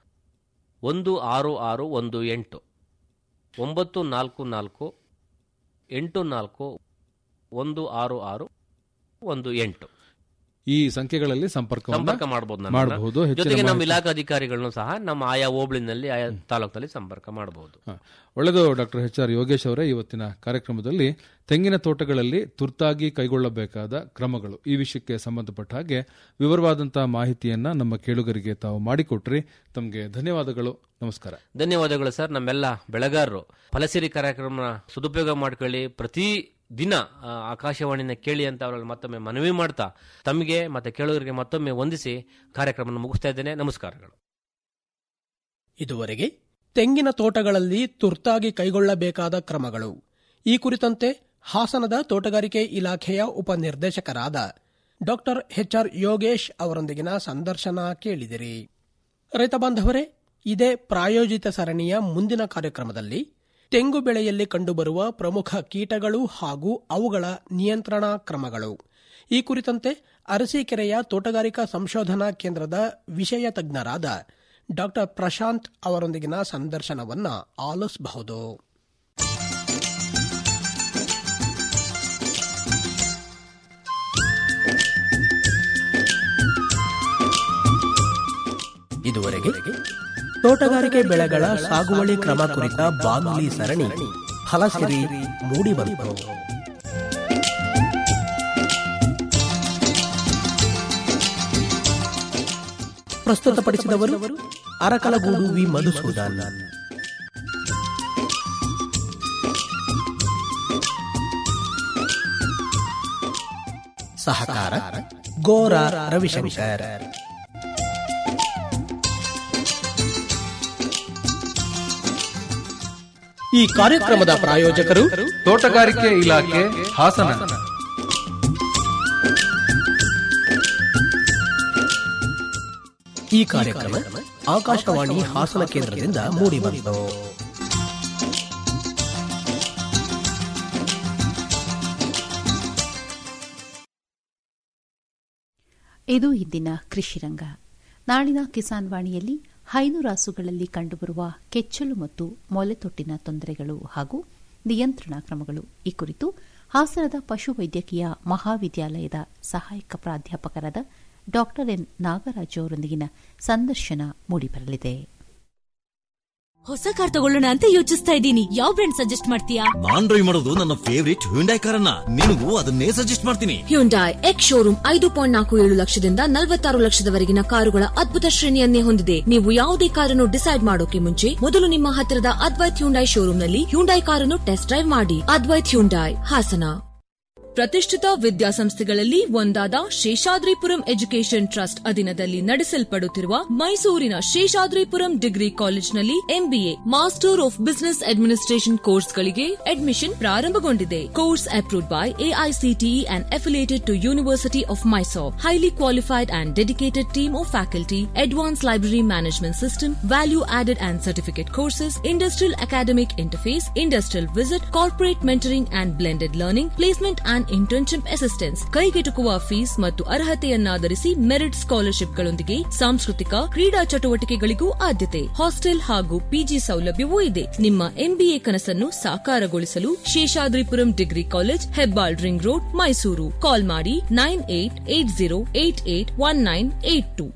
ಒಂದು ಆರು ಆರು ಒಂದು ಎಂಟು ಒಂಬತ್ತು ನಾಲ್ಕು ನಾಲ್ಕು ಎಂಟು ನಾಲ್ಕು ಒಂದು ಆರು ಆರು ಒಂದು ಎಂಟು ಈ ಸಂಖ್ಯೆಗಳಲ್ಲಿ ಸಂಪರ್ಕ ಸಂಪರ್ಕ ಮಾಡಬಹುದು ಮಾಡಬಹುದು ಜೊತೆಗೆ ನಮ್ಮ ಇಲಾಖಾ ಅಧಿಕಾರಿಗಳನ್ನು ಸಹ ನಮ್ಮ ಆಯಾ ಹೋಬಳಿನಲ್ಲಿ ಆಯಾ ತಾಲೂಕಿನಲ್ಲಿ ಸಂಪರ್ಕ ಮಾಡಬಹುದು ಒಳ್ಳೆಯದು ಡಾಕ್ಟರ್ ಎಚ್ ಆರ್ ಯೋಗೇಶ್ ಅವರೇ ಇವತ್ತಿನ ಕಾರ್ಯಕ್ರಮದಲ್ಲಿ ತೆಂಗಿನ ತೋಟಗಳಲ್ಲಿ ತುರ್ತಾಗಿ ಕೈಗೊಳ್ಳಬೇಕಾದ ಕ್ರಮಗಳು ಈ ವಿಷಯಕ್ಕೆ ಸಂಬಂಧಪಟ್ಟ ಹಾಗೆ ವಿವರವಾದಂತಹ ಮಾಹಿತಿಯನ್ನ ನಮ್ಮ ಕೇಳುಗರಿಗೆ ತಾವು ಮಾಡಿಕೊಟ್ರಿ ತಮಗೆ ಧನ್ಯವಾದಗಳು ನಮಸ್ಕಾರ ಧನ್ಯವಾದಗಳು ಸರ್ ನಮ್ಮೆಲ್ಲ ಬೆಳೆಗಾರರು ಫಲಸಿರಿ ಕಾರ್ಯಕ್ರಮ ಸದುಪಯೋಗ ಮಾಡ್ಕೊಳ್ಳಿ ಪ್ರತಿ ದಿನ ಆ, ಆಕಾಶವಾಣಿನ ಕೇಳಿ ಅಂತ ಅವರಲ್ಲಿ ಮತ್ತೊಮ್ಮೆ ಮನವಿ ಮಾಡ್ತಾ ತಮಗೆ ಮತ್ತೆ ಕೇಳುಗರಿಗೆ ಮತ್ತೊಮ್ಮೆ ವಂದಿಸಿ ಕಾರ್ಯಕ್ರಮ ಮುಗಿಸ್ತಾ ಇದ್ದೇನೆ ನಮಸ್ಕಾರಗಳು ಇದುವರೆಗೆ ತೆಂಗಿನ ತೋಟಗಳಲ್ಲಿ ತುರ್ತಾಗಿ ಕೈಗೊಳ್ಳಬೇಕಾದ ಕ್ರಮಗಳು ಈ ಕುರಿತಂತೆ ಹಾಸನದ ತೋಟಗಾರಿಕೆ ಇಲಾಖೆಯ ಉಪನಿರ್ದೇಶಕರಾದ ಡಾಕ್ಟರ್ ಎಚ್ಆರ್ ಯೋಗೇಶ್ ಅವರೊಂದಿಗಿನ ಸಂದರ್ಶನ ಕೇಳಿದಿರಿ ರೈತ ಬಾಂಧವರೇ ಇದೇ ಪ್ರಾಯೋಜಿತ ಸರಣಿಯ ಮುಂದಿನ ಕಾರ್ಯಕ್ರಮದಲ್ಲಿ ತೆಂಗು ಬೆಳೆಯಲ್ಲಿ ಕಂಡುಬರುವ ಪ್ರಮುಖ ಕೀಟಗಳು ಹಾಗೂ ಅವುಗಳ ನಿಯಂತ್ರಣ ಕ್ರಮಗಳು ಈ ಕುರಿತಂತೆ ಅರಸೀಕೆರೆಯ ತೋಟಗಾರಿಕಾ ಸಂಶೋಧನಾ ಕೇಂದ್ರದ ವಿಷಯ ತಜ್ಞರಾದ ಡಾಕ್ಟರ್ ಪ್ರಶಾಂತ್ ಅವರೊಂದಿಗಿನ ಸಂದರ್ಶನವನ್ನ ಆಲಿಸಬಹುದು ಇದುವರೆಗೆ ತೋಟಗಾರಿಕೆ ಬೆಳೆಗಳ ಸಾಗುವಳಿ ಕ್ರಮ ಕುರಿತ ಬಾನುಲಿ ಸರಣಿ ಫಲಸಿರಿ ಮೂಡಿಬಂತು ಪ್ರಸ್ತುತಪಡಿಸಿದವರು ಅರಕಲಗೂಡು ವಿ ಮಧುಸೂದನ್ ಸಹಕಾರ ಗೋರ ರವಿಶಂಕರ್ ಈ ಕಾರ್ಯಕ್ರಮದ ಪ್ರಾಯೋಜಕರು ತೋಟಗಾರಿಕೆ ಇಲಾಖೆ ಹಾಸನ ಈ ಕಾರ್ಯಕ್ರಮ ಆಕಾಶವಾಣಿ ಹಾಸನ ಕೇಂದ್ರದಿಂದ ಮೂಡಿಬಂತು ಇದು ಇಂದಿನ ಕೃಷಿರಂಗ ನಾಳಿನ ಕಿಸಾನ್ ವಾಣಿಯಲ್ಲಿ ಹೈನುರಾಸುಗಳಲ್ಲಿ ಕಂಡುಬರುವ ಕೆಚ್ಚಲು ಮತ್ತು ಮೊಲೆತೊಟ್ಟಿನ ತೊಂದರೆಗಳು ಹಾಗೂ ನಿಯಂತ್ರಣ ಕ್ರಮಗಳು ಈ ಕುರಿತು ಹಾಸನದ ಪಶುವೈದ್ಯಕೀಯ ಮಹಾವಿದ್ಯಾಲಯದ ಸಹಾಯಕ ಪ್ರಾಧ್ಯಾಪಕರಾದ ಡಾ ಎನ್ ನಾಗರಾಜು ಅವರೊಂದಿಗಿನ ಸಂದರ್ಶನ ಮೂಡಿಬರಲಿದೆ ಹೊಸ ಕಾರ್ ತಗೊಳ್ಳೋಣ ಅಂತ ಯೋಚಿಸ್ತಾ ಇದ್ದೀನಿ ಯಾವ ಬ್ರ್ಯಾಂಡ್ ಸಜೆಸ್ಟ್ ಮಾಡ್ತೀಯಾ ನಾನ್ ಡ್ರೈವ್ ಮಾಡೋದು ನನ್ನ ಫೇವರಿಟ್ ಹ್ಯುಂಡೈ ಕಾರನ್ನ ನಿನಗೂ ಅದನ್ನೇ ಸಜೆಸ್ಟ್ ಮಾಡ್ತೀನಿ ಹ್ಯುಂಡೈ ಎಕ್ಸ್ ಶೋರೂಮ್ ಐದು ಪಾಯಿಂಟ್ ನಾಲ್ಕು ಏಳು ಲಕ್ಷದಿಂದ ನಲವತ್ತಾರು ಲಕ್ಷದವರೆಗಿನ ಕಾರುಗಳ ಅದ್ಭುತ ಶ್ರೇಣಿಯನ್ನೇ ಹೊಂದಿದೆ ನೀವು ಯಾವುದೇ ಕಾರನ್ನು ಡಿಸೈಡ್ ಮಾಡೋಕೆ ಮುಂಚೆ ಮೊದಲು ನಿಮ್ಮ ಹತ್ತಿರದ ಅದ್ವೈತ್ ಹ್ಯುಂಡೈ ಶೋರೂಮ್ನಲ್ಲಿ ಹ್ಯುಂಡೈ ಕಾರನ್ನು ಟೆಸ್ಟ್ ಡ್ರೈವ್ ಮಾಡಿ ಅದ್ವೈತ್ ಹ್ಯುಂಡೈ ಹಾಸನ ಪ್ರತಿಷ್ಠಿತ ವಿದ್ಯಾಸಂಸ್ಥೆಗಳಲ್ಲಿ ಒಂದಾದ ಶೇಷಾದ್ರಿಪುರಂ ಎಜುಕೇಷನ್ ಟ್ರಸ್ಟ್ ಅಧೀನದಲ್ಲಿ ನಡೆಸಲ್ಪಡುತ್ತಿರುವ ಮೈಸೂರಿನ ಶೇಷಾದ್ರಿಪುರಂ ಡಿಗ್ರಿ ಕಾಲೇಜ್ನಲ್ಲಿ MBA master of business administration ಕೋರ್ಸ್ಗಳಿಗೆ ಅಡ್ಮಿಷನ್ ಪ್ರಾರಂಭಗೊಂಡಿದೆ course approved by AICTE and affiliated to university of Mysore highly qualified and dedicated team of faculty advance library management system value added and certificate courses industrial academic interface industrial visit corporate mentoring and blended learning placement and internship assistance ಕೈಗೆಟುಕುವ fees ಮತ್ತು ಅರ್ಹತೆಯನ್ನಾಧರಿಸಿ merit ಸ್ಕಾಲರ್ಶಿಪ್ಗಳೊಂದಿಗೆ ಸಾಂಸ್ಕೃತಿಕ ಕ್ರೀಡಾ ಚಟುವಟಿಕೆಗಳಿಗೂ ಆದ್ಯತೆ hostel ಹಾಗೂ PG ಸೌಲಭ್ಯವೂ ಇದೆ ನಿಮ್ಮ ಎಂಬಿಎ ಕನಸನ್ನು ಸಾಕಾರಗೊಳಿಸಲು Seshadripuram degree college Hebbal ring road Mysuru call ಮಾಡಿ nine eight eight zero eight eight one nine eight two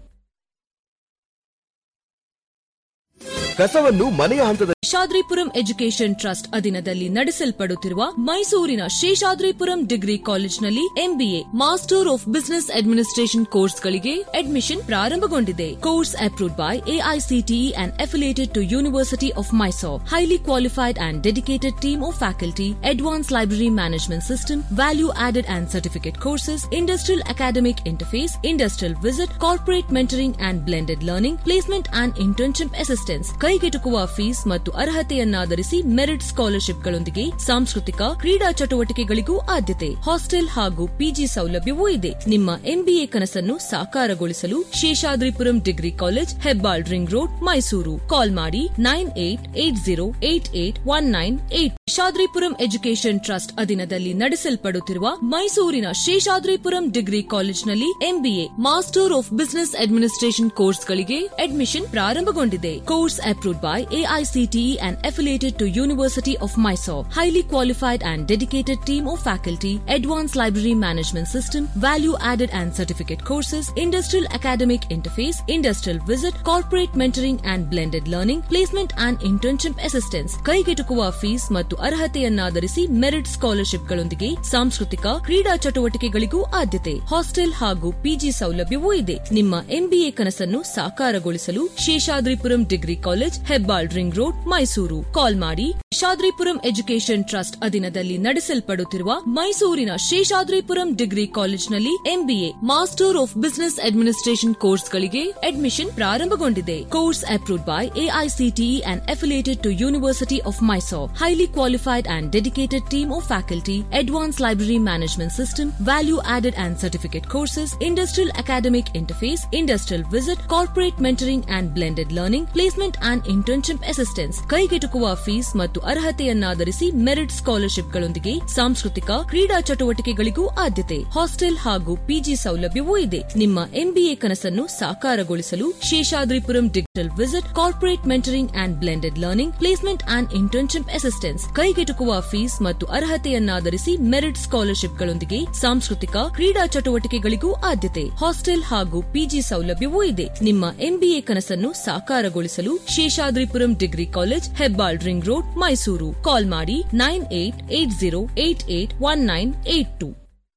ಕಸವನ್ನು ಮನೆಯ ಹಂತದ ಶೇಷಾದ್ರಿಪುರಂ ಎಜುಕೇಷನ್ ಟ್ರಸ್ಟ್ ಅಧೀನದಲ್ಲಿ ನಡೆಸಲ್ಪಡುತ್ತಿರುವ ಮೈಸೂರಿನ ಶೇಷಾದ್ರಿಪುರಂ ಡಿಗ್ರಿ ಕಾಲೇಜ್ನಲ್ಲಿ MBA master of business administration ಕೋರ್ಸ್ಗಳಿಗೆ ಅಡ್ಮಿಷನ್ ಪ್ರಾರಂಭಗೊಂಡಿದೆ course approved by AICTE and affiliated to university of Mysore highly qualified and dedicated team of faculty advance library management system value added and certificate courses industrial academic interface industrial visit corporate mentoring and blended learning placement and internship assistance ಕೈಗೆಟುಕುವ fees ಮತ್ತು ಅರ್ಹತೆಯನ್ನಾಧರಿಸಿ merit ಸ್ಕಾಲರ್ಶಿಪ್ಗಳೊಂದಿಗೆ ಸಾಂಸ್ಕೃತಿಕ ಕ್ರೀಡಾ ಚಟುವಟಿಕೆಗಳಿಗೂ ಆದ್ಯತೆ hostel ಹಾಗೂ PG ಸೌಲಭ್ಯವೂ ಇದೆ ನಿಮ್ಮ ಎಂಬಿಎ ಕನಸನ್ನು ಸಾಕಾರಗೊಳಿಸಲು Seshadripuram degree college Hebbal ring road Mysuru call ಮಾಡಿ nine eight eight zero eight eight one nine eight Seshadripuram education trust ಅಧೀನದಲ್ಲಿ ನಡೆಸಲ್ಪಡುತ್ತಿರುವ ಮೈಸೂರಿನ ಶೇಷಾದ್ರಿಪುರಂ ಡಿಗ್ರಿ ಕಾಲೇಜ್ನಲ್ಲಿ MBA master of business administration ಕೋರ್ಸ್ಗಳಿಗೆ ಅಡ್ಮಿಷನ್ ಪ್ರಾರಂಭಗೊಂಡಿದೆ course approved by AICTE and affiliated to university of Mysore highly qualified and dedicated team of faculty advance library management system value added and certificate courses industrial academic interface industrial visit corporate mentoring and blended learning placement and internship assistance ಕೈಗೆಟುಕುವ fees ಮತ್ತು ಅರ್ಹತೆಯನ್ನಾಧರಿಸಿ merit ಸ್ಕಾಲರ್ಶಿಪ್ಗಳೊಂದಿಗೆ ಸಾಂಸ್ಕೃತಿಕ ಕ್ರೀಡಾ ಚಟುವಟಿಕೆಗಳಿಗೂ ಆದ್ಯತೆ hostel ಹಾಗೂ PG ಸೌಲಭ್ಯವೂ ಇದೆ ನಿಮ್ಮ ಎಂಬಿಎ ಕನಸನ್ನು ಸಾಕಾರಗೊಳಿಸಲು Seshadripuram degree college Hebbal ring road Mysuru call ಮಾಡಿ ಶೇಷಾದ್ರಿಪುರಂ ಎಜುಕೇಷನ್ ಟ್ರಸ್ಟ್ ಅಧೀನದಲ್ಲಿ ನಡೆಸಲ್ಪಡುತ್ತಿರುವ ಮೈಸೂರಿನ ಶೇಷಾದ್ರಿಪುರಂ ಡಿಗ್ರಿ ಕಾಲೇಜ್ನಲ್ಲಿ MBA master of business administration ಕೋರ್ಸ್ಗಳಿಗೆ ಅಡ್ಮಿಷನ್ ಪ್ರಾರಂಭಗೊಂಡಿದೆ course approved by AICTE and affiliated to university of Mysore highly qualified and dedicated team of faculty advance library management system value added and certificate courses industrial academic interface industrial visit corporate mentoring and blended learning placement and internship assistance ಕೈಗೆಟುಕುವ fees ಮತ್ತು ಅರ್ಹತೆಯನ್ನಾಧರಿಸಿ merit ಸ್ಕಾಲರ್ಶಿಪ್ಗಳೊಂದಿಗೆ ಸಾಂಸ್ಕೃತಿಕ ಕ್ರೀಡಾ ಚಟುವಟಿಕೆಗಳಿಗೂ ಆದ್ಯತೆ hostel ಹಾಗೂ PG ಸೌಲಭ್ಯವೂ ಇದೆ ನಿಮ್ಮ ಎಂಬಿಎ ಕನಸನ್ನು ಸಾಕಾರಗೊಳಿಸಲು Seshadripuram digital visit corporate mentoring and blended learning placement and internship assistance ಕೈಗೆಟುಕುವ ಫೀಸ್ ಮತ್ತು ಅರ್ಹತೆಯನ್ನಾಧರಿಸಿ ಮೆರಿಟ್ ಸ್ಕಾಲರ್ಶಿಪ್ಗಳೊಂದಿಗೆ ಸಾಂಸ್ಕೃತಿಕ ಕ್ರೀಡಾ ಚಟುವಟಿಕೆಗಳಿಗೂ ಆದ್ಯತೆ ಹಾಸ್ಟೆಲ್ ಹಾಗೂ ಪಿಜಿ ಸೌಲಭ್ಯವೂ ಇದೆ ನಿಮ್ಮ ಎಂಬಿಎ ಕನಸನ್ನು ಸಾಕಾರಗೊಳಿಸಲು Seshadripuram degree college Hebbal ring road Mysuru call ಮಾಡಿ nine eight eight zero eight eight one nine eight two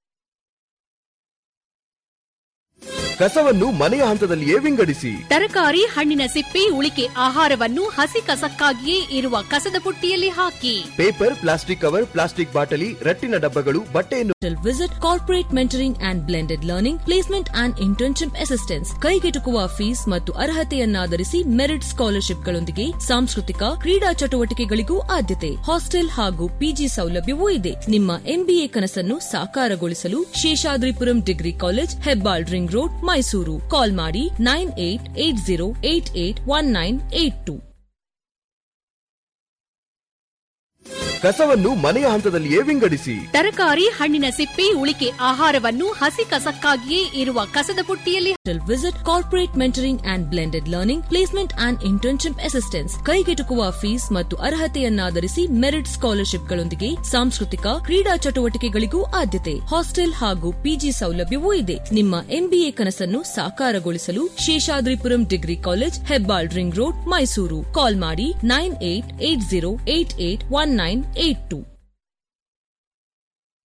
ಕಸವನ್ನು ಮನೆಯ ಹಂತದಲ್ಲಿಯೇ ವಿಂಗಡಿಸಿ ತರಕಾರಿ ಹಣ್ಣಿನ ಸಿಪ್ಪೆ ಉಳಿಕೆ ಆಹಾರವನ್ನು ಹಸಿ ಕಸಕ್ಕಾಗಿಯೇ ಇರುವ ಕಸದ ಪುಟ್ಟಿಯಲ್ಲಿ ಹಾಕಿ ಪೇಪರ್ ಪ್ಲಾಸ್ಟಿಕ್ ಕವರ್ ಪ್ಲಾಸ್ಟಿಕ್ ಬಾಟಲಿ ರಟ್ಟಿನ ಡಬ್ಬಗಳು ಬಟ್ಟೆಯನ್ನು visit corporate mentoring and blended learning placement and internship assistance ಕೈಗೆಟುಕುವ ಫೀಸ್ ಮತ್ತು ಅರ್ಹತೆಯನ್ನಾಧರಿಸಿ ಮೆರಿಟ್ ಸ್ಕಾಲರ್ಶಿಪ್ಗಳೊಂದಿಗೆ ಸಾಂಸ್ಕೃತಿಕ ಕ್ರೀಡಾ ಚಟುವಟಿಕೆಗಳಿಗೂ ಆದ್ಯತೆ ಹಾಸ್ಟೆಲ್ ಹಾಗೂ ಪಿಜಿ ಸೌಲಭ್ಯವೂ ಇದೆ ನಿಮ್ಮ ಎಂಬಿಎ ಕನಸನ್ನು ಸಾಕಾರಗೊಳಿಸಲು Seshadripuram degree college Hebbal ring road Mysuru call ಮಾಡಿ nine eight eight zero eight eight one nine eight two ಕಸವನ್ನು ಮನೆಯ ಹಂತದಲ್ಲಿಯೇ ವಿಂಗಡಿಸಿ ತರಕಾರಿ ಹಣ್ಣಿನ ಸಿಪ್ಪೆ ಉಳಿಕೆ ಆಹಾರವನ್ನು ಹಸಿ ಕಸಕ್ಕಾಗಿಯೇ ಇರುವ ಕಸದ ಪುಟ್ಟಿಯಲ್ಲಿ visit corporate mentoring and blended learning placement and internship assistance ಕೈಗೆಟುಕುವ ಫೀಸ್ ಮತ್ತು ಅರ್ಹತೆಯನ್ನಾಧರಿಸಿ ಮೆರಿಟ್ ಸ್ಕಾಲರ್ಶಿಪ್ಗಳೊಂದಿಗೆ ಸಾಂಸ್ಕೃತಿಕ ಕ್ರೀಡಾ ಚಟುವಟಿಕೆಗಳಿಗೂ ಆದ್ಯತೆ ಹಾಸ್ಟೆಲ್ ಹಾಗೂ ಪಿಜಿ ಸೌಲಭ್ಯವೂ ಇದೆ ನಿಮ್ಮ ಎಂಬಿಎ ಕನಸನ್ನು ಸಾಕಾರಗೊಳಿಸಲು Seshadripuram degree college Hebbal ring road Mysuru call ಮಾಡಿ nine eight eight zero eight eight one nine eight two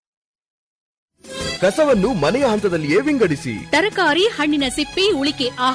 ಕಸವನ್ನು ಮನೆಯ ಹಂತದಲ್ಲಿಯೇ ವಿಂಗಡಿಸಿ ತರಕಾರಿ ಹಣ್ಣಿನ ಸಿಪ್ಪೆ ಉಳಿಕೆ